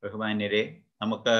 ബഹുമാന്യരെ നമുക്ക്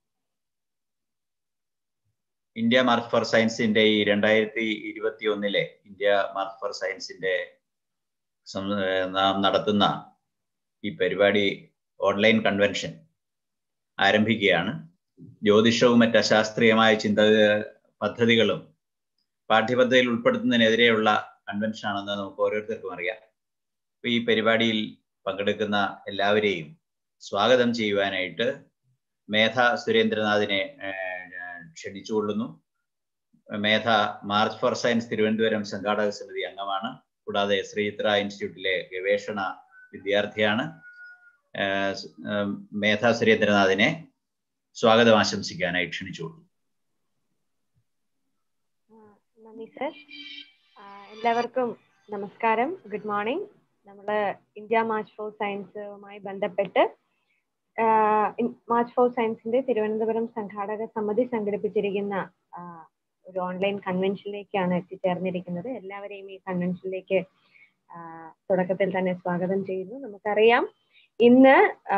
India mark four സയൻസിന്റെ ഈ രണ്ടായിരത്തി ഇരുപത്തി ഒന്നിലെ ഇന്ത്യ മാർക്ക് ഫോർ സയൻസിന്റെ നാം നടത്തുന്ന ഈ പരിപാടി ഓൺലൈൻ കൺവെൻഷൻ ആരംഭിക്കുകയാണ് ജ്യോതിഷവും മറ്റ് അശാസ്ത്രീയമായ ചിന്ത പദ്ധതികളും പാഠ്യപദ്ധതിയിൽ ഉൾപ്പെടുത്തുന്നതിനെതിരെയുള്ള കൺവെൻഷനാണെന്ന് നമുക്ക് ഓരോരുത്തർക്കും അറിയാം ഈ പരിപാടിയിൽ പങ്കെടുക്കുന്ന എല്ലാവരെയും സ്വാഗതം ചെയ്യുവാനായിട്ട് മേധ സുരേന്ദ്രനാഥിനെ ക്ഷണിച്ചുകൊള്ളുന്നു Medha March for Science Thiruvananthapuram സംഘാടക സമിതി അംഗമാണ് കൂടാതെ ശ്രീചിത്ര ഇൻസ്റ്റിറ്റ്യൂട്ടിലെ ഗവേഷണ വിദ്യാർത്ഥിയാണ് മേധ സുരേന്ദ്രനാഥിനെ സ്വാഗതം ആശംസിക്കാനായി ക്ഷണിച്ചുകൊള്ളുന്നു നന്ദി സർ എല്ലാവർക്കും നമസ്കാരം ഗുഡ് മോർണിംഗ് നമ്മൾ ഇന്ത്യ മാർച്ച് ഫോർ സയൻസുമായി ബന്ധപ്പെട്ട് മാർച്ച് ഫോർ സയൻസിന്റെ തിരുവനന്തപുരം സംഘാടക സമിതി സംഘടിപ്പിച്ചിരിക്കുന്ന ഒരു ഓൺലൈൻ കൺവെൻഷനിലേക്കാണ് എത്തിച്ചേർന്നിരിക്കുന്നത് എല്ലാവരെയും ഈ കൺവെൻഷനിലേക്ക് തുടക്കത്തിൽ തന്നെ സ്വാഗതം ചെയ്യുന്നു നമുക്കറിയാം ഇന്ന്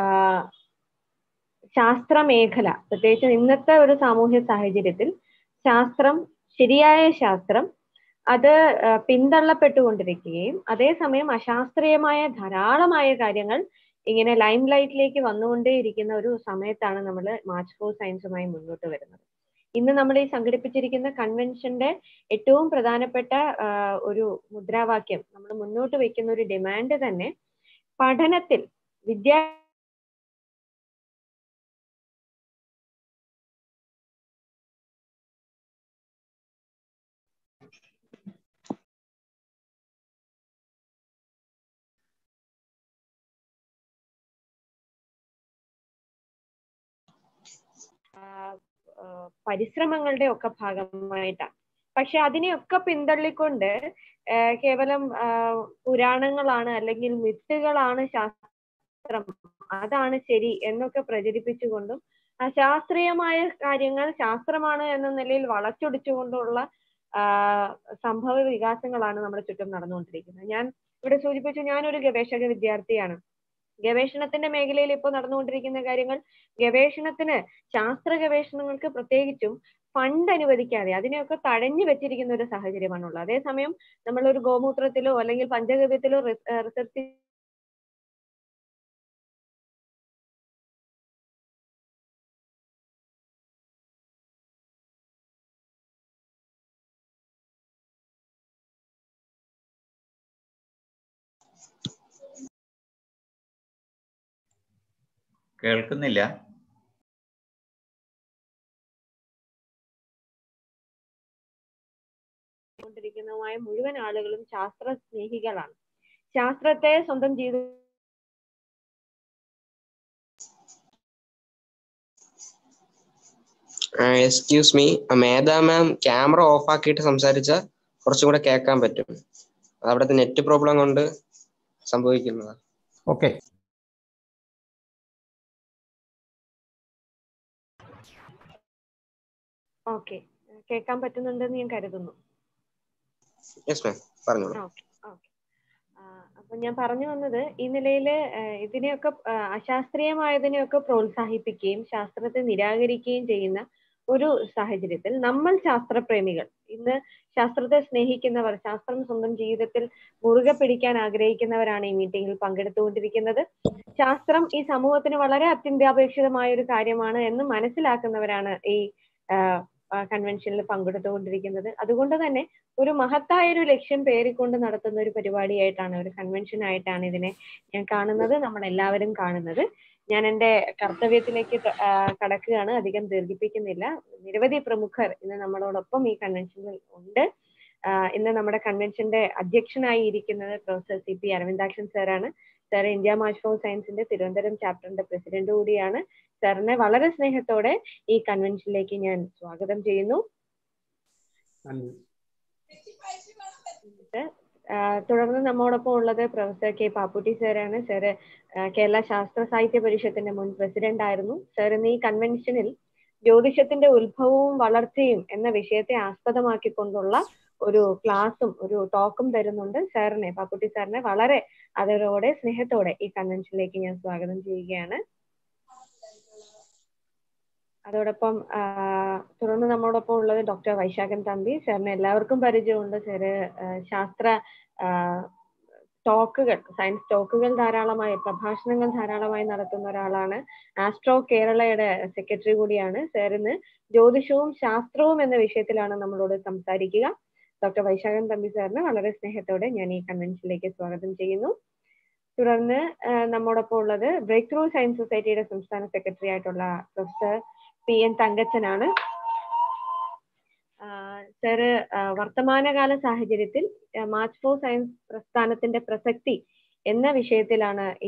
ശാസ്ത്ര മേഖല പ്രത്യേകിച്ച് ഇന്നത്തെ ഒരു സാമൂഹ്യ സാഹചര്യത്തിൽ ശാസ്ത്രം ശരിയായ ശാസ്ത്രം അത് പിന്തള്ളപ്പെട്ടുകൊണ്ടിരിക്കുകയും അതേസമയം അശാസ്ത്രീയമായ ധാരാളമായ കാര്യങ്ങൾ ഇങ്ങനെ ലൈം ലൈറ്റിലേക്ക് വന്നുകൊണ്ടേയിരിക്കുന്ന ഒരു സമയത്താണ് നമ്മൾ മാർച്ച് ഫോർ സയൻസുമായി മുന്നോട്ട് വരുന്നത് ഇന്ന് നമ്മൾ ഈ സംഘടിപ്പിച്ചിരിക്കുന്ന കൺവെൻഷന്റെ ഏറ്റവും പ്രധാനപ്പെട്ട ഒരു മുദ്രാവാക്യം നമ്മൾ മുന്നോട്ട് വെക്കുന്ന ഒരു ഡിമാൻഡ് തന്നെ പഠനത്തിൽ വിദ്യാ പരിശ്രമങ്ങളുടെ ഒക്കെ ഭാഗമായിട്ടാണ് പക്ഷെ അതിനെയൊക്കെ പിന്തള്ളിക്കൊണ്ട് കേവലം പുരാണങ്ങളാണ് അല്ലെങ്കിൽ മിത്തുകളാണ് ശാസ്ത്രം അതാണ് ശരി എന്നൊക്കെ പ്രചരിപ്പിച്ചുകൊണ്ടും ശാസ്ത്രീയമായ കാര്യങ്ങൾ ശാസ്ത്രമാണ് എന്ന നിലയിൽ വളച്ചൊടിച്ചുകൊണ്ടുള്ള സംഭവ വികാസങ്ങളാണ് നമ്മുടെ ചുറ്റും നടന്നുകൊണ്ടിരിക്കുന്നത് ഞാൻ ഇവിടെ സൂചിപ്പിച്ചു ഞാനൊരു ഗവേഷക വിദ്യാർത്ഥിയാണ് ഗവേഷണത്തിന്റെ മേഖലയിൽ ഇപ്പോൾ നടന്നുകൊണ്ടിരിക്കുന്ന കാര്യങ്ങൾ ഗവേഷണത്തിന് ശാസ്ത്ര ഗവേഷണങ്ങൾക്ക് പ്രത്യേകിച്ചും ഫണ്ട് അനുവദിക്കാതെ അതിനെയൊക്കെ തടഞ്ഞു വെച്ചിരിക്കുന്ന ഒരു സാഹചര്യമാണുള്ളത് അതേസമയം നമ്മൾ ഒരു ഗോമൂത്രത്തിലോ അല്ലെങ്കിൽ പഞ്ചഗവ്യത്തിലോ റിസർച്ച് കേൾക്കുന്നില്ല കൊണ്ടിരിക്കുന്നതുമായ മുഴുവൻ ആളുകളും ശാസ്ത്ര സ്നേഹികളാണ് ശാസ്ത്രത്തെ സ്വന്തം ജീവിത excuse me Medha ma'am camera off ആക്കിയിട്ട് സംസാരിച്ചാൽ കുറച്ചും കൂടെ കേൾക്കാൻ പറ്റും അവിടുത്തെ നെറ്റ് പ്രോബ്ലം കൊണ്ട് സംഭവിക്കുന്നതാണ് ഓക്കെ ഓക്കെ കേൾക്കാൻ പറ്റുന്നുണ്ടെന്ന് ഞാൻ കരുതുന്നു യെസ് മാം പറഞ്ഞോളൂ ഓക്കെ ഓക്കെ അപ്പൊ ഞാൻ പറഞ്ഞു വന്നത് ഈ നിലയില് ഇതിനെയൊക്കെ അശാസ്ത്രീയമായതിനെയൊക്കെ പ്രോത്സാഹിപ്പിക്കുകയും ശാസ്ത്രത്തെ നിരാകരിക്കുകയും ചെയ്യുന്ന ഒരു സാഹചര്യത്തിൽ നമ്മൾ ശാസ്ത്രപ്രേമികൾ ഇന്ന് ശാസ്ത്രത്തെ സ്നേഹിക്കുന്നവർ ശാസ്ത്രം സ്വന്തം ജീവിതത്തിൽ മുറുകെ പിടിക്കാൻ ആഗ്രഹിക്കുന്നവരാണ് ഈ മീറ്റിംഗിൽ പങ്കെടുത്തുകൊണ്ടിരിക്കുന്നത് ശാസ്ത്രം ഈ സമൂഹത്തിന് വളരെ അത്യന്താപേക്ഷിതമായ ഒരു കാര്യമാണ് എന്ന് മനസ്സിലാക്കുന്നവരാണ് ഈ കൺവെൻഷനിൽ പങ്കെടുത്തുകൊണ്ടിരിക്കുന്നത് അതുകൊണ്ട് തന്നെ ഒരു മഹത്തായ ഒരു ലക്ഷ്യം പേറിക്കൊണ്ട് നടത്തുന്ന ഒരു പരിപാടിയായിട്ടാണ് ഒരു കൺവെൻഷൻ ആയിട്ടാണ് ഇതിനെ ഞാൻ കാണുന്നത് നമ്മൾ എല്ലാവരും കാണുന്നത് ഞാൻ എൻ്റെ കർത്തവ്യത്തിലേക്ക് കടക്കുകയാണ് അധികം ദീർഘിപ്പിക്കുന്നില്ല നിരവധി പ്രമുഖർ ഇന്ന് നമ്മളോടൊപ്പം ഈ കൺവെൻഷനിൽ ഉണ്ട് ഇന്ന് നമ്മുടെ കൺവെൻഷന്റെ അധ്യക്ഷനായി ഇരിക്കുന്നത് പ്രൊഫസർ സി പി അരവിന്ദാക്ഷൻ സാറാണ് സാർ ഇന്ത്യ മാർച്ച് ഫോർ സയൻസിന്റെ തിരുവനന്തപുരം ചാപ്റ്ററിന്റെ പ്രസിഡന്റ് കൂടിയാണ് സാറിനെ വളരെ സ്നേഹത്തോടെ ഈ കൺവെൻഷനിലേക്ക് ഞാൻ സ്വാഗതം ചെയ്യുന്നു തുടർന്ന് നമ്മോടൊപ്പം ഉള്ളത് പ്രൊഫസർ കെ പാപ്പുട്ടി സാറാണ് സാറ് കേരള ശാസ്ത്ര സാഹിത്യ പരിഷത്തിന്റെ മുൻ പ്രസിഡന്റ് ആയിരുന്നു സാർ ഇന്ന് ഈ കൺവെൻഷനിൽ ജ്യോതിഷത്തിന്റെ ഉത്ഭവവും വളർച്ചയും എന്ന വിഷയത്തെ ആസ്പദമാക്കിക്കൊണ്ടുള്ള ഒരു ക്ലാസും ഒരു ടോക്കും തരുന്നുണ്ട് സാറിനെ പാപ്പുട്ടി സാറിനെ വളരെ അതരോടെ സ്നേഹത്തോടെ ഈ കൺവെൻഷനിലേക്ക് ഞാൻ സ്വാഗതം ചെയ്യുകയാണ് അതോടൊപ്പം തുടർന്ന് നമ്മോടൊപ്പം ഉള്ളത് ഡോക്ടർ വൈശാഖൻ തമ്പി സാറിന് എല്ലാവർക്കും പരിചയമുണ്ട് സാറ് ശാസ്ത്ര ടോക്കുകൾ സയൻസ് ടോക്കുകൾ ധാരാളമായി പ്രഭാഷണങ്ങൾ ധാരാളമായി നടത്തുന്ന ഒരാളാണ് ആസ്ട്രോ കേരളയുടെ സെക്രട്ടറി കൂടിയാണ് സാറിന് ജ്യോതിഷവും ശാസ്ത്രവും എന്ന വിഷയത്തിലാണ് നമ്മളോട് സംസാരിക്കുക ഡോക്ടർ വൈശാഖൻ തമ്പി സാറിന് വളരെ സ്നേഹത്തോടെ ഞാൻ ഈ കൺവെൻഷനിലേക്ക് സ്വാഗതം ചെയ്യുന്നു തുടർന്ന് നമ്മോടൊപ്പം ഉള്ളത് ബ്രേക്ക് ത്രൂ സയൻസ് സൊസൈറ്റിയുടെ സംസ്ഥാന സെക്രട്ടറി ആയിട്ടുള്ള പ്രൊഫസർ പി എൻ തങ്കച്ചനാണ് സാറ് വർത്തമാനകാല സാഹചര്യത്തിൽ മാർച്ച് ഫോർ സയൻസ് പ്രസ്ഥാനത്തിന്റെ പ്രസക്തി എന്ന വിഷയത്തിലാണ് ഈ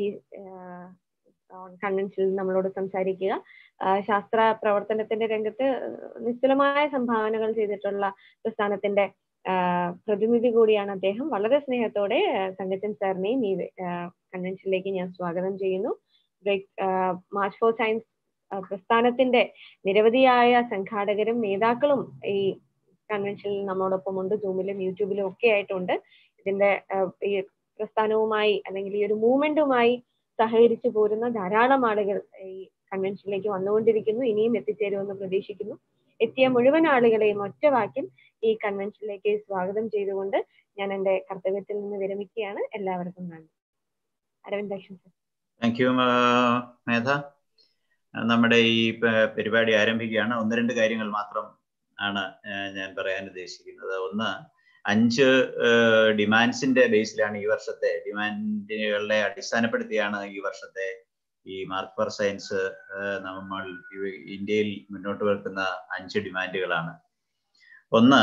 കൺവെൻഷനിൽ നമ്മളോട് സംസാരിക്കുക ശാസ്ത്ര പ്രവർത്തനത്തിന്റെ രംഗത്ത് നിസ്തുലമായ സംഭാവനകൾ ചെയ്തിട്ടുള്ള പ്രസ്ഥാനത്തിന്റെ പ്രതിനിധി കൂടിയാണ് അദ്ദേഹം വളരെ സ്നേഹത്തോടെ തങ്കച്ചൻ സാറിനെയും ഈ കൺവെൻഷനിലേക്ക് ഞാൻ സ്വാഗതം ചെയ്യുന്നു മാർച്ച് ഫോർ സയൻസ് പ്രസ്ഥാനത്തിന്റെ നിരവധിയായ സംഘാടകരും നേതാക്കളും ഈ കൺവെൻഷനിൽ നമ്മോടൊപ്പം ഉണ്ട് സൂമിലും യൂട്യൂബിലും ഒക്കെ ആയിട്ടുണ്ട് ഇതിന്റെ ഈ പ്രസ്ഥാനവുമായി അല്ലെങ്കിൽ ഈ ഒരു മൂവ്മെന്റുമായി സഹകരിച്ചു പോരുന്ന ധാരാളം ആളുകൾ ഈ കൺവെൻഷനിലേക്ക് വന്നുകൊണ്ടിരിക്കുന്നു ഇനിയും എത്തിച്ചേരുമെന്ന് പ്രതീക്ഷിക്കുന്നു എത്തിയ മുഴുവൻ ആളുകളെയും ഒറ്റ വാക്കിൽ ഈ കൺവെൻഷനിലേക്ക് സ്വാഗതം ചെയ്തുകൊണ്ട് ഞാൻ എന്റെ കർത്തവ്യത്തിൽ നിന്ന് വിരമിക്കുകയാണ് എല്ലാവർക്കും നന്ദി Aravind Dakshan sir thank you Medha നമ്മുടെ ഈ പരിപാടി ആരംഭിക്കുകയാണ് ഒന്ന് രണ്ട് കാര്യങ്ങൾ മാത്രം ആണ് ഞാൻ പറയാൻ ഉദ്ദേശിക്കുന്നത് ഒന്ന് അഞ്ച് ഡിമാൻഡ്സിന്റെ ബേസിലാണ് ഈ വർഷത്തെ ഡിമാൻഡുകളെ അടിസ്ഥാനപ്പെടുത്തിയാണ് ഈ വർഷത്തെ ഈ മാർക്ക് ഫോർ സയൻസ് നമ്മൾ ഇന്ത്യയിൽ മുന്നോട്ട് വെക്കുന്ന അഞ്ച് ഡിമാൻഡുകളാണ് ഒന്ന്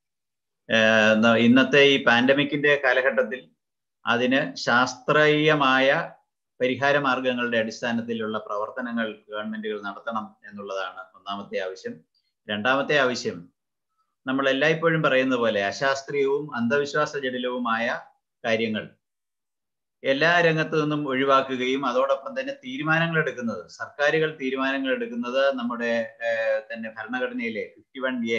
ഇന്നത്തെ ഈ പാൻഡമിക്കിന്റെ കാലഘട്ടത്തിൽ അതിന് ശാസ്ത്രീയമായ പരിഹാര മാർഗങ്ങളുടെ അടിസ്ഥാനത്തിലുള്ള പ്രവർത്തനങ്ങൾ ഗവൺമെന്റുകൾ നടത്തണം എന്നുള്ളതാണ് ഒന്നാമത്തെ ആവശ്യം രണ്ടാമത്തെ ആവശ്യം നമ്മൾ എല്ലായ്പ്പോഴും പറയുന്ന പോലെ അശാസ്ത്രീയവും അന്ധവിശ്വാസ ജടിലവുമായ കാര്യങ്ങൾ എല്ലാ രംഗത്തു നിന്നും ഒഴിവാക്കുകയും അതോടൊപ്പം തന്നെ തീരുമാനങ്ങൾ എടുക്കുന്നത് സർക്കാരുകൾ തീരുമാനങ്ങൾ എടുക്കുന്നത് നമ്മുടെ തന്നെ ഭരണഘടനയിലെ ഫിഫ്റ്റി വൺ എ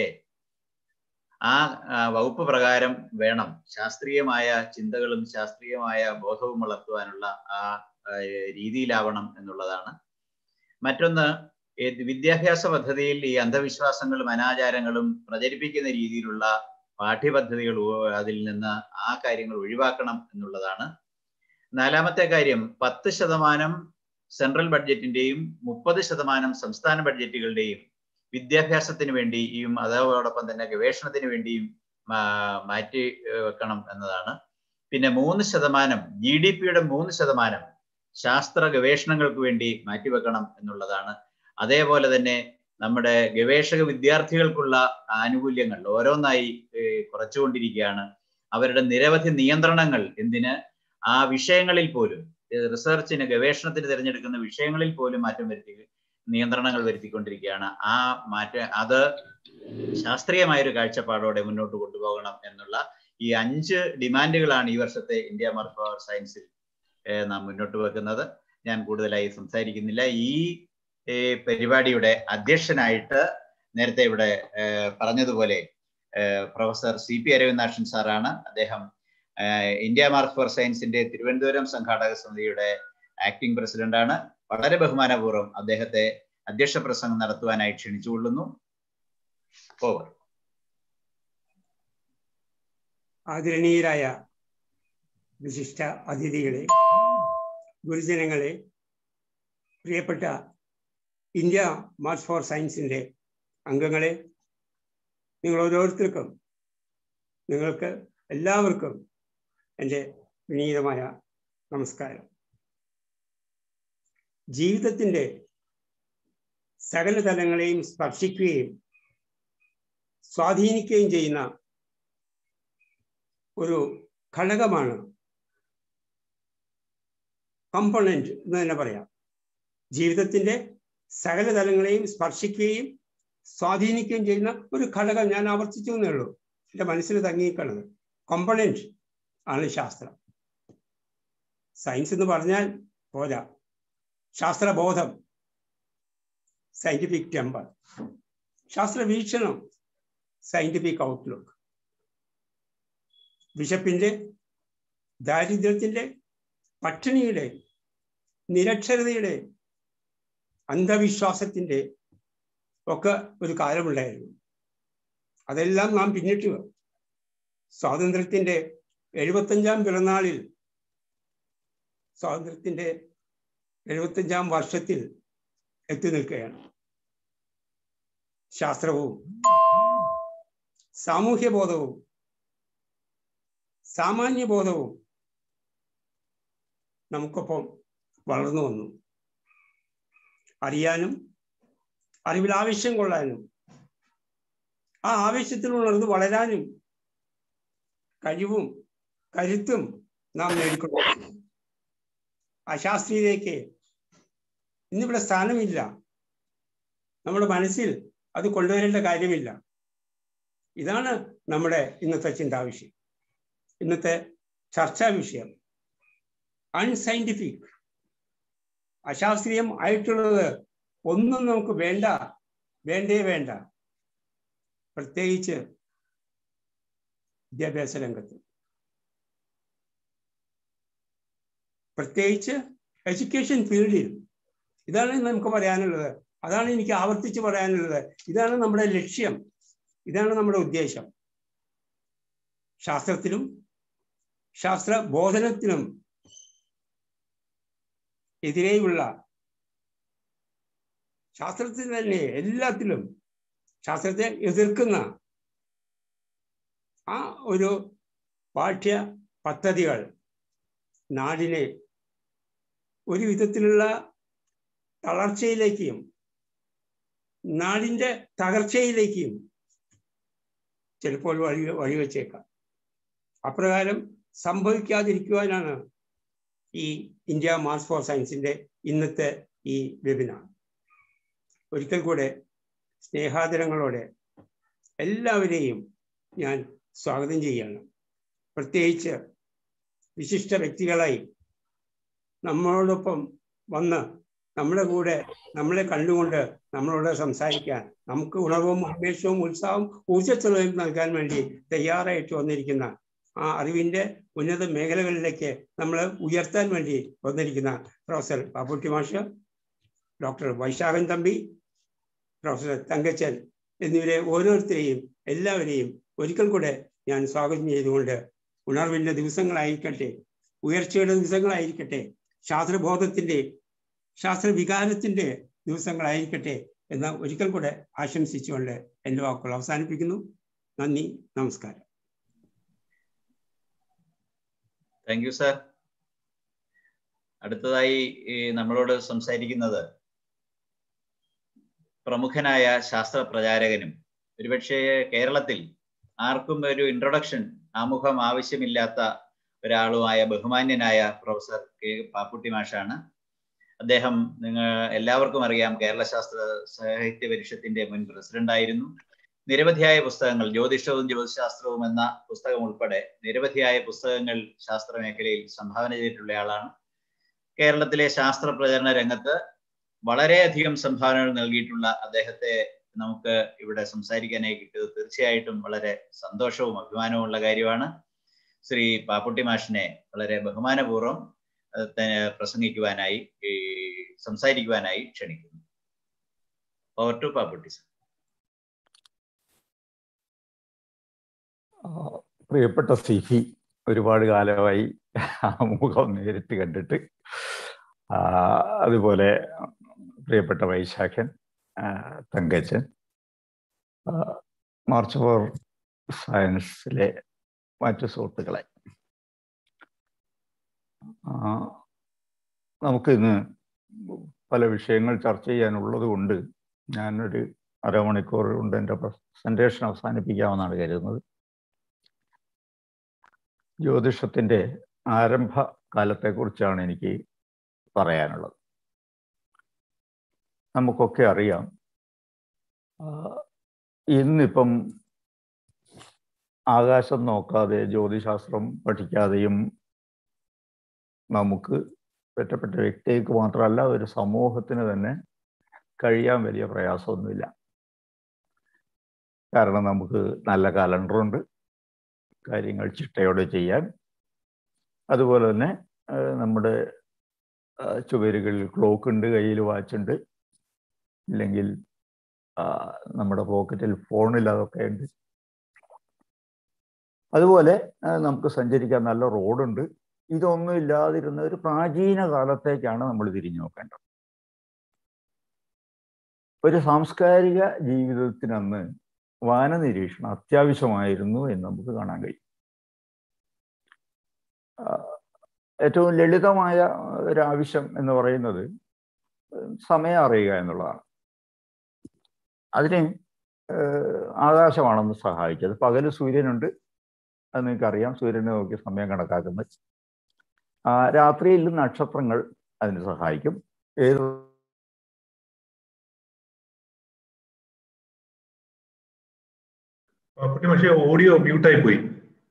ആ വകുപ്പ് പ്രകാരം വേണം ശാസ്ത്രീയമായ ചിന്തകളും ശാസ്ത്രീയമായ ബോധവും വളർത്തുവാനുള്ള ആ രീതിയിലാവണം എന്നുള്ളതാണ് മറ്റൊന്ന് വിദ്യാഭ്യാസ പദ്ധതിയിൽ ഈ അന്ധവിശ്വാസങ്ങളും അനാചാരങ്ങളും പ്രചരിപ്പിക്കുന്ന രീതിയിലുള്ള പാഠ്യപദ്ധതികൾ അതിൽ നിന്ന് ആ കാര്യങ്ങൾ ഒഴിവാക്കണം എന്നുള്ളതാണ് നാലാമത്തെ കാര്യം പത്ത് ശതമാനം സെൻട്രൽ ബഡ്ജറ്റിന്റെയും മുപ്പത് ശതമാനം സംസ്ഥാന ബഡ്ജറ്റുകളുടെയും വിദ്യാഭ്യാസത്തിന് വേണ്ടിയും അതോടൊപ്പം തന്നെ ഗവേഷണത്തിന് വേണ്ടിയും മാറ്റി വെക്കണം എന്നതാണ് പിന്നെ മൂന്ന് ശതമാനം ജി ഡി പിയുടെ മൂന്ന് ശതമാനം ശാസ്ത്ര ഗവേഷണങ്ങൾക്ക് വേണ്ടി മാറ്റിവെക്കണം എന്നുള്ളതാണ് അതേപോലെ തന്നെ നമ്മുടെ ഗവേഷക വിദ്യാർത്ഥികൾക്കുള്ള ആനുകൂല്യങ്ങൾ ഓരോന്നായി കുറച്ചുകൊണ്ടിരിക്കുകയാണ് അവരുടെ നിരവധി നിയന്ത്രണങ്ങൾ എന്തിന് ആ വിഷയങ്ങളിൽ പോലും റിസർച്ചിന് ഗവേഷണത്തിന് തിരഞ്ഞെടുക്കുന്ന വിഷയങ്ങളിൽ പോലും മാറ്റം വരുത്തി നിയന്ത്രണങ്ങൾ വരുത്തിക്കൊണ്ടിരിക്കുകയാണ് ആ മാറ്റ അത് ശാസ്ത്രീയമായ ഒരു കാഴ്ചപ്പാടോടെ മുന്നോട്ട് കൊണ്ടുപോകണം എന്നുള്ള ഈ അഞ്ച് ഡിമാൻഡുകളാണ് ഈ വർഷത്തെ ഇന്ത്യ മാർക്ക് ഫോർ സയൻസിൽ നാം മുന്നോട്ട് വെക്കുന്നത് ഞാൻ കൂടുതലായി സംസാരിക്കുന്നില്ല ഈ പരിപാടിയുടെ അധ്യക്ഷനായിട്ട് നേരത്തെ ഇവിടെ പറഞ്ഞതുപോലെ പ്രൊഫസർ സി പി അരവിന്ദാക്ഷൻ സാറാണ് അദ്ദേഹം ഇന്ത്യ മാർക്ക് ഫോർ സയൻസിന്റെ തിരുവനന്തപുരം സംഘാടക സമിതിയുടെ ആക്ടിംഗ് പ്രസിഡന്റ് ആണ് വളരെ ബഹുമാനപൂർവ്വം അദ്ദേഹത്തെ അധ്യക്ഷ പ്രസംഗം നടത്തുവാനായി ക്ഷണിച്ചുകൊള്ളുന്നു ഓവർ ആദരണീയരായ വിശിഷ്ട അതിഥികളെ ഗുരുജനങ്ങളെ പ്രിയപ്പെട്ട ഇന്ത്യ മാർച്ച് ഫോർ സയൻസിൻ്റെ അംഗങ്ങളെ നിങ്ങൾ ഓരോരുത്തർക്കും നിങ്ങൾക്ക് എല്ലാവർക്കും എൻ്റെ വിനീതമായ നമസ്കാരം ജീവിതത്തിൻ്റെ സകല തലങ്ങളെയും സ്പർശിക്കുകയും സ്വാധീനിക്കുകയും ചെയ്യുന്ന ഒരു ഘടകമാണ് കമ്പോണന്റ് എന്ന് തന്നെ പറയാം ജീവിതത്തിന്റെ സകല തലങ്ങളെയും സ്പർശിക്കുകയും സ്വാധീനിക്കുകയും ചെയ്യുന്ന ഒരു ഘടകം ഞാൻ ആവർത്തിച്ചു എന്നേ ഉള്ളൂ എൻ്റെ മനസ്സിൽ തങ്ങിയിരിക്കുന്നത് കമ്പോണന്റ് ആണ് ശാസ്ത്രം സയൻസ് എന്ന് പറഞ്ഞാൽ പോരാ ശാസ്ത്രബോധം സയന്റിഫിക് ടെമ്പർ ശാസ്ത്ര വീക്ഷണം സയന്റിഫിക് ഔട്ട്ലുക്ക് വിശപ്പിന്റെ ദാരിദ്ര്യത്തിന്റെ പട്ടിണിയുടെ നിരക്ഷരതയുടെ അന്ധവിശ്വാസത്തിന്റെ ഒക്കെ ഒരു കാലമുണ്ടായിരുന്നു അതെല്ലാം നാം പിന്നിട്ട് സ്വാതന്ത്ര്യത്തിന്റെ എഴുപത്തഞ്ചാം പിറന്നാളിൽ സ്വാതന്ത്ര്യത്തിന്റെ എഴുപത്തഞ്ചാം വർഷത്തിൽ എത്തി നിൽക്കുകയാണ് ശാസ്ത്രവും സാമൂഹ്യബോധവും സാമാന്യബോധവും നമുക്കൊപ്പം വളർന്നു വന്നു അറിയാനും അറിവിൽ ആവശ്യം കൊള്ളാനും ആ ആവേശത്തിൽ ഉണർന്ന് വളരാനും കഴിവും കരുത്തും നാം നേടിക്കൊണ്ടു അശാസ്ത്രീയതയ്ക്ക് ഇന്നിവിടെ സ്ഥാനമില്ല നമ്മുടെ മനസ്സിൽ അത് കൊണ്ടുവരേണ്ട കാര്യമില്ല ഇതാണ് നമ്മുടെ ഇന്നത്തെ ചിന്താവിഷയം ഇന്നത്തെ ചർച്ചാ വിഷയം അൺസയന്റിഫിക് അശാസ്ത്രീയം ആയിട്ടുള്ളത് ഒന്നും നമുക്ക് വേണ്ട വേണ്ടേ വേണ്ട പ്രത്യേകിച്ച് വിദ്യാഭ്യാസ രംഗത്ത് പ്രത്യേകിച്ച് എഡ്യൂക്കേഷൻ ഫീൽഡിൽ ഇതാണ് നമുക്ക് പറയാനുള്ളത് അതാണ് എനിക്ക് ആവർത്തിച്ച് പറയാനുള്ളത് ഇതാണ് നമ്മുടെ ലക്ഷ്യം ഇതാണ് നമ്മുടെ ഉദ്ദേശം ശാസ്ത്രത്തിലും ശാസ്ത്ര ബോധനത്തിനും എതിരെയുള്ള ശാസ്ത്രത്തിൽ തന്നെ എല്ലാത്തിലും ശാസ്ത്രത്തെ എതിർക്കുന്ന ആ ഒരു പാഠ്യ പദ്ധതികൾ നാടിനെ ഒരു വിധത്തിലുള്ള തളർച്ചയിലേക്കും നാടിന്റെ തകർച്ചയിലേക്കും ചിലപ്പോൾ വഴി വഴിവെച്ചേക്കാം അപ്രകാരം സംഭവിക്കാതിരിക്കുവാനാണ് ഈ ഇന്ത്യ മാർസ് ഫോർ സയൻസിന്റെ ഇന്നത്തെ ഈ വെബിനാർ ഒരിക്കൽ കൂടെ സ്നേഹാദരങ്ങളോടെ എല്ലാവരെയും ഞാൻ സ്വാഗതം ചെയ്യാണ് പ്രത്യേകിച്ച് വിശിഷ്ട വ്യക്തികളായി നമ്മളോടൊപ്പം വന്ന് നമ്മുടെ കൂടെ നമ്മളെ കണ്ടുകൊണ്ട് നമ്മളോട് സംസാരിക്കാൻ നമുക്ക് ഉണർവും ഉന്മേഷവും ഉത്സാഹവും ഊർജ്ജസ്വലവും നൽകാൻ വേണ്ടി തയ്യാറായിട്ട് വന്നിരിക്കുന്ന ആ അറിവിന്റെ ഉന്നത മേഖലകളിലേക്ക് നമ്മൾ ഉയർത്താൻ വേണ്ടി വന്നിരിക്കുന്ന പ്രൊഫസർ ബാബുട്ടി മാഷ് ഡോക്ടർ വൈശാഖൻ തമ്പി പ്രൊഫസർ തങ്കച്ചൻ എന്നിവരെ ഓരോരുത്തരെയും എല്ലാവരെയും ഒരിക്കൽ കൂടെ ഞാൻ സ്വാഗതം ചെയ്തുകൊണ്ട് ഉണർവിന്റെ ദിവസങ്ങളായിരിക്കട്ടെ ഉയർച്ചയുടെ ദിവസങ്ങളായിരിക്കട്ടെ ശാസ്ത്രബോധത്തിന്റെ ശാസ്ത്ര വികാരത്തിന്റെ ദിവസങ്ങളായിരിക്കട്ടെ എന്ന് ഒരിക്കൽ കൂടെ ആശംസിച്ചുകൊണ്ട് എൻ്റെ വാക്കുകൾ അവസാനിപ്പിക്കുന്നു നന്ദി നമസ്കാരം താങ്ക് യു സാർ അടുത്തതായി നമ്മളോട് സംസാരിക്കുന്നത് പ്രമുഖനായ ശാസ്ത്ര പ്രചാരകനും ഒരുപക്ഷെ കേരളത്തിൽ ആർക്കും ഒരു ഇൻട്രൊഡക്ഷൻ ആമുഖം ആവശ്യമില്ലാത്ത ഒരാളുമായ ബഹുമാന്യനായ പ്രൊഫസർ കെ പാപ്പുട്ടി മാഷാണ് അദ്ദേഹം നിങ്ങൾ എല്ലാവർക്കും അറിയാം കേരള ശാസ്ത്ര സാഹിത്യ പരിഷത്തിന്റെ മുൻ പ്രസിഡന്റ് ആയിരുന്നു നിരവധിയായ പുസ്തകങ്ങൾ ജ്യോതിഷവും ജ്യോതിശാസ്ത്രവും എന്ന പുസ്തകം ഉൾപ്പെടെ നിരവധിയായ പുസ്തകങ്ങൾ ശാസ്ത്ര മേഖലയിൽ സംഭാവന ചെയ്തിട്ടുള്ള ആളാണ് കേരളത്തിലെ ശാസ്ത്ര പ്രചരണ രംഗത്ത് വളരെയധികം സംഭാവനകൾ നൽകിയിട്ടുള്ള അദ്ദേഹത്തെ നമുക്ക് ഇവിടെ സംസാരിക്കാനായി കിട്ടിയത് തീർച്ചയായിട്ടും വളരെ സന്തോഷവും അഭിമാനവും ഉള്ള കാര്യമാണ് ശ്രീ പാപ്പുട്ടി മാഷിനെ വളരെ ബഹുമാനപൂർവ്വം പ്രസംഗിക്കുവാനായി സംസാരിക്കുവാനായി ക്ഷണിക്കുന്നു ഓവർ ടു പാപ്പുട്ടി സർ പ്രിയപ്പെട്ട സിഹി ഒരുപാട് കാലമായി മുഖം നേരിട്ട് കണ്ടിട്ട് അതുപോലെ പ്രിയപ്പെട്ട വൈശാഖൻ തങ്കച്ചൻ മാർച്ച് ഫോർ സയൻസിലെ മറ്റു സുഹൃത്തുക്കളെ നമുക്കിന്ന് പല വിഷയങ്ങൾ ചർച്ച ചെയ്യാനുള്ളത് കൊണ്ട് ഞാനൊരു അരമണിക്കൂർ കൊണ്ട് എൻ്റെ പ്രസൻറ്റേഷൻ അവസാനിപ്പിക്കാമെന്നാണ് കരുതുന്നത് ജ്യോതിഷത്തിൻ്റെ ആരംഭ കാലത്തെക്കുറിച്ചാണ് എനിക്ക് പറയാനുള്ളത് നമുക്കൊക്കെ അറിയാം ഇന്നിപ്പം ആകാശം നോക്കാതെ ജ്യോതിശാസ്ത്രം പഠിക്കാതെയും നമുക്ക് ഒറ്റപ്പെട്ട വ്യക്തിക്ക് മാത്രമല്ല ഒരു സമൂഹത്തിന് തന്നെ കഴിയാൻ വലിയ പ്രയാസമൊന്നുമില്ല കാരണം നമുക്ക് നല്ല കലണ്ടറുണ്ട് കാര്യങ്ങൾ ചിട്ടയോടെ ചെയ്യാൻ അതുപോലെ തന്നെ നമ്മുടെ ചുവരുകളിൽ ക്ലോക്ക് ഉണ്ട് കയ്യിൽ വാച്ച് ഉണ്ട് ഇല്ലെങ്കിൽ ആ, നമ്മുടെ പോക്കറ്റിൽ ഫോണിൽ അതൊക്കെ ഉണ്ട് അതുപോലെ ആ, നമുക്ക് സഞ്ചരിക്കാൻ നല്ല റോഡുണ്ട് ഇതൊന്നും ഇല്ലാതിരുന്ന ഒരു പ്രാചീന കാലത്തേക്കാണ് നമ്മൾ തിരിഞ്ഞു നോക്കേണ്ടത് ഒരു സാംസ്കാരിക ജീവിതത്തിനന്ന് വാന നിരീക്ഷണം അത്യാവശ്യമായിരുന്നു എന്ന് നമുക്ക് കാണാൻ കഴിയും ആ, ഏറ്റവും ലളിതമായ ഒരു ആവശ്യം എന്ന് പറയുന്നത് സമയം അറിയുക എന്നുള്ളതാണ് അതിന് ഏഹ്, ആകാശമാണെന്ന് സഹായിച്ചത് പകല് സൂര്യനുണ്ട് അത് നിങ്ങൾക്കറിയാം സൂര്യനെ നോക്കി സമയം കണക്കാക്കുന്നത് ആ, രാത്രിയിൽ നക്ഷത്രങ്ങൾ അതിന് സഹായിക്കും ഏത് കുട്ടി പക്ഷേ ഓഡിയോ മ്യൂട്ടായി പോയി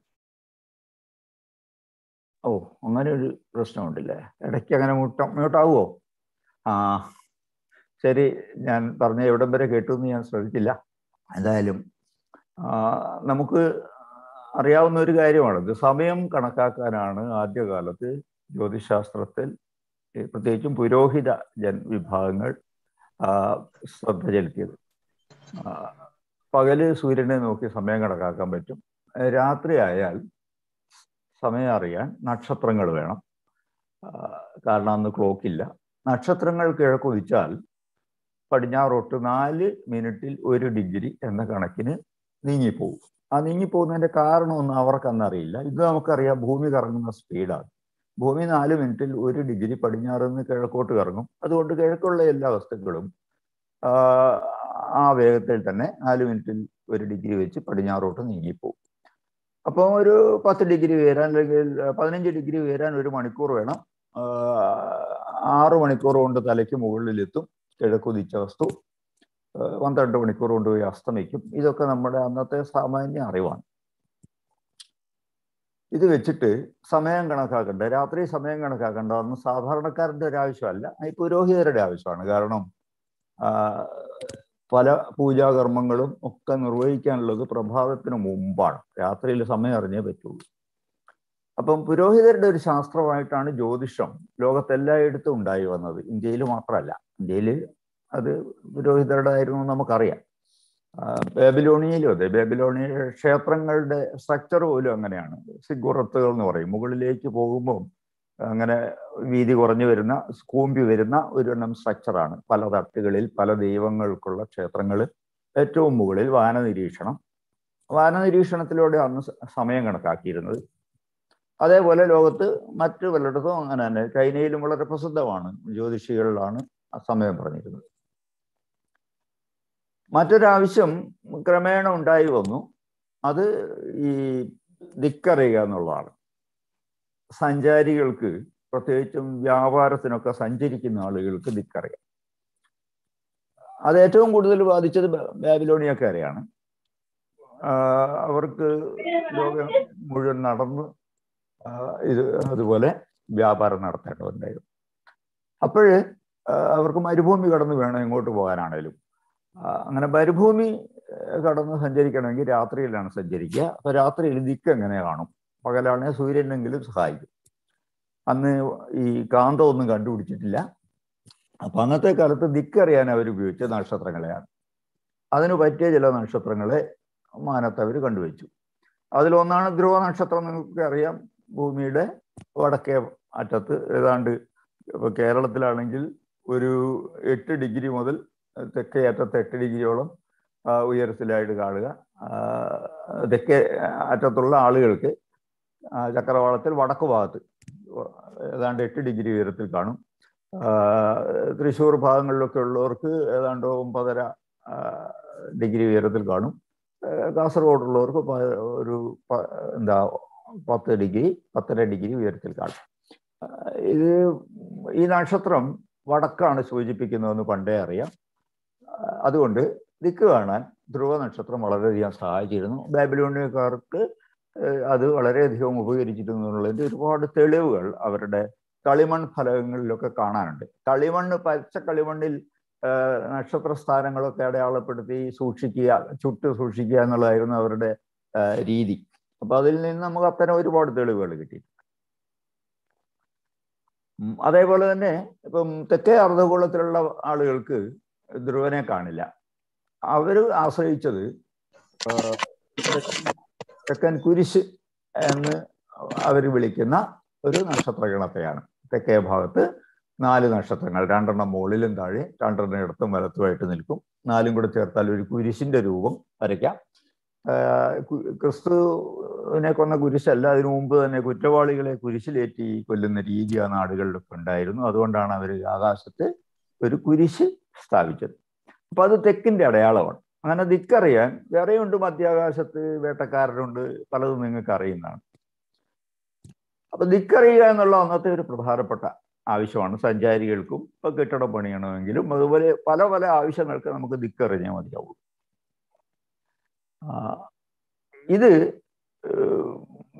ഓ അങ്ങനെ ഒരു പ്രശ്നമുണ്ടല്ലേ ഇടയ്ക്ക് അങ്ങനെ മ്യൂട്ട മ്യൂട്ടാവുമോ ആ ശരി ഞാൻ പറഞ്ഞ എവിടം വരെ കേട്ടു എന്ന് ഞാൻ ശ്രദ്ധിച്ചില്ല എന്തായാലും ആ, നമുക്ക് അറിയാവുന്ന ഒരു കാര്യമാണ് ഇത് സമയം കണക്കാക്കാനാണ് ആദ്യകാലത്ത് ജ്യോതിശാസ്ത്രത്തിൽ ഈ പ്രത്യേകിച്ചും പുരോഹിത ജൻ വിഭാഗങ്ങൾ ആ, ശ്രദ്ധ ചെലുത്തിയത് ആ, പകല് സൂര്യനെ നോക്കി സമയം കണക്കാക്കാൻ പറ്റും രാത്രി ആയാൽ സമയം അറിയാൻ നക്ഷത്രങ്ങൾ വേണം ആ, കാരണം അന്ന് ക്ലോക്കില്ല നക്ഷത്രങ്ങൾ കിഴക്കുതിച്ചാൽ പടിഞ്ഞാറോട്ട് നാല് മിനിറ്റിൽ ഒരു ഡിഗ്രി എന്ന കണക്കിന് നീങ്ങിപ്പോകും ആ നീങ്ങിപ്പോകുന്നതിന്റെ കാരണമൊന്നും അവർക്ക് അന്നറിയില്ല ഇത് നമുക്കറിയാം ഭൂമി കറങ്ങുന്ന സ്പീഡാണ് ഭൂമി നാല് മിനിറ്റിൽ ഒരു ഡിഗ്രി പടിഞ്ഞാറ് നിന്ന് കിഴക്കോട്ട് കറങ്ങും അതുകൊണ്ട് കിഴക്കുള്ള എല്ലാ വസ്തുക്കളും ആ, ആ വേഗത്തിൽ തന്നെ നാല് മിനിറ്റിൽ ഒരു ഡിഗ്രി വെച്ച് പടിഞ്ഞാറോട്ട് നീങ്ങിപ്പോകും അപ്പോൾ ഒരു പത്ത് ഡിഗ്രി ഉയരാൻ അല്ലെങ്കിൽ പതിനഞ്ച് ഡിഗ്രി ഉയരാൻ ഒരു മണിക്കൂർ വേണം ആ, ആറ് മണിക്കൂർ കൊണ്ട് തലയ്ക്ക് മുകളിലെത്തും കിഴക്കുതിച്ച വസ്തു ആ, പന്ത്രണ്ട് മണിക്കൂർ കൊണ്ട് പോയി അസ്തമിക്കും ഇതൊക്കെ നമ്മുടെ അന്നത്തെ സാമാന്യ അറിവാണ് ഇത് വെച്ചിട്ട് സമയം കണക്കാക്കണ്ട രാത്രി സമയം കണക്കാക്കണ്ട അന്ന് സാധാരണക്കാരന്റെ ഒരു ആവശ്യമല്ല ഈ പുരോഹിതരുടെ ആവശ്യമാണ് കാരണം ആ, പല പൂജാകർമ്മങ്ങളും ഒക്കെ നിർവഹിക്കാനുള്ളത് പ്രഭാതത്തിന് മുമ്പാണ് രാത്രിയിൽ സമയം അറിഞ്ഞേ പറ്റുള്ളൂ അപ്പം പുരോഹിതരുടെ ഒരു ശാസ്ത്രമായിട്ടാണ് ജ്യോതിഷം ലോകത്തെല്ലായിടത്തും ഉണ്ടായി വന്നത് ഇന്ത്യയിൽ മാത്രമല്ല ഇന്ത്യയിൽ അത് പുരോഹിതരുടെ ആയിരുന്നു എന്ന് നമുക്കറിയാം ആ, ബാബിലോണിയയിലും അതെ ബാബിലോണിയ ക്ഷേത്രങ്ങളുടെ സ്ട്രക്ചർ പോലും അങ്ങനെയാണ് സിഗുറത്തുകൾ എന്ന് പറയും മുകളിലേക്ക് പോകുമ്പോൾ അങ്ങനെ വീതി കുറഞ്ഞു വരുന്ന സ്കൂമ്പി വരുന്ന ഒരു എണ്ണം സ്ട്രക്ചറാണ് പല തട്ടുകളിൽ പല ദൈവങ്ങൾക്കുള്ള ക്ഷേത്രങ്ങൾ ഏറ്റവും മുകളിൽ വാന നിരീക്ഷണം വാന നിരീക്ഷണത്തിലൂടെ അന്ന് സ- സമയം കണക്കാക്കിയിരുന്നത് അതേപോലെ ലോകത്ത് മറ്റു പലയിടത്തും അങ്ങനെ തന്നെ ചൈനയിലും വളരെ പ്രസിദ്ധമാണ് ജ്യോതിഷികളിലാണ് ആ സമയം പറഞ്ഞിരുന്നത് മറ്റൊരാവശ്യം ക്രമേണ ഉണ്ടായി വന്നു അത് ഈ ദിക്കറിയുക എന്നുള്ളതാണ് സഞ്ചാരികൾക്ക് പ്രത്യേകിച്ചും വ്യാപാരത്തിനൊക്കെ സഞ്ചരിക്കുന്ന ആളുകൾക്ക് ദിക്കറിയാം അത് ഏറ്റവും കൂടുതൽ ബാധിച്ചത് ബ- ബാബിലോണിയക്കാരെയാണ് ആഹ് അവർക്ക് ലോകം മുഴുവൻ നടന്ന് ആഹ് ഇത് അതുപോലെ വ്യാപാരം നടത്തേണ്ടതുണ്ടായിരുന്നു അപ്പോഴ് അവർക്ക് മരുഭൂമി കടന്ന് വേണം എങ്ങോട്ട് പോകാനാണേലും ആ, അങ്ങനെ മരുഭൂമി ഏഹ്, കടന്ന് സഞ്ചരിക്കണമെങ്കിൽ രാത്രിയിലാണ് സഞ്ചരിക്കുക അപ്പൊ രാത്രിയിൽ ദിക്ക് എങ്ങനെ കാണും പകലാണെങ്കിൽ സൂര്യനെങ്കിലും സഹായിക്കും അന്ന് ഈ കാന്തം ഒന്നും കണ്ടുപിടിച്ചിട്ടില്ല അപ്പൊ അന്നത്തെ കാലത്ത് ദിക്കറിയാൻ അവർ ഉപയോഗിച്ച നക്ഷത്രങ്ങളെയാണ് അതിന് പറ്റിയ ചില നക്ഷത്രങ്ങളെ മാനത്ത് അവർ കണ്ടുവച്ചു അതിലൊന്നാണ് ധ്രുവ നക്ഷത്രം നിങ്ങൾക്ക് അറിയാം ഭൂമിയുടെ വടക്കേ അറ്റത്ത് ഏതാണ്ട് ഇപ്പൊ കേരളത്തിലാണെങ്കിൽ ഒരു എട്ട് ഡിഗ്രി മുതൽ തെക്കേ അറ്റത്ത് എട്ട് ഡിഗ്രിയോളം ആ, ഉയരത്തിലായിട്ട് കാണുക ആ, തെക്കേ അറ്റത്തുള്ള ആളുകൾക്ക് ആ, ചക്രവാളത്തിൽ വടക്ക് ഭാഗത്ത് ഏതാണ്ട് എട്ട് ഡിഗ്രി ഉയരത്തിൽ കാണും ആ, തൃശ്ശൂർ ഭാഗങ്ങളിലൊക്കെ ഉള്ളവർക്ക് ഏതാണ്ട് ഒമ്പതര ആ, ഡിഗ്രി ഉയരത്തിൽ കാണും ആ, കാസർഗോഡുള്ളവർക്ക് പ- ഒരു പ- എന്താ പത്ത് ഡിഗ്രി പത്തര ഡിഗ്രി ഉയരത്തിൽ കാണും ആ, ഇത് ഈ നക്ഷത്രം വടക്കാണ് സൂചിപ്പിക്കുന്നതെന്ന് പണ്ടേ അറിയാം ആ, അതുകൊണ്ട് ദിക്ക് കാണാൻ ധ്രുവ നക്ഷത്രം വളരെയധികം സഹായിച്ചിരുന്നു ബാബിലോണിയക്കാർക്ക് ഏഹ്, അത് വളരെയധികം ഉപകരിച്ചിരുന്നു എന്നുള്ളതിന്റെ ഒരുപാട് തെളിവുകൾ അവരുടെ കളിമൺ ഫലകങ്ങളിലൊക്കെ കാണാനുണ്ട് കളിമണ്ണ് പച്ച കളിമണ്ണിൽ ഏഹ്, നക്ഷത്ര സ്ഥാനങ്ങളൊക്കെ അടയാളപ്പെടുത്തി സൂക്ഷിക്കുക ചുട്ട് സൂക്ഷിക്കുക എന്നുള്ളതായിരുന്നു അവരുടെ ഏഹ്, രീതി അപ്പൊ അതിൽ നിന്ന് നമുക്ക് അത്തരം ഒരുപാട് തെളിവുകൾ കിട്ടി ഉം, അതേപോലെ തന്നെ ഇപ്പം തെക്കേ അർദ്ധഗോളത്തിലുള്ള ആളുകൾക്ക് ധ്രുവനെ കാണില്ല അവര് ആശ്രയിച്ചത് ആ, തെക്കൻ കുരിശ് എന്ന് അവർ വിളിക്കുന്ന ഒരു നക്ഷത്രഗണത്തെയാണ് തെക്കേ ഭാഗത്ത് നാല് നക്ഷത്രങ്ങൾ രണ്ടെണ്ണം മുകളിലും താഴെ രണ്ടെണ്ണം ഇടത്തും വലത്തുമായിട്ട് നിൽക്കും നാലും കൂടെ ചേർത്താൽ ഒരു കുരിശിന്റെ രൂപം വരയ്ക്കാം ആഹ് കു- ക്രിസ്തുവിനെ കൊന്ന കുരിശല്ല അതിനു മുമ്പ് തന്നെ കുറ്റവാളികളെ കുരിശിലേറ്റി കൊല്ലുന്ന രീതി ആ നാടുകളിലൊക്കെ ഉണ്ടായിരുന്നു അതുകൊണ്ടാണ് അവർ ആകാശത്ത് ഒരു കുരിശ് സ്ഥാപിച്ചത് അപ്പൊ അത് തെക്കിന്റെ അടയാളമാണ് അങ്ങനെ ദിക്കറിയാൻ വേറെയുണ്ട് മധ്യാകാശത്ത് വേട്ടക്കാരനുണ്ട് പലതും നിങ്ങൾക്ക് അറിയുന്നതാണ് അപ്പൊ ദിക്കറിയുക എന്നുള്ള അന്നത്തെ ഒരു പ്രധാനപ്പെട്ട ആവശ്യമാണ് സഞ്ചാരികൾക്കും ഇപ്പൊ കെട്ടിടം പണിയണമെങ്കിലും അതുപോലെ പല പല ആവശ്യങ്ങൾക്ക് നമുക്ക് ദിക്കറിഞ്ഞാൽ മതിയാവും ആ, ഇത് ഏഹ്,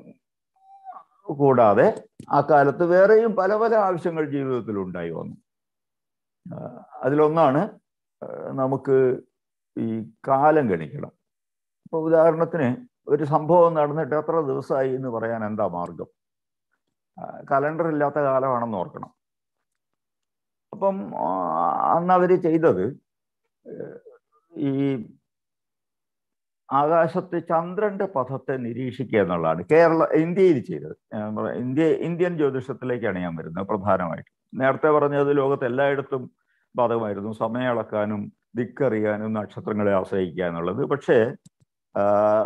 കൂടാതെ ആ കാലത്ത് വേറെയും പല പല ആവശ്യങ്ങൾ ജീവിതത്തിൽ ഉണ്ടായി വന്നു ആ, അതിലൊന്നാണ് ആ, നമുക്ക് ഈ കാലം ഗണിക്കണം ഇപ്പൊ ഉദാഹരണത്തിന് ഒരു സംഭവം നടന്നിട്ട് എത്ര ദിവസമായി എന്ന് പറയാൻ എന്താ മാർഗം കലണ്ടർ ഇല്ലാത്ത കാലമാണെന്ന് ഓർക്കണം അപ്പം ആ, അന്ന് അവർ ചെയ്തത് ഏഹ്, ഈ ആകാശത്ത് ചന്ദ്രന്റെ പഥത്തെ നിരീക്ഷിക്കുക എന്നുള്ളതാണ് കേരള ഇന്ത്യയിൽ ചെയ്തത് ഞാൻ പറ- ഇന്ത്യ ഇന്ത്യൻ ജ്യോതിഷത്തിലേക്കാണ് ഞാൻ വരുന്നത് പ്രധാനമായിട്ടും നേരത്തെ പറഞ്ഞത് ലോകത്ത് എല്ലായിടത്തും ബാധകമായിരുന്നു സമയം അളക്കാനും ദിക്കറിയാനും നക്ഷത്രങ്ങളെ ആശ്രയിക്കുക എന്നുള്ളത് പക്ഷേ ആ,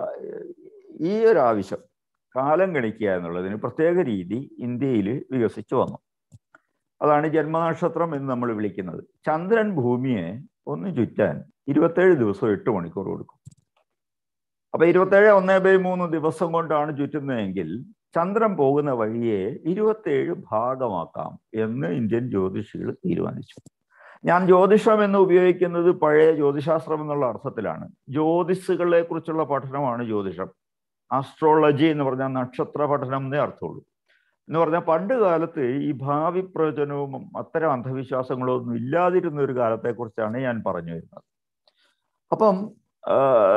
ഈ ഒരു ആവശ്യം കാലം ഗണിക്കുക എന്നുള്ളതിന് പ്രത്യേക രീതി ഇന്ത്യയിൽ വികസിച്ചു വന്നു അതാണ് ജന്മനക്ഷത്രം എന്ന് നമ്മൾ വിളിക്കുന്നത് ചന്ദ്രൻ ഭൂമിയെ ഒന്ന് ചുറ്റാൻ ഇരുപത്തേഴ് ദിവസം എട്ട് മണിക്കൂർ കൊടുക്കും അപ്പൊ ഇരുപത്തേഴ് ഒന്നേ ബൈ മൂന്ന് ദിവസം കൊണ്ടാണ് ചുറ്റുന്നതെങ്കിൽ ചന്ദ്രൻ പോകുന്ന വഴിയെ ഇരുപത്തേഴ് ഭാഗമാക്കാം എന്ന് ഇന്ത്യൻ ജ്യോതിഷികൾ തീരുമാനിച്ചു ഞാൻ ജ്യോതിഷം എന്ന് ഉപയോഗിക്കുന്നത് പഴയ ജ്യോതിശാസ്ത്രം എന്നുള്ള അർത്ഥത്തിലാണ് ജ്യോതിഷുകളെ കുറിച്ചുള്ള പഠനമാണ് ജ്യോതിഷം ആസ്ട്രോളജി എന്ന് പറഞ്ഞാൽ നക്ഷത്ര പഠനം എന്നേ അർത്ഥമുള്ളൂ എന്ന് പറഞ്ഞാൽ പണ്ട് കാലത്ത് ഈ ഭാവി പ്രവചനവും അത്തരം അന്ധവിശ്വാസങ്ങളോ ഒന്നും ഇല്ലാതിരുന്ന ഒരു കാലത്തെക്കുറിച്ചാണ് ഞാൻ പറഞ്ഞു വരുന്നത് അപ്പം ആ,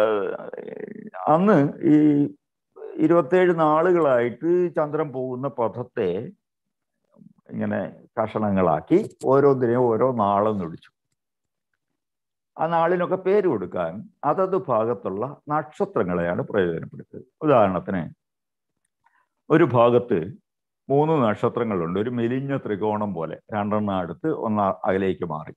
അന്ന് ഈ ഇരുപത്തേഴ് നാളുകളായിട്ട് ചന്ദ്രൻ പോകുന്ന പഥത്തെ ഇങ്ങനെ കഷണങ്ങളാക്കി ഓരോന്നിനെയും ഓരോ നാളെന്ന് വിളിച്ചു ആ നാളിനൊക്കെ പേര് കൊടുക്കാൻ അതത് ഭാഗത്തുള്ള നക്ഷത്രങ്ങളെയാണ് പ്രയോജനപ്പെടുത്തിയത് ഉദാഹരണത്തിന് ഒരു ഭാഗത്ത് മൂന്ന് നക്ഷത്രങ്ങളുണ്ട് ഒരു മെലിഞ്ഞ ത്രികോണം പോലെ രണ്ടെണ്ണം അടുത്ത് ഒന്ന് അകലേക്ക് മാറി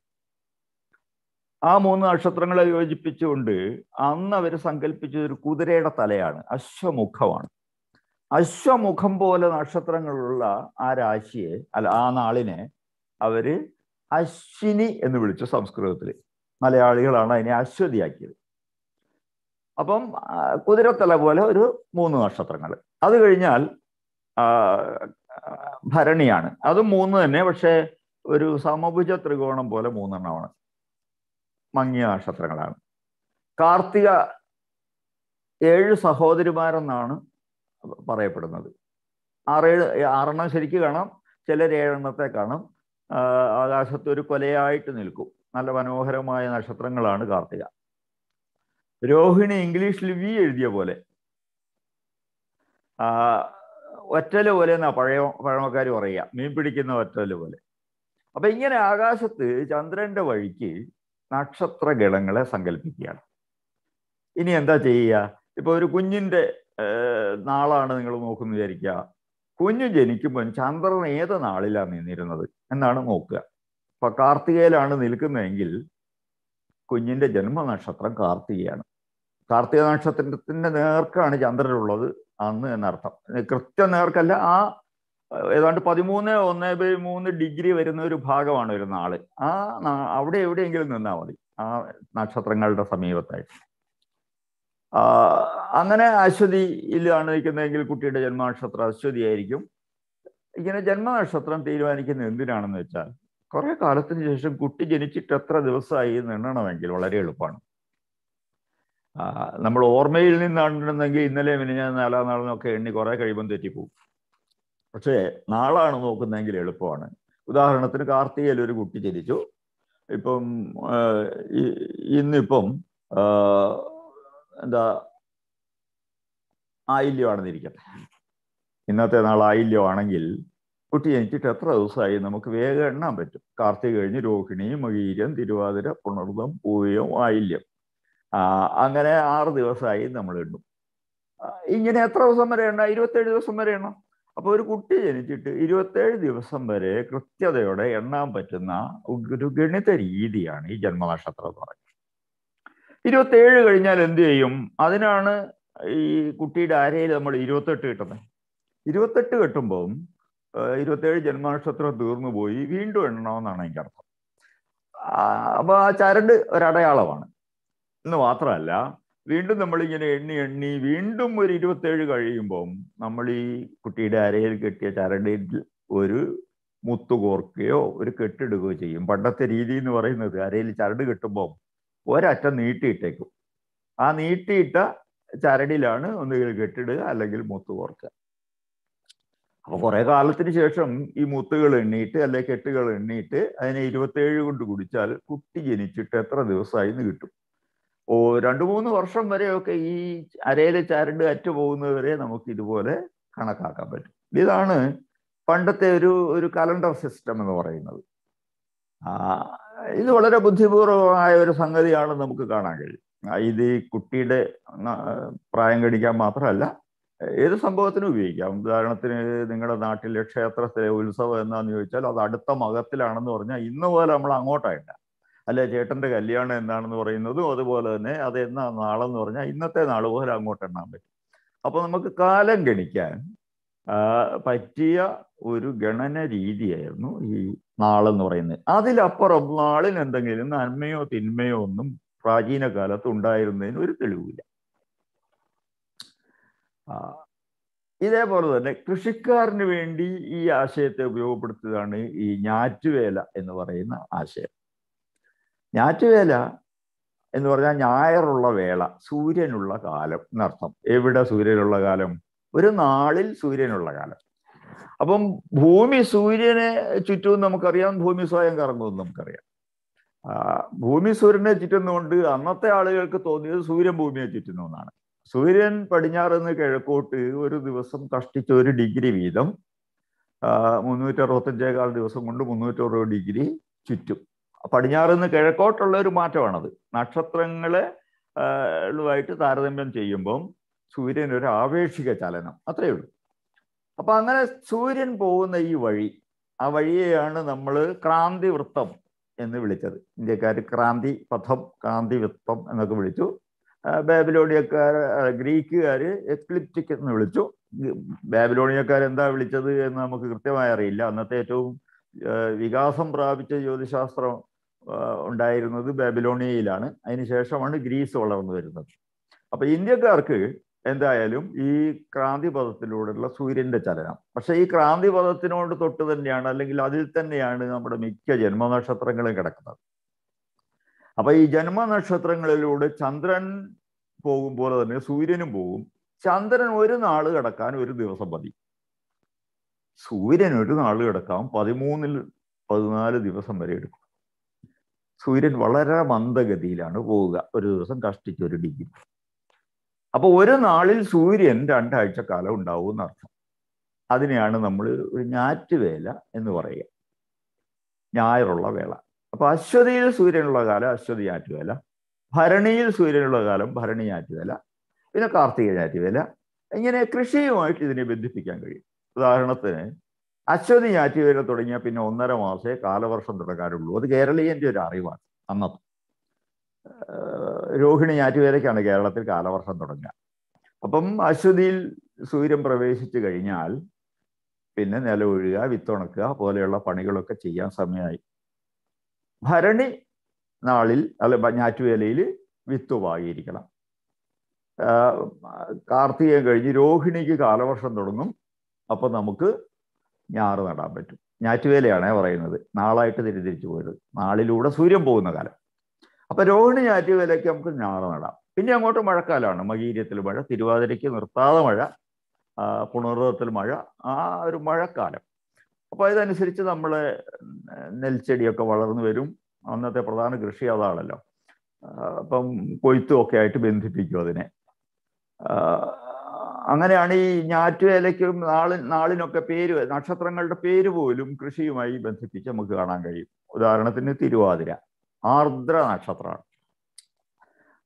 ആ മൂന്ന് നക്ഷത്രങ്ങളെ യോജിപ്പിച്ചുകൊണ്ട് അന്ന് അവർ സങ്കല്പിച്ചത് ഒരു കുതിരയുടെ തലയാണ് അശ്വമുഖമാണ് അശ്വമുഖം പോലെ നക്ഷത്രങ്ങളുള്ള ആ രാശിയെ അല്ല ആ നാളിനെ അവര് അശ്വിനി എന്ന് വിളിച്ചു സംസ്കൃതത്തിൽ മലയാളികളാണ് അതിനെ അശ്വതിയാക്കിയത് അപ്പം ആ, കുതിരത്തല പോലെ ഒരു മൂന്ന് നക്ഷത്രങ്ങൾ അത് കഴിഞ്ഞാൽ ആ, ഭരണിയാണ് അതും മൂന്ന് തന്നെ പക്ഷേ ഒരു സമഭുജ ത്രികോണം പോലെ മൂന്നെണ്ണമാണ് മങ്ങിയ നക്ഷത്രങ്ങളാണ് കാർത്തിക ഏഴ് സഹോദരിമാരെന്നാണ് പറയപ്പെടുന്നത് ആറേഴ് ആറെണ്ണം ശരിക്ക് കാണാം ചിലർ ഏഴെണ്ണത്തെ കാണാം ആ, ആകാശത്ത് ഒരു കൊലയായിട്ട് നിൽക്കും നല്ല മനോഹരമായ നക്ഷത്രങ്ങളാണ് കാർത്തിക രോഹിണി ഇംഗ്ലീഷിൽ വി എഴുതിയ പോലെ ആ, ഒറ്റല് പോലെ എന്നാ പഴയ പഴമക്കാർ പറയുക മീൻ പിടിക്കുന്ന ഒറ്റല് പോലെ അപ്പൊ ഇങ്ങനെ ആകാശത്ത് ചന്ദ്രന്റെ വഴിക്ക് നക്ഷത്ര ഗണങ്ങളെ സങ്കല്പിക്കുകയാണ് ഇനി എന്താ ചെയ്യുക ഇപ്പൊ ഒരു കുഞ്ഞിന്റെ ഏർ, നാളാണ് നിങ്ങൾ നോക്കുന്നു വിചാരിക്കുക കുഞ്ഞ് ജനിക്കുമ്പോൾ ചന്ദ്രൻ ഏത് നാളിലാണ് നിന്നിരുന്നത് എന്നാണ് നോക്കുക അപ്പൊ കാർത്തികയിലാണ് നിൽക്കുന്നതെങ്കിൽ കുഞ്ഞിന്റെ ജന്മനക്ഷത്രം കാർത്തികയാണ് കാർത്തിക നക്ഷത്രത്തിന്റെ നേർക്കാണ് ചന്ദ്രനുള്ളത് അന്ന് എന്നർത്ഥം കൃത്യം നേർക്കല്ല ആ ഏതാണ്ട് പതിമൂന്ന് ഒന്ന് ബൈ മൂന്ന് ഡിഗ്രി വരുന്ന ഒരു ഭാഗമാണ് ഒരു നാള് ആ നാ- അവിടെ എവിടെയെങ്കിലും നിന്നാൽ മതി ആ നക്ഷത്രങ്ങളുടെ സമീപത്തായിട്ട് ആ, അങ്ങനെ അശ്വതിയിലാണ് നിൽക്കുന്നതെങ്കിൽ കുട്ടിയുടെ ജന്മനക്ഷത്രം അശ്വതി ആയിരിക്കും ഇങ്ങനെ ജന്മനക്ഷത്രം തീരുമാനിക്കുന്നത് എന്തിനാണെന്ന് വെച്ചാൽ കുറെ കാലത്തിന് ശേഷം കുട്ടി ജനിച്ചിട്ട് എത്ര ദിവസമായി എന്ന് എണ്ണണമെങ്കിൽ വളരെ എളുപ്പമാണ് ആ, നമ്മൾ ഓർമ്മയിൽ നിന്നാണെന്നുണ്ടെങ്കിൽ ഇന്നലെ മിനിഞ്ഞാൽ നാലാം നാളെന്നൊക്കെ എണ്ണി കുറെ കഴിയുമ്പം തെറ്റിപ്പോവും പക്ഷേ നാളാണ് നോക്കുന്നതെങ്കിൽ എളുപ്പമാണ് ഉദാഹരണത്തിന് കാർത്തികയിൽ ഒരു കുട്ടി ജനിച്ചു ഇപ്പം ആ, ഇ- ഇന്നിപ്പം ആ, എന്താ ആയില്യമാണെന്നിരിക്കട്ടെ ഇന്നത്തെ നാൾ ആയില്യമാണെങ്കിൽ കുട്ടി ജനിച്ചിട്ട് എത്ര ദിവസമായി നമുക്ക് വേഗം എണ്ണാൻ പറ്റും കാർത്തിക കഴിഞ്ഞ് രോഹിണി മകീരം തിരുവാതിര പുണർദം പൂയം ആയില്യം ആ, അങ്ങനെ ആറ് ദിവസമായി നമ്മൾ എണ്ണും ആ, ഇങ്ങനെ എത്ര ദിവസം വരെ എണ്ണ ഇരുപത്തേഴ് ദിവസം വരെ എണ്ണണം അപ്പൊ ഒരു കുട്ടി ജനിച്ചിട്ട് ഇരുപത്തേഴ് ദിവസം വരെ കൃത്യതയോടെ എണ്ണാൻ പറ്റുന്ന ഒരു ഗണിത രീതിയാണ് ഈ ജന്മനക്ഷത്രം എന്ന് പറയുന്നത് ഇരുപത്തേഴ് കഴിഞ്ഞാൽ എന്ത് ചെയ്യും അതിനാണ് ഈ കുട്ടിയുടെ അരയിൽ നമ്മൾ ഇരുപത്തെട്ട് കിട്ടുന്നത് ഇരുപത്തെട്ട് കെട്ടുമ്പോൾ ഇരുപത്തേഴ് ജന്മനക്ഷത്രം തീർന്നു പോയി വീണ്ടും എണ്ണണമെന്നാണ് അതിൻ്റെ അർത്ഥം ആ, അപ്പൊ ആ ചരട് ഒരടയാളമാണ് എന്ന് മാത്രമല്ല വീണ്ടും നമ്മളിങ്ങനെ എണ്ണി എണ്ണി വീണ്ടും ഒരു ഇരുപത്തേഴ് കഴിയുമ്പം നമ്മൾ ഈ കുട്ടിയുടെ അരയിൽ കെട്ടിയ ചരടിൽ ഒരു മുത്തു കോർക്കുകയോ ഒരു കെട്ടിടുകയോ ചെയ്യും പണ്ടത്തെ രീതി എന്ന് പറയുന്നത് അരയിൽ ചരട് കെട്ടുമ്പോൾ ഒരറ്റം നീട്ടിയിട്ടേക്കും ആ നീട്ടിയിട്ട ചരടിലാണ് ഒന്നുകിൽ കെട്ടിടുക അല്ലെങ്കിൽ മുത്ത് കോർക്കുക അപ്പൊ കുറെ കാലത്തിന് ശേഷം ഈ മുത്തുകൾ എണ്ണിയിട്ട് അല്ലെ കെട്ടുകൾ എണ്ണിയിട്ട് അതിനെ ഇരുപത്തേഴ് കൊണ്ട് കുടിച്ചാൽ കുട്ടി ജനിച്ചിട്ട് എത്ര ദിവസമായി എന്ന് കിട്ടും ഓ രണ്ടു മൂന്ന് വർഷം വരെയൊക്കെ ഈ അരയിലെ ചരട് അറ്റു പോകുന്നത് വരെ നമുക്ക് ഇതുപോലെ കണക്കാക്കാൻ പറ്റും ഇതാണ് പണ്ടത്തെ ഒരു ഒരു കലണ്ടർ സിസ്റ്റം എന്ന് പറയുന്നത് ആ, ഇത് വളരെ ബുദ്ധിപൂർവമായ ഒരു സംഗതിയാണ് നമുക്ക് കാണാൻ കഴിയും ആ, ഇത് ഈ കുട്ടിയുടെ ആ, പ്രായം കടിക്കാൻ മാത്രമല്ല ഏത് സംഭവത്തിനും ഉപയോഗിക്കാം ഉദാഹരണത്തിന് നിങ്ങളുടെ നാട്ടിലെ ക്ഷേത്രത്തിലെ ഉത്സവം എന്നാന്ന് ചോദിച്ചാൽ അത് അടുത്ത മകത്തിലാണെന്ന് പറഞ്ഞാൽ ഇന്ന് പോലെ നമ്മൾ അങ്ങോട്ടായിട്ട അല്ലെ ചേട്ടന്റെ കല്യാണം എന്താണെന്ന് പറയുന്നതും അതുപോലെ തന്നെ അത് എന്നാ നാളെന്ന് പറഞ്ഞാൽ ഇന്നത്തെ നാൾ പോലെ അങ്ങോട്ട് എണ്ണാൻ പറ്റും അപ്പൊ നമുക്ക് കാലം ഗണിക്കാൻ ആ, പറ്റിയ ഒരു ഗണന രീതിയായിരുന്നു ഈ നാളെന്ന് പറയുന്നത് അതിലപ്പുറം നാളിന് എന്തെങ്കിലും നന്മയോ തിന്മയോ ഒന്നും പ്രാചീന കാലത്ത് ഉണ്ടായിരുന്നതിന് ഒരു തെളിവില്ല ആ, ഇതേപോലെ തന്നെ കൃഷിക്കാരന് വേണ്ടി ഈ ആശയത്തെ ഉപയോഗപ്പെടുത്തുകയാണ് ഈ ഞാറ്റുവേല എന്ന് പറയുന്ന ആശയം ഞാറ്റുവേല എന്ന് പറഞ്ഞാൽ ഞായറുള്ള വേള സൂര്യനുള്ള കാലം എന്നർത്ഥം എവിടെ സൂര്യനുള്ള കാലം ഒരു നാളിൽ സൂര്യനുള്ള കാലം അപ്പം ഭൂമി സൂര്യനെ ചുറ്റും നമുക്കറിയാം ഭൂമി സ്വയം കറങ്ങുമെന്ന് നമുക്കറിയാം ആ, ഭൂമി സൂര്യനെ ചുറ്റുന്നതുകൊണ്ട് അന്നത്തെ ആളുകൾക്ക് തോന്നിയത് സൂര്യൻ ഭൂമിയെ ചുറ്റുന്നു എന്നാണ് സൂര്യൻ പടിഞ്ഞാറ് നിന്ന് കിഴക്കോട്ട് ഒരു ദിവസം കഷ്ടിച്ച് ഒരു ഡിഗ്രി വീതം മുന്നൂറ്റി അറുപത്തഞ്ചേകാൽ ദിവസം കൊണ്ട് മുന്നൂറ്ററുപത് ഡിഗ്രി ചുറ്റും പടിഞ്ഞാറ് നിന്ന് കിഴക്കോട്ടുള്ള ഒരു മാറ്റമാണത് നക്ഷത്രങ്ങളെ ആ, ളുമായിട്ട് താരതമ്യം ചെയ്യുമ്പം സൂര്യൻ ഒരു ആവേശിക ചലനം അത്രയേ ഉള്ളൂ അപ്പൊ അങ്ങനെ സൂര്യൻ പോകുന്ന ഈ വഴി ആ വഴിയെയാണ് നമ്മൾ ക്രാന്തി വൃത്തം എന്ന് വിളിച്ചത് ഇന്ത്യക്കാർ ക്രാന്തി പഥം ക്രാന്തി വൃത്തം എന്നൊക്കെ വിളിച്ചു ആ, ബാബിലോണിയക്കാർ ആ, ഗ്രീക്കുകാർ എക്ലിപ്റ്റിക് എന്ന് വിളിച്ചു ബാബിലോണിയക്കാർ എന്താ വിളിച്ചത് എന്ന് നമുക്ക് കൃത്യമായി അറിയില്ല അന്നത്തെ ഏറ്റവും ആ, വികാസം പ്രാപിച്ച ജ്യോതിശാസ്ത്രം ആ, ഉണ്ടായിരുന്നത് ബാബിലോണിയയിലാണ് അതിനുശേഷമാണ് ഗ്രീസ് വളർന്നു വരുന്നത് അപ്പൊ ഇന്ത്യക്കാർക്ക് എന്തായാലും ഈ ക്രാന്തി പദത്തിലൂടെയുള്ള സൂര്യന്റെ ചലനം പക്ഷെ ഈ ക്രാന്തി പദത്തിനോട് തൊട്ട് തന്നെയാണ് അല്ലെങ്കിൽ അതിൽ തന്നെയാണ് നമ്മുടെ മിക്ക ജന്മനക്ഷത്രങ്ങളും കിടക്കുന്നത് അപ്പൊ ഈ ജന്മനക്ഷത്രങ്ങളിലൂടെ ചന്ദ്രൻ പോകും പോലെ തന്നെ സൂര്യനും പോകും ചന്ദ്രൻ ഒരു നാള് കിടക്കാൻ ഒരു ദിവസം മതി സൂര്യൻ ഒരു നാള് കിടക്കാൻ പതിമൂന്നിൽ പതിനാല് ദിവസം വരെ എടുക്കും സൂര്യൻ വളരെ മന്ദഗതിയിലാണ് പോവുക ഒരു ദിവസം കഷ്ടിച്ച് ഒരു ഡിഗ്രി അപ്പൊ ഒരു നാളിൽ സൂര്യൻ രണ്ടാഴ്ച കാലം ഉണ്ടാവും എന്നർത്ഥം അതിനെയാണ് നമ്മൾ ഒരു ഞാറ്റുവേല എന്ന് പറയുക ഞായറുള്ള വേള അപ്പൊ അശ്വതിയിൽ സൂര്യനുള്ള കാലം അശ്വതി ഞാറ്റുവേല ഭരണിയിൽ സൂര്യനുള്ള കാലം ഭരണി ഞാറ്റുവേല പിന്നെ കാർത്തിക ഞാറ്റുവേല ഇങ്ങനെ കൃഷിയുമായിട്ട് ഇതിനെ ബന്ധിപ്പിക്കാൻ കഴിയും ഉദാഹരണത്തിന് അശ്വതി ഞാറ്റുവേല തുടങ്ങിയാൽ പിന്നെ ഒന്നര മാസേ കാലവർഷം തുടങ്ങാറുള്ളൂ അത് കേരളീയന്റെ ഒരു അറിവാണ് അന്നത്തെ ഏഹ് രോഹിണി ഞാറ്റുവേലയ്ക്കാണ് കേരളത്തിൽ കാലവർഷം തുടങ്ങുക അപ്പം അശ്വതിയിൽ സൂര്യൻ പ്രവേശിച്ചു കഴിഞ്ഞാൽ പിന്നെ നിലവൊഴുക വിത്തുണക്കുക പോലെയുള്ള പണികളൊക്കെ ചെയ്യാൻ സമയമായി ഭരണി നാളിൽ അല്ല ബ- ഞാറ്റുവേലയിൽ വിത്ത് പാകിയിരിക്കണം ആഹ് കാർത്തികയും കഴിഞ്ഞ് രോഹിണിക്ക് കാലവർഷം തുടങ്ങും അപ്പൊ നമുക്ക് ഞാറ് നടാൻ പറ്റും ഞാറ്റുവേലയാണേ പറയുന്നത് നാളായിട്ട് തിരിതിരിച്ചു പോയത് നാളിലൂടെ സൂര്യൻ പോകുന്ന കാലം അപ്പൊ രോഹിണി ഞാറ്റുവേലയ്ക്ക് നമുക്ക് ഞാറ് നടാം പിന്നെ അങ്ങോട്ട് മഴക്കാലമാണ് മകീര്യത്തിൽ മഴ തിരുവാതിരയ്ക്ക് നിർത്താതെ മഴ ആ, പുണർവത്തിൽ മഴ ആ ഒരു മഴക്കാലം അപ്പൊ ഇതനുസരിച്ച് നമ്മളെ നെൽച്ചെടിയൊക്കെ വളർന്നു വരും അന്നത്തെ പ്രധാന കൃഷി അതാണല്ലോ ആ, അപ്പം കൊയ്ത്തും ഒക്കെ ആയിട്ട് ബന്ധിപ്പിക്കും അതിനെ ആ, അങ്ങനെയാണ് ഈ ഞാറ്റുവേലയ്ക്കും നാളി നാളിനൊക്കെ പേര് നക്ഷത്രങ്ങളുടെ പേര് പോലും കൃഷിയുമായി ബന്ധിപ്പിച്ച് നമുക്ക് കാണാൻ കഴിയും ഉദാഹരണത്തിന് തിരുവാതിര ആർദ്ര നക്ഷത്രമാണ്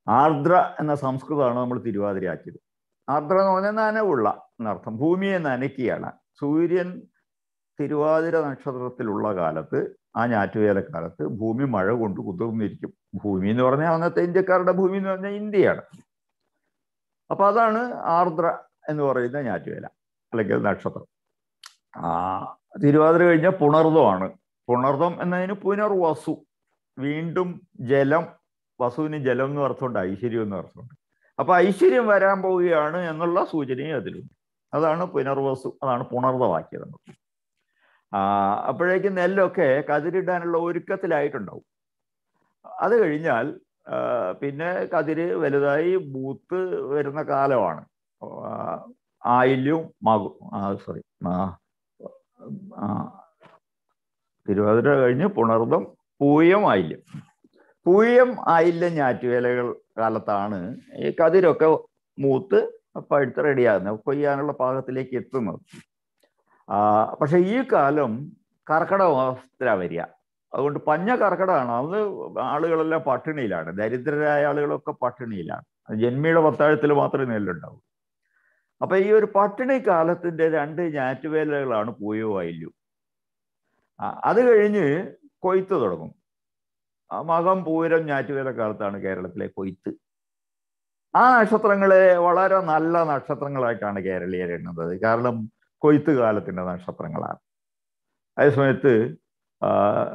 ആർദ്ര എന്ന സംസ്കൃതമാണ് നമ്മൾ തിരുവാതിരയാക്കിയത് ആർദ്ര എന്ന് പറഞ്ഞാൽ നനവുള്ള എന്നർത്ഥം ഭൂമിയെ നനയ്ക്കുകയാണ് സൂര്യൻ തിരുവാതിര നക്ഷത്രത്തിലുള്ള കാലത്ത് ആ ഞാറ്റുവേലക്കാലത്ത് ഭൂമി മഴ കൊണ്ട് കുതിർന്നിരിക്കും ഭൂമി എന്ന് പറഞ്ഞാൽ അന്നത്തെ ഇന്ത്യക്കാരുടെ ഭൂമി എന്ന് പറഞ്ഞാൽ ഇന്ത്യയാണ് അപ്പൊ അതാണ് ആർദ്ര എന്ന് പറയുന്ന ഞാറ്റുവേല അല്ലെങ്കിൽ നക്ഷത്രം ആ തിരുവാതിര കഴിഞ്ഞാൽ പുണർദമാണ് പുണർദം എന്നതിന് പുനർവസു വീണ്ടും ജലം വസുവിന് ജലം എന്ന് അർത്ഥമുണ്ട് ഐശ്വര്യം എന്ന് അർത്ഥമുണ്ട് അപ്പൊ ഐശ്വര്യം വരാൻ പോവുകയാണ് എന്നുള്ള സൂചനയും അതിലുണ്ട് അതാണ് പുനർവസു അതാണ് പുണർദമാക്കിയത് നമ്മൾ ആ അപ്പോഴേക്കും നെല്ലൊക്കെ കതിരിടാനുള്ള ഒരുക്കത്തിലായിട്ടുണ്ടാവും അത് കഴിഞ്ഞാൽ ആ, പിന്നെ കതിര് വലുതായി മൂത്ത് വരുന്ന കാലമാണ് ആ, ആയില്യവും മകും ആ സോറി ആ തിരുവാതിര കഴിഞ്ഞ് പുണർദം പൂയം ആയില്യം പൂയം ആയില്യം ഞാറ്റുവേലകൾ കാലത്താണ് ഈ കതിരൊക്കെ മൂത്ത് പഴുത്ത് റെഡിയാകുന്നത് കൊയ്യാനുള്ള പാകത്തിലേക്ക് എത്തുന്നത് ആ പക്ഷെ ഈ കാലം കർക്കിടക മാസത്തിലാണ് വരിക അതുകൊണ്ട് പഞ്ഞ കർക്കിടകമാണ് അത് ആളുകളെല്ലാം പട്ടിണിയിലാണ് ദരിദ്രരായ ആളുകളൊക്കെ പട്ടിണിയിലാണ് ജന്മിയുടെ പത്താഴത്തിൽ മാത്രമേ നെല്ലുണ്ടാവൂ അപ്പൊ ഈ ഒരു പട്ടിണി കാലത്തിന്റെ രണ്ട് ഞാറ്റുവേലകളാണ് പൂയോ ആയില്ലു അത് കഴിഞ്ഞ് കൊയ്ത്ത് തുടങ്ങും ആ മകം പൂരം ഞാറ്റുവേല കാലത്താണ് കേരളത്തിലെ കൊയ്ത്ത് ആ നക്ഷത്രങ്ങളെ വളരെ നല്ല നക്ഷത്രങ്ങളായിട്ടാണ് കേരളീയർ എണ്ണുന്നത് കാരണം കൊയ്ത്ത് കാലത്തിന്റെ നക്ഷത്രങ്ങളാണ് അതേസമയത്ത് ആ,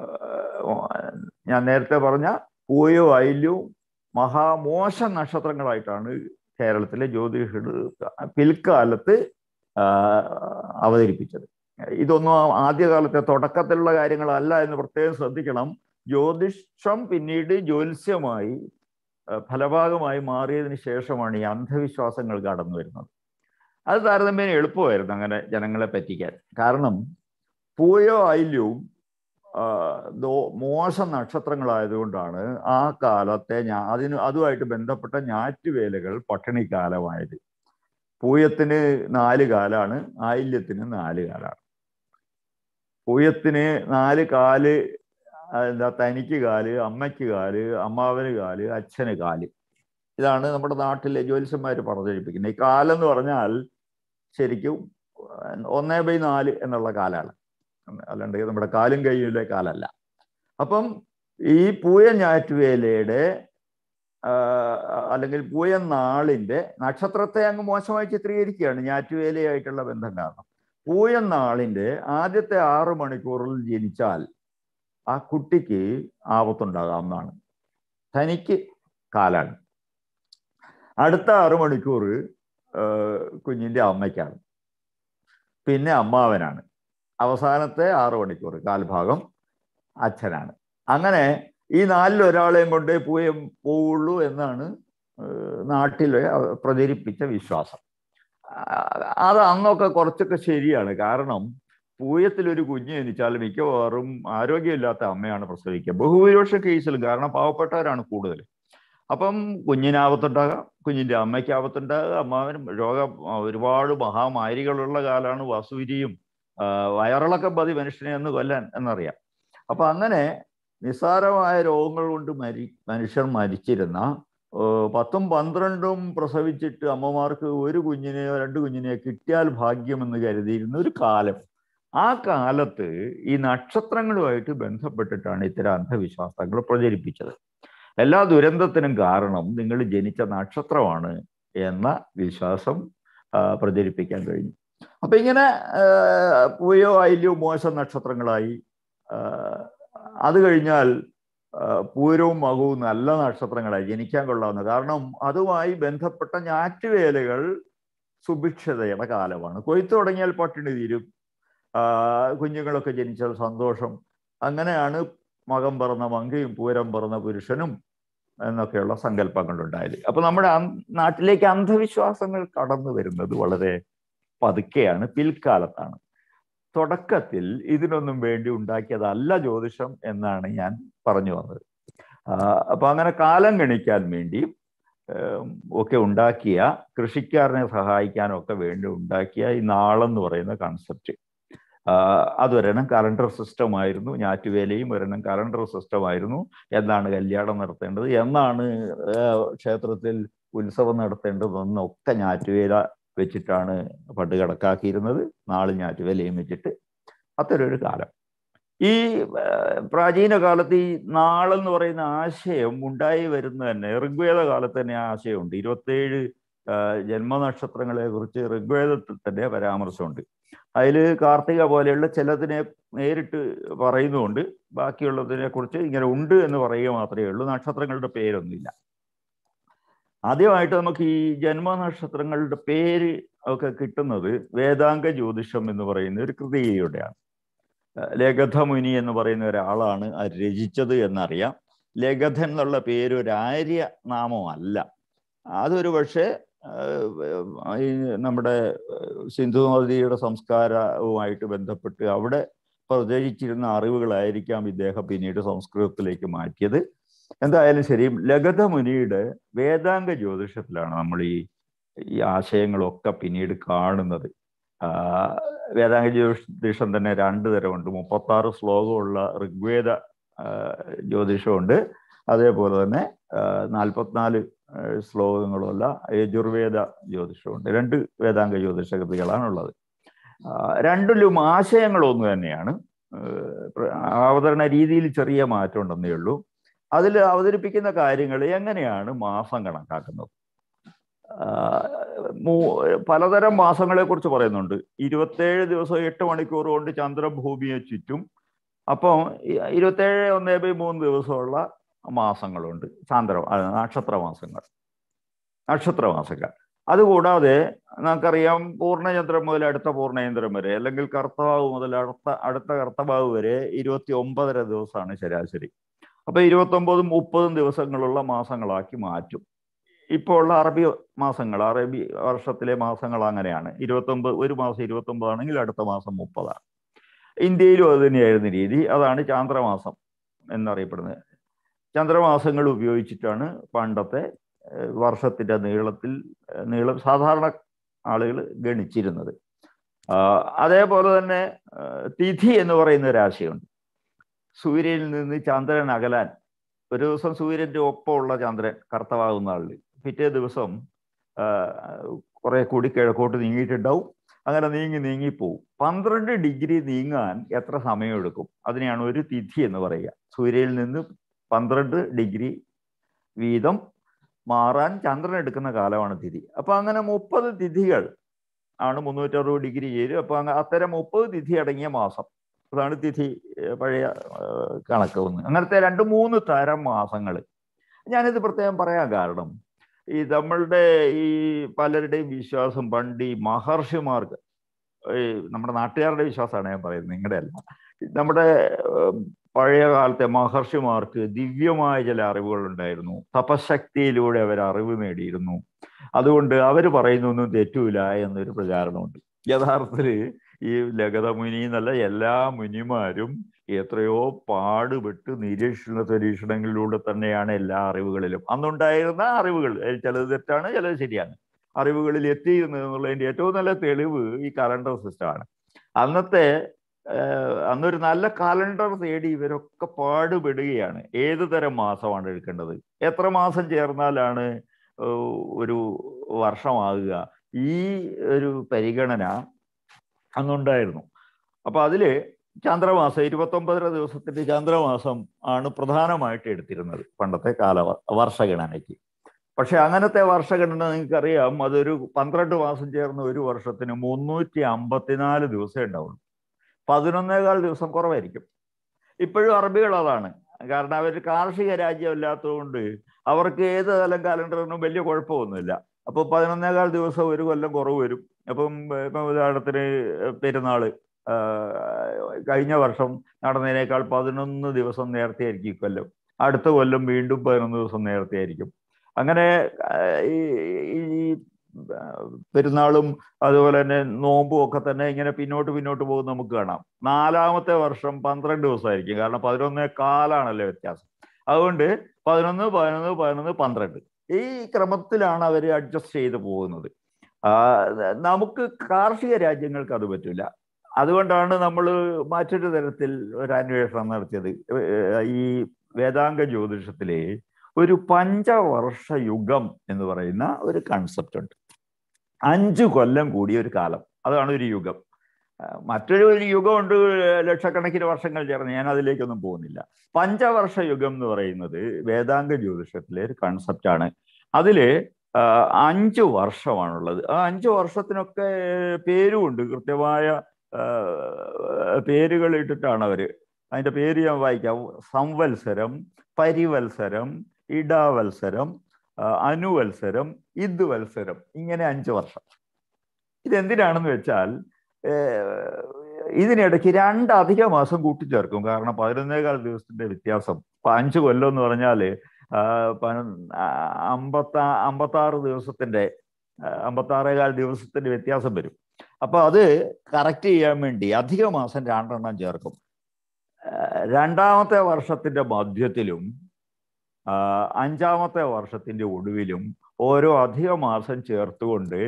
ഞാൻ നേരത്തെ പറഞ്ഞ പൂയോ ഐല്യവും മഹാമോശ നക്ഷത്രങ്ങളായിട്ടാണ് കേരളത്തിലെ ജ്യോതിഷ പിൽക്കാലത്ത് ആ, അവതരിപ്പിച്ചത് ഇതൊന്നും ആദ്യകാലത്തെ തുടക്കത്തിലുള്ള കാര്യങ്ങളല്ല എന്ന് പ്രത്യേകം ശ്രദ്ധിക്കണം ജ്യോതിഷം പിന്നീട് ജ്യോത്സ്യമായി ആ, ഫലഭാഗമായി മാറിയതിന് ശേഷമാണ് ഈ അന്ധവിശ്വാസങ്ങൾ കടന്നു വരുന്നത് അത് താരതമ്യേന എളുപ്പമായിരുന്നു അങ്ങനെ ജനങ്ങളെ പറ്റിക്കാൻ കാരണം പൂയോ ഐല്യവും ആ, ദോ- മോശം നക്ഷത്രങ്ങളായതുകൊണ്ടാണ് ആ കാലത്തെ ഞാ അതിന് അതുമായിട്ട് ബന്ധപ്പെട്ട ഞാറ്റുവേലകൾ പട്ടിണിക്കാലമായത് പൂയത്തിന് നാല് കാലാണ് ആയില്യത്തിന് നാല് കാലാണ് പൂയത്തിന് നാല് കാല് ആ, എന്താ തനിക്ക് കാല് അമ്മയ്ക്ക് കാല് അമ്മാവന് കാല് അച്ഛന് കാല് ഇതാണ് നമ്മുടെ നാട്ടിലെ ജ്യോത്സ്യന്മാർ പറഞ്ഞിരിപ്പിക്കുന്നത് ഈ കാലെന്ന് പറഞ്ഞാൽ ശരിക്കും ഒന്നേ ബൈ നാല് എന്നുള്ള കാലാണ് അല്ലാണ്ട് നമ്മുടെ കാലും കൈയിലെ കാലല്ല അപ്പം ഈ പൂയ ഞാറ്റുവേലയുടെ ആ, അല്ലെങ്കിൽ പൂയ നാളിന്റെ നക്ഷത്രത്തെ അങ്ങ് മോശമായി ചിത്രീകരിക്കുകയാണ് ഞാറ്റുവേലയായിട്ടുള്ള ബന്ധം കാരണം പൂയ നാളിന്റെ ആദ്യത്തെ ആറ് മണിക്കൂറിൽ ജനിച്ചാൽ ആ കുട്ടിക്ക് ആപത്തുണ്ടാകാം എന്നാണ് തനിക്ക് കാലാണ് അടുത്ത ആറ് മണിക്കൂർ കുഞ്ഞിന്റെ അമ്മയ്ക്കാണ് പിന്നെ അമ്മാവനാണ് അവസാനത്തെ ആറ് മണിക്കൂർ കാൽഭാഗം അച്ഛനാണ് അങ്ങനെ ഈ നാലിൽ ഒരാളെയും കൊണ്ടേ പൂയം പോവുള്ളൂ എന്നാണ് ഏഹ് നാട്ടിലെ പ്രചരിപ്പിച്ച വിശ്വാസം ആ, അത് അന്നൊക്കെ കുറച്ചൊക്കെ ശരിയാണ് കാരണം പൂയത്തിൽ ഒരു കുഞ്ഞ് ജനിച്ചാൽ മിക്കവാറും ആരോഗ്യമില്ലാത്ത അമ്മയാണ് പ്രസവിക്കുക ബഹുഭൂരിപക്ഷം കേസിലും കാരണം പാവപ്പെട്ടവരാണ് കൂടുതൽ അപ്പം കുഞ്ഞിന് ആപത്തുണ്ടാകാം കുഞ്ഞിന്റെ അമ്മയ്ക്ക് ആപത്തുണ്ടാകുക അമ്മാവനും രോഗം ആ, ഒരുപാട് മഹാമാരികളുള്ള കാലമാണ് വസൂരിയും ആ, വയറിളക്കം മതി മനുഷ്യനെ എന്ന് കൊല്ലാൻ എന്നറിയാം അപ്പൊ അങ്ങനെ നിസ്സാരമായ രോഗങ്ങൾ കൊണ്ട് മരി മനുഷ്യർ മരിച്ചിരുന്ന ഏ, പത്തും പന്ത്രണ്ടും പ്രസവിച്ചിട്ട് അമ്മമാർക്ക് ഒരു കുഞ്ഞിനെയോ രണ്ട് കുഞ്ഞിനെയോ കിട്ടിയാൽ ഭാഗ്യമെന്ന് കരുതിയിരുന്ന ഒരു കാലം ആ കാലത്ത് ഈ നക്ഷത്രങ്ങളുമായിട്ട് ബന്ധപ്പെട്ടിട്ടാണ് ഇത്തരം അന്ധവിശ്വാസങ്ങൾ പ്രചരിപ്പിച്ചത് എല്ലാ ദുരന്തത്തിനും കാരണം നിങ്ങൾ ജനിച്ച നക്ഷത്രമാണ് എന്ന വിശ്വാസം ആ, പ്രചരിപ്പിക്കാൻ കഴിഞ്ഞു അപ്പൊ ഇങ്ങനെ ആ, പൂയോ അയിലോ മോശം നക്ഷത്രങ്ങളായി ആ, അത് കഴിഞ്ഞാൽ ആ, പൂരവും മകവും നല്ല നക്ഷത്രങ്ങളായി ജനിക്കാൻ കൊള്ളാവുന്ന കാരണം അതുമായി ബന്ധപ്പെട്ട ഞാറ്റുവേലകൾ സുഭിക്ഷതയുടെ കാലമാണ് കൊയ്ത്ത് തുടങ്ങിയാൽ പട്ടിണി തീരും ആ, കുഞ്ഞുങ്ങളൊക്കെ ജനിച്ചാൽ സന്തോഷം അങ്ങനെയാണ് മകം പിറന്ന മങ്കയും പൂരം പിറന്ന പുരുഷനും എന്നൊക്കെയുള്ള സങ്കല്പങ്ങളുണ്ടായത് അപ്പൊ നമ്മുടെ അം- നാട്ടിലേക്ക് അന്ധവിശ്വാസങ്ങൾ കടന്നു വരുന്നത് വളരെ പതുക്കെയാണ് പിൽക്കാലത്താണ് തുടക്കത്തിൽ ഇതിനൊന്നും വേണ്ടി ഉണ്ടാക്കിയതല്ല ജ്യോതിഷം എന്നാണ് ഞാൻ പറഞ്ഞു വന്നത് ആ, അപ്പൊ അങ്ങനെ കാലം ഗണിക്കാൻ വേണ്ടി ഏം, ഒക്കെ ഉണ്ടാക്കിയ കൃഷിക്കാരനെ സഹായിക്കാനൊക്കെ വേണ്ടി ഉണ്ടാക്കിയ ഈ നാളെന്ന് പറയുന്ന കൺസെപ്റ്റ് അതൊരെണ്ണം കലണ്ടർ സിസ്റ്റം ആയിരുന്നു ഞാറ്റുവേലയും ഒരെണ്ണം കലണ്ടർ സിസ്റ്റം ആയിരുന്നു എന്നാണ് കല്യാണം നടത്തേണ്ടത് എന്നാണ് ക്ഷേത്രത്തിൽ ഉത്സവം നടത്തേണ്ടതെന്നൊക്കെ ഞാറ്റുവേല വെച്ചിട്ടാണ് പണ്ട് കണക്കാക്കിയിരുന്നത് നാളെ ഞാറ്റുവേലയും വെച്ചിട്ട് അത്തരൊരു കാലം ഈ പ്രാചീന കാലത്ത് ഈ നാളെന്ന് പറയുന്ന ആശയം ഉണ്ടായി വരുന്ന തന്നെ ഋഗ്വേദ കാലത്ത് തന്നെ ആശയമുണ്ട് ഇരുപത്തേഴ് ജന്മനക്ഷത്രങ്ങളെ കുറിച്ച് ഋഗ്വേദത്തിൽ തന്നെ പരാമർശമുണ്ട് അതിൽ കാർത്തിക പോലെയുള്ള ചിലതിനെ നേരിട്ട് പറയുന്നുണ്ട് ബാക്കിയുള്ളതിനെ കുറിച്ച് ഇങ്ങനെ ഉണ്ട് എന്ന് പറയുക മാത്രമേ ഉള്ളൂ നക്ഷത്രങ്ങളുടെ പേരൊന്നുമില്ല ആദ്യമായിട്ട് നമുക്ക് ഈ ജന്മനക്ഷത്രങ്ങളുടെ പേര് ഒക്കെ കിട്ടുന്നത് വേദാംഗ ജ്യോതിഷം എന്ന് പറയുന്ന ഒരു കൃതിയിലൂടെയാണ് ലഗധമുനി എന്ന് പറയുന്ന ഒരാളാണ് അത് രചിച്ചത് എന്നറിയാം ലഗധൻ എന്നുള്ള പേര് ഒരു ആര്യ നാമമല്ല അതൊരു പക്ഷേ ഈ നമ്മുടെ സിന്ധു നദിയുടെ സംസ്കാരവുമായിട്ട് ബന്ധപ്പെട്ട് അവിടെ പ്രചരിച്ചിരുന്ന അറിവുകളായിരിക്കാം ഇദ്ദേഹം പിന്നീട് സംസ്കൃതത്തിലേക്ക് മാറ്റിയത് എന്തായാലും ശരി ലഗധ മുനിയുടെ വേദാംഗ ജ്യോതിഷത്തിലാണ് നമ്മൾ ഈ ഈ ആശയങ്ങളൊക്കെ പിന്നീട് കാണുന്നത് വേദാംഗ ജ്യോതിഷം തന്നെ രണ്ട് തരമുണ്ട് മുപ്പത്തി ആറ് ശ്ലോകമുള്ള ഋഗ്വേദ ജ്യോതിഷമുണ്ട് അതേപോലെ തന്നെ നാൽപ്പത്തിനാല് ശ്ലോകങ്ങളുള്ള യജുർവേദ ജ്യോതിഷമുണ്ട് രണ്ട് വേദാംഗ ജ്യോതിഷ കൃതികളാണുള്ളത് രണ്ടിലും ആശയങ്ങളൊന്നു തന്നെയാണ് അവതരണ രീതിയിൽ ചെറിയ മാറ്റം ഉണ്ടെന്നേ ഉള്ളൂ അതിൽ അവതരിപ്പിക്കുന്ന കാര്യങ്ങൾ എങ്ങനെയാണ് മാസം കണക്കാക്കുന്നത് പലതരം മാസങ്ങളെ കുറിച്ച് പറയുന്നുണ്ട് ഇരുപത്തേഴ് ദിവസം എട്ട് മണിക്കൂർ കൊണ്ട് ചന്ദ്രഭൂമിയെ ചുറ്റും അപ്പം ഇരുപത്തേഴ് ഒന്നേ ബൈ മൂന്ന് ദിവസമുള്ള മാസങ്ങളുണ്ട് ചാന്ദ്ര നക്ഷത്ര മാസങ്ങൾ നക്ഷത്ര മാസങ്ങൾ അതുകൂടാതെ നമുക്കറിയാം പൂർണ്ണചന്ദ്രൻ മുതൽ അടുത്ത പൂർണ്ണചന്ദ്രൻ വരെ അല്ലെങ്കിൽ കർത്തവാവ് മുതൽ അടുത്ത അടുത്ത കർത്തവാവ് വരെ ഇരുപത്തി ഒമ്പതര ദിവസമാണ് ശരാശരി അപ്പൊ ഇരുപത്തൊമ്പതും മുപ്പതും ദിവസങ്ങളുള്ള മാസങ്ങളാക്കി മാറ്റും ഇപ്പോൾ ഉള്ള അറബി മാസങ്ങൾ അറബി വർഷത്തിലെ മാസങ്ങൾ അങ്ങനെയാണ് ഇരുപത്തൊമ്പത് ഒരു മാസം ഇരുപത്തൊമ്പതാണെങ്കിൽ അടുത്ത മാസം മുപ്പതാണ് ഇന്ത്യയിലും അത് തന്നെയായിരുന്നു രീതി അതാണ് ചാന്ദ്രമാസം എന്നറിയപ്പെടുന്നത് ചന്ദ്രമാസങ്ങൾ ഉപയോഗിച്ചിട്ടാണ് പണ്ടത്തെ വർഷത്തിന്റെ നീളത്തിൽ നീളം സാധാരണ ആളുകൾ ഗണിച്ചിരുന്നത് അതേപോലെ തന്നെ തിഥി എന്ന് പറയുന്ന ഒരു ആശയമുണ്ട് സൂര്യനിൽ നിന്ന് ചന്ദ്രൻ അകലാൻ ഒരു ദിവസം സൂര്യന്റെ ഒപ്പമുള്ള ചന്ദ്രൻ കറുത്തവാകുന്ന ആളിൽ പിറ്റേ ദിവസം കുറെ കൂടി കിഴക്കോട്ട് നീങ്ങിയിട്ടുണ്ടാവും അങ്ങനെ നീങ്ങി നീങ്ങിപ്പോവും പന്ത്രണ്ട് ഡിഗ്രി നീങ്ങാൻ എത്ര സമയമെടുക്കും അതിനെയാണ് ഒരു തിഥി എന്ന് പറയുക സൂര്യനിൽ നിന്ന് പന്ത്രണ്ട് ഡിഗ്രി വീതം മാറാൻ ചന്ദ്രൻ എടുക്കുന്ന കാലമാണ് തിഥി അപ്പൊ അങ്ങനെ മുപ്പത് തിഥികൾ ആണ് മുന്നൂറ്ററുപത് ഡിഗ്രി ചേരും അപ്പൊ അത്തരം മുപ്പത് തിഥി അടങ്ങിയ മാസം അതാണ് തിഥി പഴയ കണക്ക് ഒന്ന് അങ്ങനത്തെ രണ്ട് മൂന്ന് തരം മാസങ്ങൾ ഞാനിത് പ്രത്യേകം പറയാൻ കാരണം ഈ നമ്മളുടെ ഈ പലരുടെയും വിശ്വാസം പണ്ട് ഈ മഹർഷിമാർക്ക് ഈ നമ്മുടെ നാട്ടുകാരുടെ വിശ്വാസമാണ് ഞാൻ പറയുന്നത് നിങ്ങളുടെ അല്ല നമ്മുടെ പഴയ കാലത്തെ മഹർഷിമാർക്ക് ദിവ്യമായ ചില അറിവുകൾ ഉണ്ടായിരുന്നു തപശക്തിയിലൂടെ അവർ അറിവ് നേടിയിരുന്നു അതുകൊണ്ട് അവർ പറയുന്നൊന്നും തെറ്റൂല എന്നൊരു പ്രചാരണമുണ്ട് യഥാർത്ഥത്തിൽ ഈ ലഗത മുനി എന്നല്ല എല്ലാ മുനിമാരും എത്രയോ പാടുപെട്ട് നിരീക്ഷണ പരീക്ഷണങ്ങളിലൂടെ തന്നെയാണ് എല്ലാ അറിവുകളിലും അന്നുണ്ടായിരുന്ന അറിവുകൾ ചിലത് തെറ്റാണ് ചിലത് ശരിയാണ് അറിവുകളിൽ എത്തിയിരുന്നത് എന്നുള്ളതിന്റെ ഏറ്റവും നല്ല തെളിവ് ഈ കലണ്ടർ സിസ്റ്റമാണ് അന്നത്തെ അന്നൊരു നല്ല കലണ്ടർ തേടി ഇവരൊക്കെ പാടുപെടുകയാണ് ഏത് തരം മാസമാണ് എടുക്കേണ്ടത് എത്ര മാസം ചേർന്നാലാണ് ഒരു വർഷമാകുക ഈ ഒരു പരിഗണന അന്നുണ്ടായിരുന്നു അപ്പൊ അതില് ചന്ദ്രമാസം ഇരുപത്തൊമ്പതര ദിവസത്തിന്റെ ചന്ദ്രമാസം ആണ് പ്രധാനമായിട്ട് എടുത്തിരുന്നത് പണ്ടത്തെ കാല വർഷഗണനയ്ക്ക് പക്ഷെ അങ്ങനത്തെ വർഷഗണന നിങ്ങൾക്കറിയാം അതൊരു പന്ത്രണ്ട് മാസം ചേർന്ന് ഒരു വർഷത്തിന് മുന്നൂറ്റി അമ്പത്തിനാല് ദിവസമേ ഉണ്ടാവുള്ളൂ പതിനൊന്നേകാൽ ദിവസം കുറവായിരിക്കും ഇപ്പോഴും അറബികൾ അതാണ് കാരണം അവർ കാർഷിക രാജ്യമല്ലാത്തതുകൊണ്ട് അവർക്ക് ഏത് തലം കാലണ്ടറിനും വലിയ കുഴപ്പമൊന്നുമില്ല അപ്പോൾ പതിനൊന്നേകാൽ ദിവസം ഒരു കൊല്ലം കുറവ് വരും അപ്പം ഇപ്പം ഉദാഹരണത്തിന് പെരുന്നാള് കഴിഞ്ഞ വർഷം നടന്നതിനേക്കാൾ പതിനൊന്ന് ദിവസം നേരത്തെ ആയിരിക്കും ഇക്കൊല്ലം അടുത്ത കൊല്ലം വീണ്ടും പതിനൊന്ന് ദിവസം നേരത്തെ ആയിരിക്കും അങ്ങനെ ഈ പെരുന്നാളും അതുപോലെ തന്നെ നോമ്പും ഒക്കെ തന്നെ ഇങ്ങനെ പിന്നോട്ട് പിന്നോട്ട് പോകുന്ന നമുക്ക് കാണാം നാലാമത്തെ വർഷം പന്ത്രണ്ട് ദിവസമായിരിക്കും കാരണം പതിനൊന്നേ കാലാണല്ലോ വ്യത്യാസം അതുകൊണ്ട് പതിനൊന്ന് പതിനൊന്ന് പതിനൊന്ന് പന്ത്രണ്ട് ഈ ക്രമത്തിലാണ് അവർ അഡ്ജസ്റ്റ് ചെയ്ത് പോകുന്നത് നമുക്ക് കാർഷിക രാജ്യങ്ങൾക്ക് അത് പറ്റില്ല അതുകൊണ്ടാണ് നമ്മൾ മറ്റൊരു തരത്തിൽ ഒരു അന്വേഷണം നടത്തിയത് ഏർ ഈ വേദാംഗ ജ്യോതിഷത്തിലെ ഒരു പഞ്ചവർഷ യുഗം എന്ന് പറയുന്ന ഒരു കൺസെപ്റ്റ് ഉണ്ട് അഞ്ചു കൊല്ലം കൂടിയ ഒരു കാലം അതാണ് ഒരു യുഗം ആ, മറ്റൊരു ഒരു യുഗമുണ്ട് ലക്ഷക്കണക്കിന് വർഷങ്ങൾ ചേർന്ന് ഞാൻ അതിലേക്കൊന്നും പോകുന്നില്ല പഞ്ചവർഷ യുഗം എന്ന് പറയുന്നത് വേദാംഗ ജ്യോതിഷത്തിലെ ഒരു കൺസെപ്റ്റാണ് അതില് ആ, അഞ്ചു വർഷമാണുള്ളത് ആ അഞ്ചു വർഷത്തിനൊക്കെ പേരുമുണ്ട് കൃത്യമായ ആ, പേരുകൾ ഇട്ടിട്ടാണ് അവര് അതിന്റെ പേര് ഞാൻ വായിക്കാം സംവത്സരം പരിവത്സരം ഇടാവത്സരം ആ, അനുവത്സരം ഇദ്വത്സരം ഇങ്ങനെ അഞ്ചു വർഷം ഇതെന്തിനാണെന്ന് വെച്ചാൽ ഏർ, ഇതിനിടയ്ക്ക് രണ്ട് അധിക മാസം കൂട്ടിച്ചേർക്കും കാരണം പതിനൊന്നേകാൽ ദിവസത്തിന്റെ വ്യത്യാസം ഇപ്പൊ അഞ്ച് കൊല്ലം എന്ന് പറഞ്ഞാല് ആ, പ- ആ, അമ്പത്താ അമ്പത്താറ് ദിവസത്തിന്റെ ആ, അമ്പത്താറേകാൽ ദിവസത്തിന്റെ വ്യത്യാസം വരും അപ്പൊ അത് കറക്റ്റ് ചെയ്യാൻ വേണ്ടി അധിക മാസം രണ്ടെണ്ണം ചേർക്കും ആ, രണ്ടാമത്തെ വർഷത്തിന്റെ മധ്യത്തിലും ആ, അഞ്ചാമത്തെ വർഷത്തിന്റെ ഒടുവിലും ഓരോ അധിക മാസം ചേർത്തുകൊണ്ട്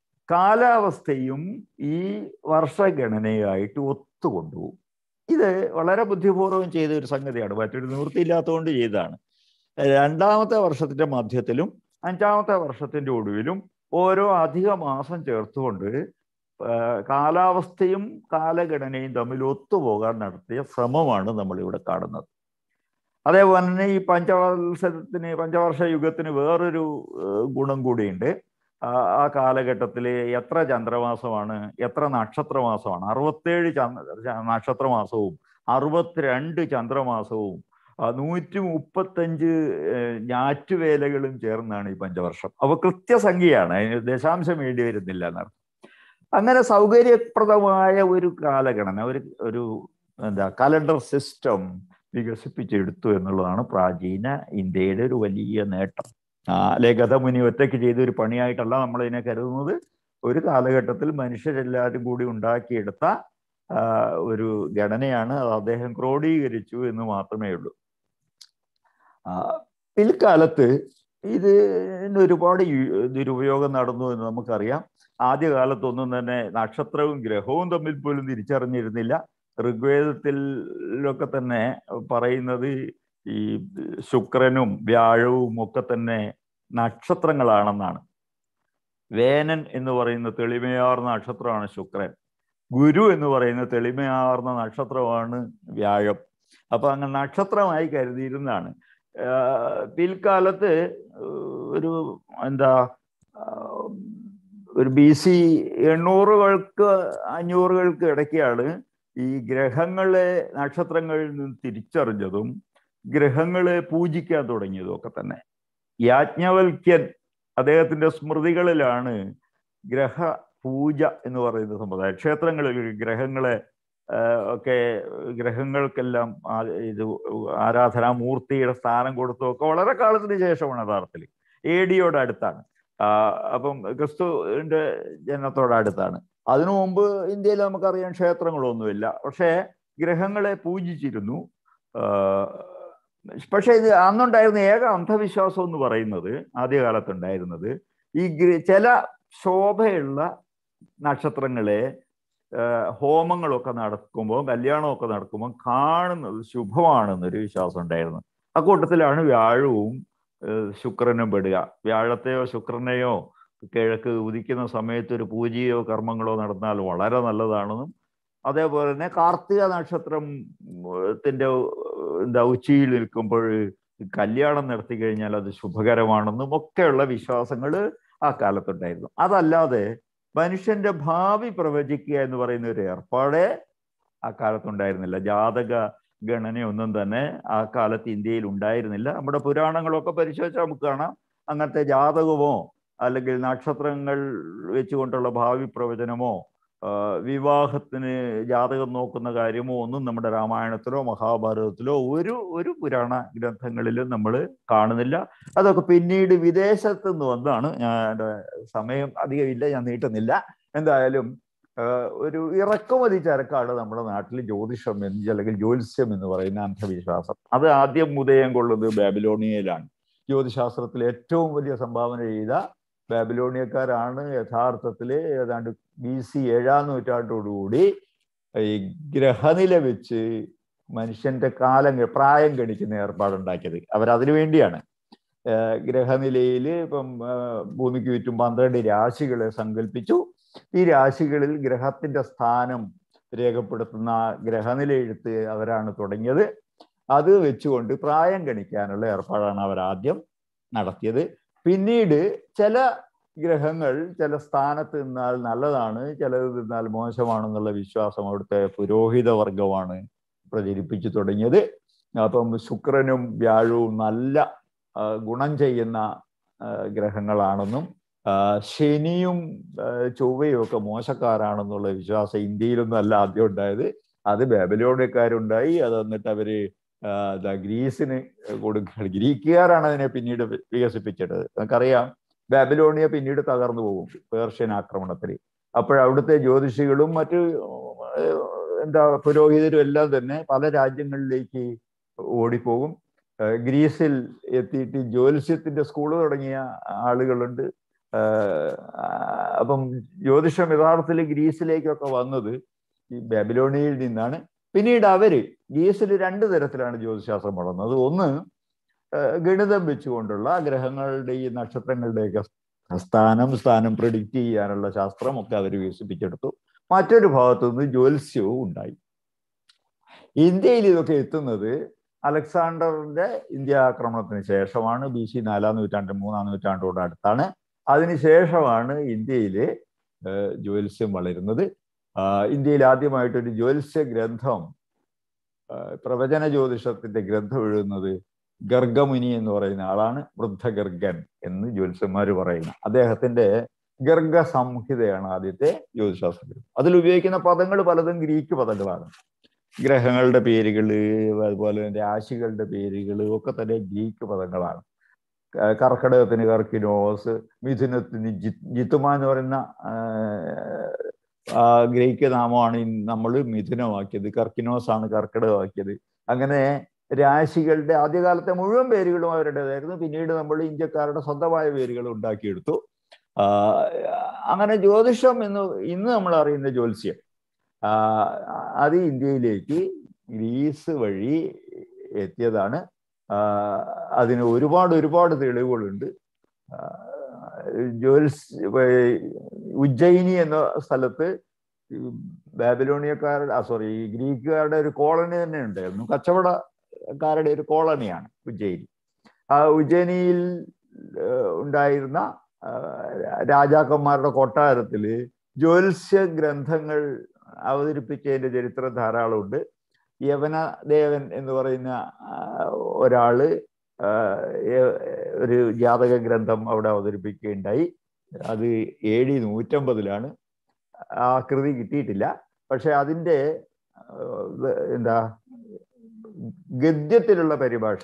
കാലാവസ്ഥയും ഈ വർഷഗണനയായിട്ട് ഒത്തുകൊണ്ടുപോകും ഇത് വളരെ ബുദ്ധിപൂർവ്വം ചെയ്ത ഒരു സംഗതിയാണ് മറ്റൊരു നിവൃത്തിയില്ലാത്തതുകൊണ്ട് ചെയ്തതാണ് രണ്ടാമത്തെ വർഷത്തിന്റെ മധ്യത്തിലും അഞ്ചാമത്തെ വർഷത്തിന്റെ ഒടുവിലും ഓരോ അധിക മാസം ചേർത്തുകൊണ്ട് ആ, കാലാവസ്ഥയും കാലഗണനയും തമ്മിൽ ഒത്തുപോകാൻ നടത്തിയ ശ്രമമാണ് നമ്മൾ ഇവിടെ കാണുന്നത് അതേപോലെ തന്നെ ഈ പഞ്ചവത്സരത്തിന് പഞ്ചവർഷ യുഗത്തിന് വേറൊരു ഏഹ്, ഗുണം കൂടിയുണ്ട് ആ ആ കാലഘട്ടത്തിൽ എത്ര ചന്ദ്രമാസമാണ് എത്ര നക്ഷത്രമാസമാണ് അറുപത്തേഴ് ചന്ദ്ര നക്ഷത്രമാസവും അറുപത്തിരണ്ട് ചന്ദ്രമാസവും ആ, നൂറ്റി മുപ്പത്തഞ്ച് ഏഹ്, ഞാറ്റുവേലകളും ചേർന്നാണ് ഈ പഞ്ചവർഷം അപ്പൊ കൃത്യസംഖ്യയാണ് അതിന് ദശാംശം വേണ്ടി വരുന്നില്ല എന്നർത്ഥം അങ്ങനെ സൗകര്യപ്രദമായ ഒരു കാലഗണന ഒരു ഒരു എന്താ കലണ്ടർ സിസ്റ്റം വികസിപ്പിച്ചെടുത്തു എന്നുള്ളതാണ് പ്രാചീന ഇന്ത്യയുടെ ഒരു വലിയ നേട്ടം ആ അല്ലെ ഗതമുനി ഒറ്റയ്ക്ക് ചെയ്ത ഒരു പണിയായിട്ടല്ല നമ്മൾ ഇതിനെ കരുതുന്നത് ഒരു കാലഘട്ടത്തിൽ മനുഷ്യരെല്ലാവരും കൂടി ഉണ്ടാക്കിയെടുത്ത ആ, ഒരു ഘടനയാണ് അത് അദ്ദേഹം ക്രോഡീകരിച്ചു എന്ന് മാത്രമേ ഉള്ളൂ ആ, പിൽക്കാലത്ത് ഇത് ഒരുപാട് യു- ദുരുപയോഗം നടന്നു എന്ന് നമുക്കറിയാം ആദ്യകാലത്തൊന്നും തന്നെ നക്ഷത്രവും ഗ്രഹവും തമ്മിൽ പോലും തിരിച്ചറിഞ്ഞിരുന്നില്ല ഋഗ്വേദത്തിലൊക്കെ തന്നെ പറയുന്നത് ഈ ശുക്രനും വ്യാഴവും ഒക്കെ തന്നെ നക്ഷത്രങ്ങളാണെന്നാണ് വേനൻ എന്ന് പറയുന്ന തെളിമയാർന്ന നക്ഷത്രമാണ് ശുക്രൻ ഗുരു എന്ന് പറയുന്ന തെളിമയാർന്ന നക്ഷത്രമാണ് വ്യാഴം അപ്പൊ അങ്ങ് നക്ഷത്രമായി കരുതിയിരുന്നതാണ് ആഹ് പിൽക്കാലത്ത് ഒരു എന്താ ആഹ് ഒരു ബി സി എണ്ണൂറുകൾക്ക് അഞ്ഞൂറുകൾക്ക് ഇടയ്ക്കാണ് ഈ ഗ്രഹങ്ങളെ നക്ഷത്രങ്ങളിൽ നിന്ന് തിരിച്ചറിഞ്ഞതും ഗ്രഹങ്ങളെ പൂജിക്കാൻ തുടങ്ങിയതും ഒക്കെ തന്നെ യാജ്ഞവൽക്യൻ അദ്ദേഹത്തിന്റെ സ്മൃതികളിലാണ് ഗ്രഹ പൂജ എന്ന് പറയുന്ന സമ്പ്രദായം ക്ഷേത്രങ്ങളിൽ ഗ്രഹങ്ങളെ ആഹ് ഒക്കെ ഗ്രഹങ്ങൾക്കെല്ലാം ആ- ഇത് ആരാധനാമൂർത്തിയുടെ സ്ഥാനം കൊടുത്തതൊക്കെ വളരെ കാലത്തിന് ശേഷമാണ് യഥാർത്ഥത്തിൽ എ ഡിയോട് അടുത്താണ് ആഹ് അപ്പം ക്രിസ്തുവിന്റെ ജനനത്തോട് അടുത്താണ് അതിനു മുമ്പ് ഇന്ത്യയിൽ നമുക്കറിയാം ക്ഷേത്രങ്ങളൊന്നുമില്ല പക്ഷേ ഗ്രഹങ്ങളെ പൂജിച്ചിരുന്നു ആഹ് പക്ഷേ ഇത് അന്നുണ്ടായിരുന്ന ഏക അന്ധവിശ്വാസം എന്ന് പറയുന്നത് ആദ്യകാലത്തുണ്ടായിരുന്നത് ഈ ഗ്ര- ചില ശോഭയുള്ള നക്ഷത്രങ്ങളെ ആഹ് ഹോമങ്ങളൊക്കെ നടക്കുമ്പോൾ കല്യാണമൊക്കെ നടക്കുമ്പോൾ കാണുന്നത് ശുഭമാണെന്നൊരു വിശ്വാസം ഉണ്ടായിരുന്നു അക്കൂട്ടത്തിലാണ് വ്യാഴവും ഏഹ് ശുക്രനും പെടുക വ്യാഴത്തെയോ ശുക്രനെയോ കിഴക്ക് ഉദിക്കുന്ന സമയത്ത് ഒരു പൂജയോ കർമ്മങ്ങളോ നടന്നാൽ വളരെ നല്ലതാണെന്നും അതേപോലെ തന്നെ കാർത്തിക നക്ഷത്രം ത്തിന്റെ എന്താ ഉച്ചിയിൽ നിൽക്കുമ്പോൾ കല്യാണം നടത്തി കഴിഞ്ഞാൽ അത് ശുഭകരമാണെന്നും ഒക്കെയുള്ള വിശ്വാസങ്ങൾ ആ കാലത്തുണ്ടായിരുന്നു അതല്ലാതെ മനുഷ്യന്റെ ഭാവി പ്രവചിക്കുക എന്ന് പറയുന്ന ഒരു ഏർപ്പാടേ ആ കാലത്തുണ്ടായിരുന്നില്ല ജാതക ഗണനയൊന്നും തന്നെ ആ കാലത്ത് ഇന്ത്യയിൽ ഉണ്ടായിരുന്നില്ല നമ്മുടെ പുരാണങ്ങളൊക്കെ പരിശോധിച്ചാൽ നമുക്ക് കാണാം അങ്ങനത്തെ ജാതകമോ അല്ലെങ്കിൽ നക്ഷത്രങ്ങൾ വെച്ചുകൊണ്ടുള്ള ഭാവി പ്രവചനമോ ആ, വിവാഹത്തിന് ജാതകം നോക്കുന്ന കാര്യമോ ഒന്നും നമ്മുടെ രാമായണത്തിലോ മഹാഭാരതത്തിലോ ഒരു ഒരു പുരാണ ഗ്രന്ഥങ്ങളിലും നമ്മൾ കാണുന്നില്ല അതൊക്കെ പിന്നീട് വിദേശത്ത് നിന്ന് വന്നാണ് ഞാൻ എൻ്റെ സമയം അധികമില്ല ഞാൻ നീട്ടുന്നില്ല എന്തായാലും ആ, ഒരു ഇറക്കുമതി ചരക്കാണ് നമ്മുടെ നാട്ടിൽ ജ്യോതിഷം എന്ന് അല്ലെങ്കിൽ ജ്യോത്സ്യം എന്ന് പറയുന്ന അന്ധവിശ്വാസം അത് ആദ്യം ഉദയം കൊള്ളുന്നത് ബാബിലോണിയയിലാണ് ജ്യോതിശാസ്ത്രത്തിൽ ഏറ്റവും വലിയ സംഭാവന ചെയ്ത ബാബിലോണിയക്കാരാണ് യഥാർത്ഥത്തിൽ ഏതാണ്ട് ബി സി ഏഴാം നൂറ്റാണ്ടോടുകൂടി ഈ ഗ്രഹനില വെച്ച് മനുഷ്യന്റെ കാലം ഗ- പ്രായം ഗണിക്കുന്ന ഏർപ്പാടുണ്ടാക്കിയത് അവരതിനു വേണ്ടിയാണ് ഏഹ് ഗ്രഹനിലയിൽ ഇപ്പം ഏഹ് ഭൂമിക്ക് ചുറ്റും പന്ത്രണ്ട് രാശികളെ സങ്കല്പിച്ചു ഈ രാശികളിൽ ഗ്രഹത്തിന്റെ സ്ഥാനം രേഖപ്പെടുത്തുന്ന ഗ്രഹനില എഴുത്ത് അവരാണ് തുടങ്ങിയത് അത് വെച്ചുകൊണ്ട് പ്രായം ഗണിക്കാനുള്ള ഏർപ്പാടാണ് അവർ ആദ്യം നടത്തിയത് പിന്നീട് ചില ഗ്രഹങ്ങൾ ചില സ്ഥാനത്ത് നിന്നാൽ നല്ലതാണ് ചിലത് നിന്നാൽ മോശമാണെന്നുള്ള വിശ്വാസം അവിടുത്തെ പുരോഹിത വർഗമാണ് പ്രചരിപ്പിച്ചു തുടങ്ങിയത് അപ്പം ശുക്രനും വ്യാഴവും നല്ല ആ, ഗുണം ചെയ്യുന്ന ആ, ഗ്രഹങ്ങളാണെന്നും ആ, ശനിയും ആ, ചൊവ്വയും ഒക്കെ മോശക്കാരാണെന്നുള്ള വിശ്വാസം ഇന്ത്യയിലൊന്നും അല്ല ആദ്യം ഉണ്ടായത് അത് ബാബിലോണിയക്കാരുണ്ടായി അത് എന്നിട്ട് അവര് ആ, ദാ ഗ്രീസിന് കൊടുക്കുക ഗ്രീക്കുകാരാണ് അതിനെ പിന്നീട് വി- വികസിപ്പിച്ചത് നമുക്കറിയാം ബാബിലോണിയ പിന്നീട് തകർന്നു പോകും പേർഷ്യൻ ആക്രമണത്തിൽ അപ്പോഴവിടുത്തെ ജ്യോതിഷികളും മറ്റ് ഏഹ്, എന്താ പുരോഹിതരും എല്ലാം തന്നെ പല രാജ്യങ്ങളിലേക്ക് ഓടിപ്പോകും ഏഹ് ഗ്രീസിൽ എത്തിയിട്ട് ജ്യോത്സ്യത്തിന്റെ സ്കൂൾ തുടങ്ങിയ ആളുകളുണ്ട് ഏഹ് അപ്പം ജ്യോതിഷം യഥാർത്ഥത്തിൽ ഗ്രീസിലേക്കൊക്കെ വന്നത് ഈ ബാബിലോണിയയിൽ നിന്നാണ് പിന്നീട് അവര് ഗ്രീസിൽ രണ്ട് തരത്തിലാണ് ജ്യോതിശാസ്ത്രം വളർന്നത് ഒന്ന് ഏഹ് ഗണിതം വെച്ചുകൊണ്ടുള്ള ഗ്രഹങ്ങളുടെ ഈ നക്ഷത്രങ്ങളുടെയൊക്കെ സ്ഥാനം സ്ഥാനം പ്രിഡിക്റ്റ് ചെയ്യാനുള്ള ശാസ്ത്രം ഒക്കെ അവർ വികസിപ്പിച്ചെടുത്തു മറ്റൊരു ഭാഗത്തു നിന്ന് ജ്യോത്സ്യവും ഉണ്ടായി ഇന്ത്യയിൽ ഇതൊക്കെ എത്തുന്നത് അലക്സാണ്ടറിന്റെ ഇന്ത്യ ആക്രമണത്തിന് ശേഷമാണ് ബി സി നാലാം നൂറ്റാണ്ട് മൂന്നാം നൂറ്റാണ്ടോട് അടുത്താണ് അതിനുശേഷമാണ് ഇന്ത്യയിലെ ഏഹ്, ജ്യോത്സ്യം വളരുന്നത് ആ, ഇന്ത്യയിൽ ആദ്യമായിട്ടൊരു ജ്യോത്സ്യ ഗ്രന്ഥം ആ, പ്രവചന ജ്യോതിഷത്തിന്റെ ഗ്രന്ഥം എഴുതുന്നത് ഗർഗമുനി എന്ന് പറയുന്ന ആളാണ് വൃദ്ധഗർഗൻ എന്ന് ജ്യോത്സ്യന്മാർ പറയുന്നു അദ്ദേഹത്തിന്റെ ഗർഗ സംഹിതയാണ് ആദ്യത്തെ ജ്യോതിശാസ്ത്ര ഗ്രന്ഥം അതിൽ ഉപയോഗിക്കുന്ന പദങ്ങൾ പലതും ഗ്രീക്ക് പദങ്ങളാണ് ഗ്രഹങ്ങളുടെ പേരുകൾ അതുപോലെ രാശികളുടെ പേരുകൾ ഒക്കെ തന്നെ ഗ്രീക്ക് പദങ്ങളാണ് ക- കർക്കിടകത്തിന് കർക്കിനോസ് മിഥുനത്തിന് ജി ജിത്തുമ എന്ന് പറയുന്ന ആ, ആ ഗ്രീക്ക് നാമമാണ് നമ്മൾ മിഥുനമാക്കിയത് കർക്കിനോസ് ആണ് കർക്കിടകമാക്കിയത് അങ്ങനെ രാശികളുടെ ആദ്യകാലത്തെ മുഴുവൻ പേരുകളും അവരുടേതായിരുന്നു പിന്നീട് നമ്മൾ ഇന്ത്യക്കാരുടെ സ്വന്തമായ പേരുകൾ ഉണ്ടാക്കിയെടുത്തു ആ, അങ്ങനെ ജ്യോതിഷം എന്ന് ഇന്ന് നമ്മൾ അറിയുന്ന ജ്യോത്സ്യം ആ, അത് ഇന്ത്യയിലേക്ക് ഗ്രീസ് വഴി എത്തിയതാണ് ആ, അതിന് ഒരുപാട് ഒരുപാട് തെളിവുകളുണ്ട് ആ, ജ്യോത്സ് ഉജ്ജയിനി എന്ന സ്ഥലത്ത് ഈ ബാബിലോണിയക്കാരുടെ സോറി ഈ ഗ്രീക്കുകാരുടെ ഒരു കോളനി തന്നെ ഉണ്ടായിരുന്നു കച്ചവടക്കാരുടെ ഒരു കോളനിയാണ് ഉജ്ജയിനി ആ ഉജ്ജയിനിയിൽ ഏഹ്, ഉണ്ടായിരുന്ന ആ, രാജാക്കന്മാരുടെ കൊട്ടാരത്തില് ജ്യോത്സ്യ ഗ്രന്ഥങ്ങൾ അവതരിപ്പിച്ചതിന്റെ ചരിത്രം ധാരാളമുണ്ട് യവനദേവൻ എന്ന് പറയുന്ന ആ, ഒരാള് ആ, ഏ- ഒരു ജാതക ഗ്രന്ഥം അവിടെ അവതരിപ്പിക്കുകയുണ്ടായി അത് എ ഡി നൂറ്റമ്പതിലാണ് ആ കൃതി കിട്ടിയിട്ടില്ല പക്ഷെ അതിൻ്റെ ആ, വ- എന്താ ഗദ്യത്തിലുള്ള പരിഭാഷ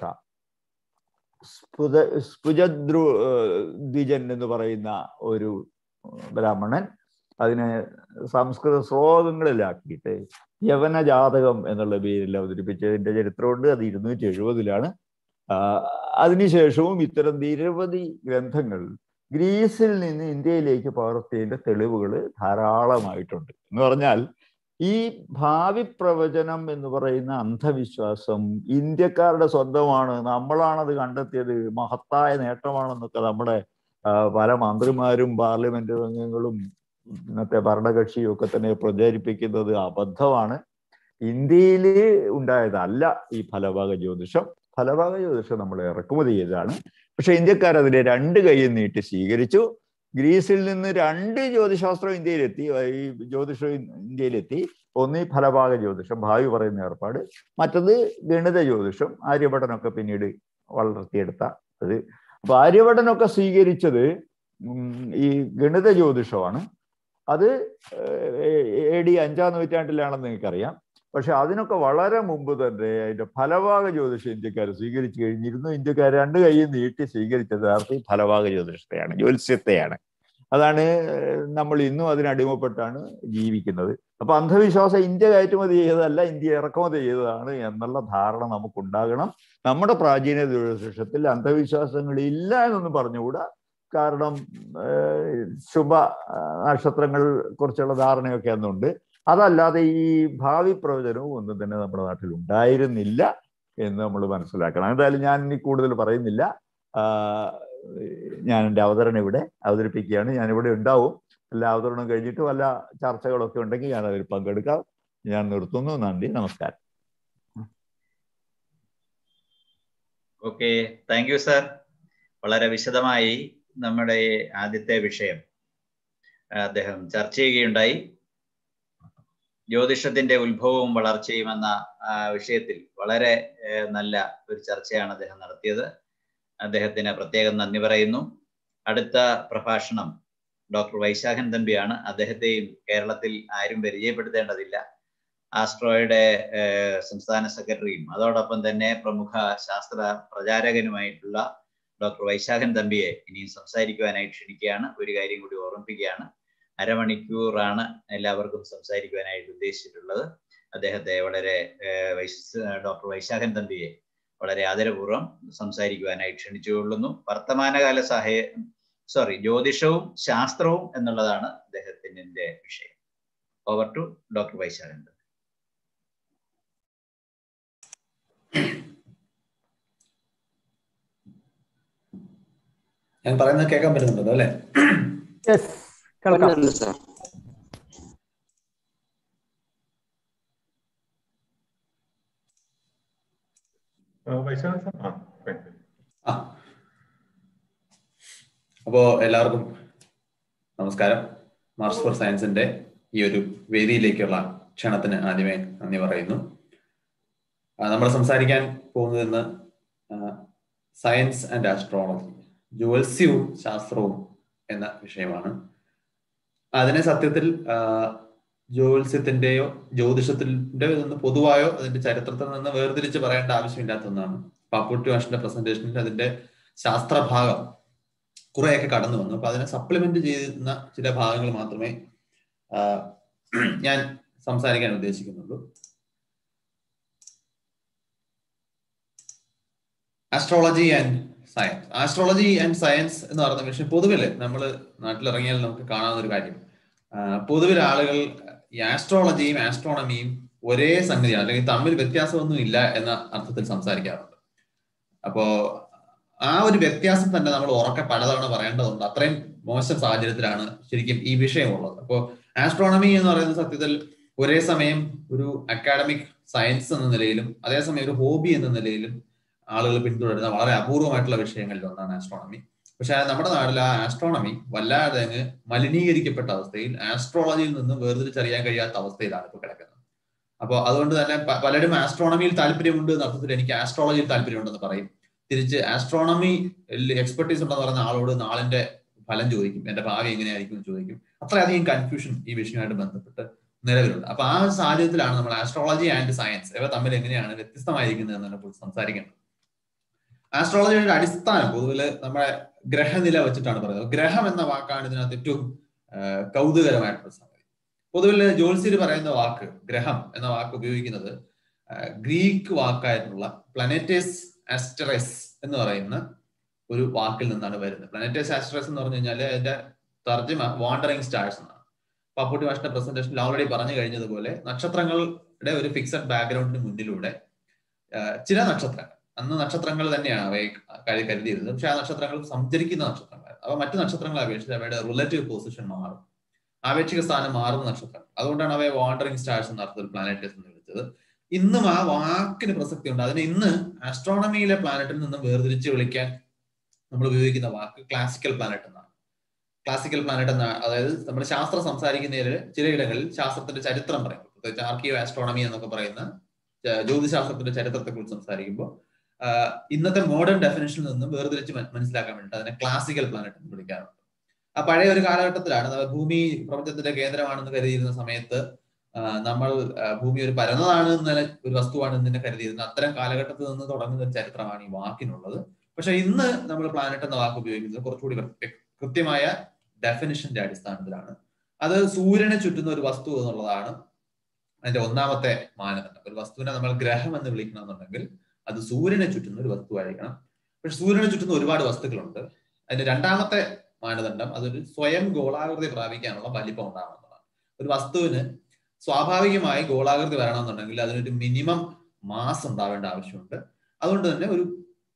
സ്ഫുത സ്ഫുജദ്രു ദ്വിജൻ എന്ന് പറയുന്ന ഒരു ബ്രാഹ്മണൻ അതിനെ സംസ്കൃത ശ്ലോകങ്ങളിലാക്കിയിട്ട് യവന ജാതകം എന്നുള്ള പേരിൽ അവതരിപ്പിച്ചതിന്റെ ചരിത്രമുണ്ട് അത് ഇരുന്നൂറ്റി എഴുപതിലാണ് അതിനുശേഷവും ഇത്തരം നിരവധി ഗ്രന്ഥങ്ങൾ ഗ്രീസിൽ നിന്ന് ഇന്ത്യയിലേക്ക് പകർത്തിയതിന്റെ തെളിവുകൾ ധാരാളമായിട്ടുണ്ട് എന്ന് പറഞ്ഞാൽ ഈ ഭാവി പ്രവചനം എന്ന് പറയുന്ന അന്ധവിശ്വാസം ഇന്ത്യക്കാരുടെ സ്വന്തമാണ് നമ്മളാണത് കണ്ടെത്തിയത് മഹത്തായ നേട്ടമാണെന്നൊക്കെ നമ്മുടെ ആ, പല മന്ത്രിമാരും പാർലമെന്റ് അംഗങ്ങളും ഇന്നത്തെ ഭരണകക്ഷിയും ഒക്കെ തന്നെ പ്രചരിപ്പിക്കുന്നത് അബദ്ധമാണ് ഇന്ത്യയിൽ ഉണ്ടായതല്ല ഈ ഫലഭാഗ ജ്യോതിഷം ഫലഭാഗ ജ്യോതിഷം നമ്മൾ ഇറക്കുമതി ചെയ്തതാണ് പക്ഷെ ഇന്ത്യക്കാർ അതിനെ രണ്ട് കൈയും നീട്ടി സ്വീകരിച്ചു ഗ്രീസിൽ നിന്ന് രണ്ട് ജ്യോതിശാസ്ത്രം ഇന്ത്യയിലെത്തി ഈ ജ്യോതിഷം ഇന്ത്യയിലെത്തി ഒന്ന് ഈ ഫലഭാഗ ജ്യോതിഷം ഭാവി പറയുന്ന ഏർപ്പാട് മറ്റത് ഗണിത ജ്യോതിഷം ആര്യഭട്ടനൊക്കെ പിന്നീട് വളർത്തിയെടുത്ത അത് അപ്പൊ ആര്യഭട്ടനൊക്കെ സ്വീകരിച്ചത് ഉം, ഈ ഗണിത ജ്യോതിഷമാണ് അത് എ ഡി അഞ്ചാം നൂറ്റാണ്ടിലാണെന്ന് നിങ്ങൾക്കറിയാം പക്ഷെ അതിനൊക്കെ വളരെ മുമ്പ് തന്നെ അതിന്റെ ഫലഭാഗ ജ്യോതിഷം ഇന്ത്യക്കാർ സ്വീകരിച്ചു കഴിഞ്ഞിരുന്നു ഇന്ത്യക്കാർ രണ്ട് കൈയും നീട്ടി സ്വീകരിച്ചത് യഥാർത്ഥ ഫലഭാഗ ജ്യോതിഷത്തെയാണ് ജ്യോത്സ്യത്തെയാണ് അതാണ് നമ്മൾ ഇന്നും അതിനടിമപ്പെട്ടാണ് ജീവിക്കുന്നത് അപ്പൊ അന്ധവിശ്വാസം ഇന്ത്യ കയറ്റുമതി ചെയ്തതല്ല ഇന്ത്യ ഇറക്കുമതി ചെയ്തതാണ് എന്നുള്ള ധാരണ നമുക്കുണ്ടാകണം നമ്മുടെ പ്രാചീന ജ്യോതിഷത്തിൽ അന്ധവിശ്വാസങ്ങൾ ഇല്ല എന്നൊന്നും പറഞ്ഞുകൂടാ കാരണം ഏഹ്, ശുഭ ആ, നക്ഷത്രങ്ങൾ കുറിച്ചുള്ള ധാരണയൊക്കെ അന്നുണ്ട് അതല്ലാതെ ഈ ഭാവി പ്രവചനവും ഒന്നും തന്നെ നമ്മുടെ നാട്ടിൽ ഉണ്ടായിരുന്നില്ല എന്ന് നമ്മൾ മനസ്സിലാക്കണം എന്തായാലും ഞാൻ ഇനി കൂടുതൽ പറയുന്നില്ല ആ, ഞാൻ എൻ്റെ അവതരണം ഇവിടെ അവതരിപ്പിക്കുകയാണ് ഞാൻ ഇവിടെ ഉണ്ടാവും എല്ലാ അവതരണവും കഴിഞ്ഞിട്ട് വല്ല ചർച്ചകളൊക്കെ ഉണ്ടെങ്കിൽ ഞാൻ അതിൽ പങ്കെടുക്കാം ഞാൻ നിർത്തുന്നു നന്ദി നമസ്കാരം ഓക്കെ താങ്ക് യു സർ വളരെ വിശദമായി നമ്മുടെ ഈ ആദ്യത്തെ വിഷയം അദ്ദേഹം ചർച്ച ചെയ്യുകയുണ്ടായി ജ്യോതിഷത്തിന്റെ ഉത്ഭവവും വളർച്ചയും എന്ന ആ, വിഷയത്തിൽ വളരെ ഏഹ്, നല്ല ഒരു ചർച്ചയാണ് അദ്ദേഹം നടത്തിയത് അദ്ദേഹത്തിന് പ്രത്യേകം നന്ദി പറയുന്നു അടുത്ത പ്രഭാഷണം ഡോക്ടർ വൈശാഖൻ തമ്പിയാണ് അദ്ദേഹത്തെയും കേരളത്തിൽ ആരും പരിചയപ്പെടുത്തേണ്ടതില്ല ആസ്ട്രോയുടെ ഏഹ്, സംസ്ഥാന സെക്രട്ടറിയും അതോടൊപ്പം തന്നെ പ്രമുഖ ശാസ്ത്ര പ്രചാരകനുമായിട്ടുള്ള ഡോക്ടർ വൈശാഖൻ തമ്പിയെ ഇനിയും സംസാരിക്കുവാനായി ക്ഷണിക്കുകയാണ് ഒരു കാര്യം കൂടി ഓർമ്മിപ്പിക്കുകയാണ് അരമണിക്കൂറാണ് എല്ലാവർക്കും സംസാരിക്കുവാനായിട്ട് ഉദ്ദേശിച്ചിട്ടുള്ളത് അദ്ദേഹത്തെ വളരെ ഏഹ്, വൈശ് ഡോക്ടർ വൈശാഖൻ തമ്പിയെ വളരെ ആദരപൂർവ്വം സംസാരിക്കുവാനായി ക്ഷണിച്ചുകൊള്ളുന്നു വർത്തമാനകാല സഹായ സോറി ജ്യോതിഷവും ശാസ്ത്രവും എന്നുള്ളതാണ് അദ്ദേഹത്തിന്റെ വിഷയം over to doctor Vaisakhan Thampi ഞാൻ പറയുന്നത് കേൾക്കാൻ പറ്റുന്നുണ്ടല്ലോ അല്ലെ യെസ് കേൾക്കാം പറ്റുന്നുണ്ട് സാർ വൈശാഖ സാർ ആ fine, fine. ആ അപ്പോ എല്ലാവർക്കും നമസ്കാരം മാർസ് ഫോർ സയൻസിന്റെ ഈ ഒരു വേദിയിലേക്കുള്ള ക്ഷണത്തിന് ആദ്യമേ നന്ദി പറയുന്നു നമ്മൾ സംസാരിക്കാൻ പോകുന്നത് ഇന്ന് സയൻസ് ആൻഡ് ആസ്ട്രോളജി ജ്യോത്സ്യവും ശാസ്ത്രവും എന്ന വിഷയമാണ് അതിനെ സത്യത്തിൽ ആ, ജ്യോത്സ്യത്തിന്റെയോ ജ്യോതിഷത്തിന്റെയോ നിന്ന് പൊതുവായോ അതിന്റെ ചരിത്രത്തിൽ നിന്ന് വേർതിരിച്ച് പറയേണ്ട ആവശ്യമില്ലാത്ത ഒന്നാണ് പാപ്പുട്ടി മാഷിന്റെ പ്രസന്റേഷനിൽ അതിന്റെ ശാസ്ത്രഭാഗം കുറെയൊക്കെ കടന്നു വന്നു അപ്പൊ അതിനെ സപ്ലിമെന്റ് ചെയ്യുന്ന ചില ഭാഗങ്ങൾ മാത്രമേ ആ, ഞാൻ സംസാരിക്കാൻ ഉദ്ദേശിക്കുന്നുള്ളൂ astrology and science astrology and science എന്ന് പറയുന്ന വിഷയം പൊതുവില് നമ്മൾ നാട്ടിലിറങ്ങിയാൽ നമുക്ക് കാണാവുന്ന ഒരു കാര്യം ആ, പൊതുവിൽ ആളുകൾ ഈ ആസ്ട്രോളജിയും ആസ്ട്രോണമിയും ഒരേ സംഗതിയാണ് അല്ലെങ്കിൽ തമ്മിൽ വ്യത്യാസമൊന്നും ഇല്ല എന്ന അർത്ഥത്തിൽ സംസാരിക്കാറുണ്ട് അപ്പോ ആ ഒരു വ്യത്യാസം തന്നെ നമ്മൾ ഉറക്കെ പലതവണ പറയേണ്ടതുണ്ട് അത്രയും മോശം സാഹചര്യത്തിലാണ് ശരിക്കും ഈ വിഷയമുള്ളത് അപ്പോൾ ആസ്ട്രോണമി എന്ന് പറയുന്ന സത്യത്തിൽ ഒരേ സമയം ഒരു അക്കാഡമിക് സയൻസ് എന്ന നിലയിലും അതേസമയം ഒരു ഹോബി എന്ന നിലയിലും ആളുകൾ പിന്തുടരുന്ന വളരെ അപൂർവമായിട്ടുള്ള വിഷയങ്ങളിൽ ഒന്നാണ് ആസ്ട്രോണമി പക്ഷെ നമ്മുടെ നാട്ടിൽ ആ ആസ്ട്രോണമി വല്ലാതെ അങ്ങ് മലിനീകരിക്കപ്പെട്ട അവസ്ഥയിൽ ആസ്ട്രോളജിയിൽ നിന്ന് വേർതിരിച്ചറിയാൻ കഴിയാത്ത അവസ്ഥയിലാണ് ഇപ്പോൾ കിടക്കുന്നത് അപ്പോൾ അതുകൊണ്ട് തന്നെ പ- പലരും ആസ്ട്രോണമിയിൽ താല്പര്യമുണ്ട് എന്ന അർത്ഥത്തിൽ എനിക്ക് ആസ്ട്രോളജിയിൽ താല്പര്യമുണ്ടെന്ന് പറയും തിരിച്ച് ആസ്ട്രോണമി എക്സ്പെർട്ടീസ് ഉണ്ടെന്ന് പറയുന്ന ആളോട് നാളിന്റെ ഫലം ചോദിക്കും എന്റെ ഭാവി എങ്ങനെയായിരിക്കും എന്ന് ചോദിക്കും അത്രയധികം കൺഫ്യൂഷൻ ഈ വിഷയമായിട്ട് ബന്ധപ്പെട്ട് നിലവിലുണ്ട് അപ്പൊ ആ സാഹചര്യത്തിലാണ് നമ്മൾ ആസ്ട്രോളജി ആൻഡ് സയൻസ് ഇവ തമ്മിൽ എങ്ങനെയാണ് വ്യത്യസ്തമായിരിക്കുന്നത് എന്നതിനെ കുറിച്ച് സംസാരിക്കേണ്ടത് ആസ്ട്രോളജിയുടെ അടിസ്ഥാനം പൊതുവില് നമ്മുടെ ഗ്രഹനില വെച്ചിട്ടാണ് പറയുന്നത് ഗ്രഹം എന്ന വാക്കാണ് ഇതിനകത്ത് ഏറ്റവും ആ, കൗതുകരമായിട്ടുള്ള സംഗതി പൊതുവിൽ ജ്യോത്സ്യർ പറയുന്ന വാക്ക് ഗ്രഹം എന്ന വാക്ക് ഉപയോഗിക്കുന്നത് ആ, ഗ്രീക്ക് വാക്കായിട്ടുള്ള പ്ലാനറ്റേസ് ആസ്റ്ററസ് എന്ന് പറയുന്ന ഒരു വാക്കിൽ നിന്നാണ് വരുന്നത് പ്ലാനറ്റേസ് ആസ്റ്ററസ് എന്ന് പറഞ്ഞു കഴിഞ്ഞാൽ അതിന്റെ തർജ്ജമ വാണ്ടറിങ് സ്റ്റാർസ് എന്നാണ് പാപ്പുട്ടി മാഷിന്റെ പ്രസന്റേഷനിൽ ഓൾറെഡി പറഞ്ഞു കഴിഞ്ഞതുപോലെ നക്ഷത്രങ്ങളുടെ ഒരു ഫിക്സഡ് ബാക്ക്ഗ്രൗണ്ടിന് മുന്നിലൂടെ ആ, ചില നക്ഷത്രങ്ങൾ അന്ന് നക്ഷത്രങ്ങൾ തന്നെയാണ് അവയെ കരു കരുതിയിരുന്നത് പക്ഷെ ആ നക്ഷത്രങ്ങൾ സഞ്ചരിക്കുന്ന നക്ഷത്രങ്ങൾ അവ മറ്റു നക്ഷത്രങ്ങളെ അപേക്ഷിച്ച് അവയുടെ റിലേറ്റീവ് പൊസിഷൻ മാറും ആപേക്ഷിക സ്ഥാനം മാറുന്ന നക്ഷത്രങ്ങൾ അതുകൊണ്ടാണ് അവയെ വാണ്ടറിംഗ് സ്റ്റാർസ് എന്ന അർത്ഥത്തിൽ പ്ലാനറ്റേഴ്സ് എന്ന് വിളിച്ചത് ഇന്നും ആ വാക്കിന് പ്രസക്തി ഉണ്ട് അതിന് ഇന്ന് ആസ്ട്രോണമിയിലെ പ്ലാനറ്റിൽ നിന്നും വേർതിരിച്ച് വിളിക്കാൻ നമ്മൾ ഉപയോഗിക്കുന്ന വാക്ക് ക്ലാസിക്കൽ പ്ലാനറ്റ് എന്നാണ് ക്ലാസിക്കൽ പ്ലാനറ്റ് എന്ന അതായത് നമ്മൾ ശാസ്ത്രം സംസാരിക്കുന്നതിൽ ചിലയിടങ്ങളിൽ ശാസ്ത്രത്തിന്റെ ചരിത്രം പറയും പ്രത്യേകിച്ച് ആർക്കിയോ ആസ്ട്രോണമി എന്നൊക്കെ പറയുന്ന ജ- ജ്യോതിശാസ്ത്രത്തിന്റെ ചരിത്രത്തെ കുറിച്ച് സംസാരിക്കുമ്പോൾ ആഹ് ഇന്നത്തെ മോഡേൺ ഡെഫിനേഷനിൽ നിന്നും വേർതിരിച്ച് മന- മനസ്സിലാക്കാൻ വേണ്ടിയിട്ട് അതിനെ ക്ലാസിക്കൽ പ്ലാനറ്റ് എന്ന് വിളിക്കാറുണ്ട് ആ പഴയ ഒരു കാലഘട്ടത്തിലാണ് നമ്മ- ഭൂമി പ്രപഞ്ചത്തിന്റെ കേന്ദ്രമാണെന്ന് കരുതിയിരുന്ന സമയത്ത് ആഹ് നമ്മൾ ആഹ് ഭൂമി ഒരു പരന്നതാണ് എന്ന ഒരു വസ്തുവാണ് എന്ന് കരുതിയിരുന്ന അത്തരം കാലഘട്ടത്തിൽ നിന്ന് തുടങ്ങുന്ന ഒരു ചരിത്രമാണ് ഈ വാക്കിനുള്ളത് പക്ഷെ ഇന്ന് നമ്മൾ പ്ലാനറ്റ് എന്ന വാക്ക് ഉപയോഗിക്കുന്നത് കുറച്ചുകൂടി കൃത്യ- കൃത്യമായ ഡെഫിനിഷന്റെ അടിസ്ഥാനത്തിലാണ് അത് സൂര്യനെ ചുറ്റുന്ന ഒരു വസ്തു എന്നുള്ളതാണ് അതിന്റെ ഒന്നാമത്തെ മാനദണ്ഡം ഒരു വസ്തുവിനെ നമ്മൾ ഗ്രഹം എന്ന് വിളിക്കണമെന്നുണ്ടെങ്കിൽ അത് സൂര്യനെ ചുറ്റുന്ന ഒരു വസ്തുവായിരിക്കണം പക്ഷെ സൂര്യനെ ചുറ്റുന്ന ഒരുപാട് വസ്തുക്കളുണ്ട് അതിന്റെ രണ്ടാമത്തെ മാനദണ്ഡം അതൊരു സ്വയം ഗോളാകൃതി പ്രാപിക്കാനുള്ള വലിപ്പം ഉണ്ടാകുന്നതാണ് ഒരു വസ്തുവിന് സ്വാഭാവികമായി ഗോളാകൃതി വരണമെന്നുണ്ടെങ്കിൽ അതിനൊരു മിനിമം മാസ് ഉണ്ടാവേണ്ട ആവശ്യമുണ്ട് അതുകൊണ്ട് തന്നെ ഒരു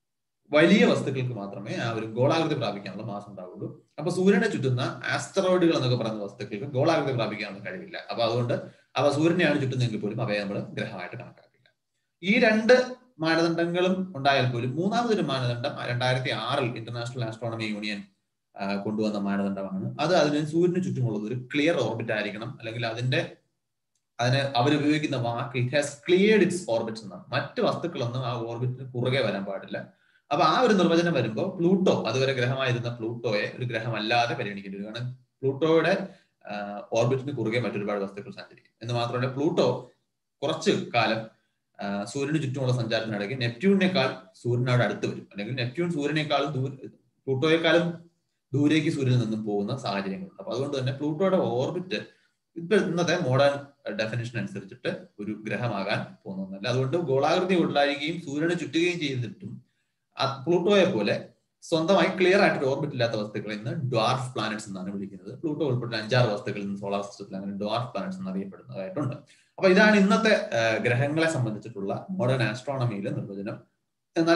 വലിയ വസ്തുക്കൾക്ക് മാത്രമേ ആ ഒരു ഗോളാകൃതി പ്രാപിക്കാനുള്ള മാസം ഉണ്ടാവുള്ളൂ അപ്പൊ സൂര്യനെ ചുറ്റുന്ന ആസ്ട്രോയിഡുകൾ എന്നൊക്കെ പറയുന്ന വസ്തുക്കൾക്ക് ഗോളാകൃതി പ്രാപിക്കാനുള്ള കഴിവില്ല അപ്പൊ അതുകൊണ്ട് അവ സൂര്യനെയാണ് ചുറ്റുന്നതെങ്കിൽ പോലും അവയെ നമ്മൾ ഗ്രഹമായിട്ട് കണക്കാക്കില്ല ഈ രണ്ട് മാനദണ്ഡങ്ങളും ഉണ്ടായാൽ പോലും മൂന്നാമതൊരു മാനദണ്ഡം രണ്ടായിരത്തി ആറിൽ ഇന്റർനാഷണൽ ആസ്ട്രോണമി യൂണിയൻ കൊണ്ടുവന്ന മാനദണ്ഡമാണ് അത് അതിന് സൂര്യന് ചുറ്റുമുള്ളത് ഒരു ക്ലിയർ ഓർബിറ്റ് ആയിരിക്കണം അല്ലെങ്കിൽ അതിന്റെ അതിന് അവരുപയോഗിക്കുന്ന വാക്ക് it has cleared its orbits എന്നാണ് മറ്റ് വസ്തുക്കളൊന്നും ആ ഓർബിറ്റിന് കുറുകെ വരാൻ പാടില്ല അപ്പൊ ആ ഒരു നിർവചനം വരുമ്പോൾ പ്ലൂട്ടോ അതുവരെ ഗ്രഹമായിരുന്ന പ്ലൂട്ടോയെ ഒരു ഗ്രഹമല്ലാതെ പരിഗണിക്കേണ്ടി വരും കാരണം പ്ലൂട്ടോയുടെ ഓർബിറ്റിന് കുറുകെ മറ്റൊരുപാട് വസ്തുക്കൾ സഞ്ചരിക്കും എന്ന് മാത്രമല്ല പ്ലൂട്ടോ കുറച്ച് കാലം സൂര്യന് ചുറ്റുമുള്ള സഞ്ചാരത്തിനിടയ്ക്ക് നെപ്റ്റ്യൂണിനേക്കാൾ സൂര്യനോട് അടുത്ത് വരും അല്ലെങ്കിൽ നെപ്റ്റ്യൂൺ സൂര്യനേക്കാളും ദൂര പ്ലൂട്ടോയെക്കാളും ദൂരേക്ക് സൂര്യനിൽ നിന്നും പോകുന്ന സാഹചര്യങ്ങളുണ്ട് അപ്പൊ അതുകൊണ്ട് തന്നെ പ്ലൂട്ടോയുടെ ഓർബിറ്റ് ഇപ്പൊ ഇന്നത്തെ മോഡേൺ ഡെഫിനേഷൻ അനുസരിച്ചിട്ട് ഒരു ഗ്രഹമാകാൻ പോകുന്നതല്ല അതുകൊണ്ട് ഗോളാകൃതി ഉണ്ടായിരിക്കുകയും സൂര്യനെ ചുറ്റുകയും ചെയ്തിട്ടും പ്ലൂട്ടോയെ പോലെ സ്വന്തമായി ക്ലിയർ ആയിട്ട് ഓർബിറ്റ് ഇല്ലാത്ത വസ്തുക്കളെ ഇന്ന് ഡ്വാർഫ് പ്ലാനറ്റ്സ് എന്നാണ് വിളിക്കുന്നത് പ്ലൂട്ടോ ഉൾപ്പെടെ അഞ്ചാറ് വസ്തുക്കൾ ഇന്ന് സോളാർ സിസ്റ്റത്തിൽ അങ്ങനെ ഡ്വാർഫ് പ്ലാനറ്റ്സ് എന്ന് അറിയപ്പെടുന്നതായിട്ടുണ്ട് അപ്പൊ ഇതാണ് ഇന്നത്തെ ഗ്രഹങ്ങളെ സംബന്ധിച്ചിട്ടുള്ള മോഡേൺ ആസ്ട്രോണമിയിലെ നിർവചനം എന്നാൽ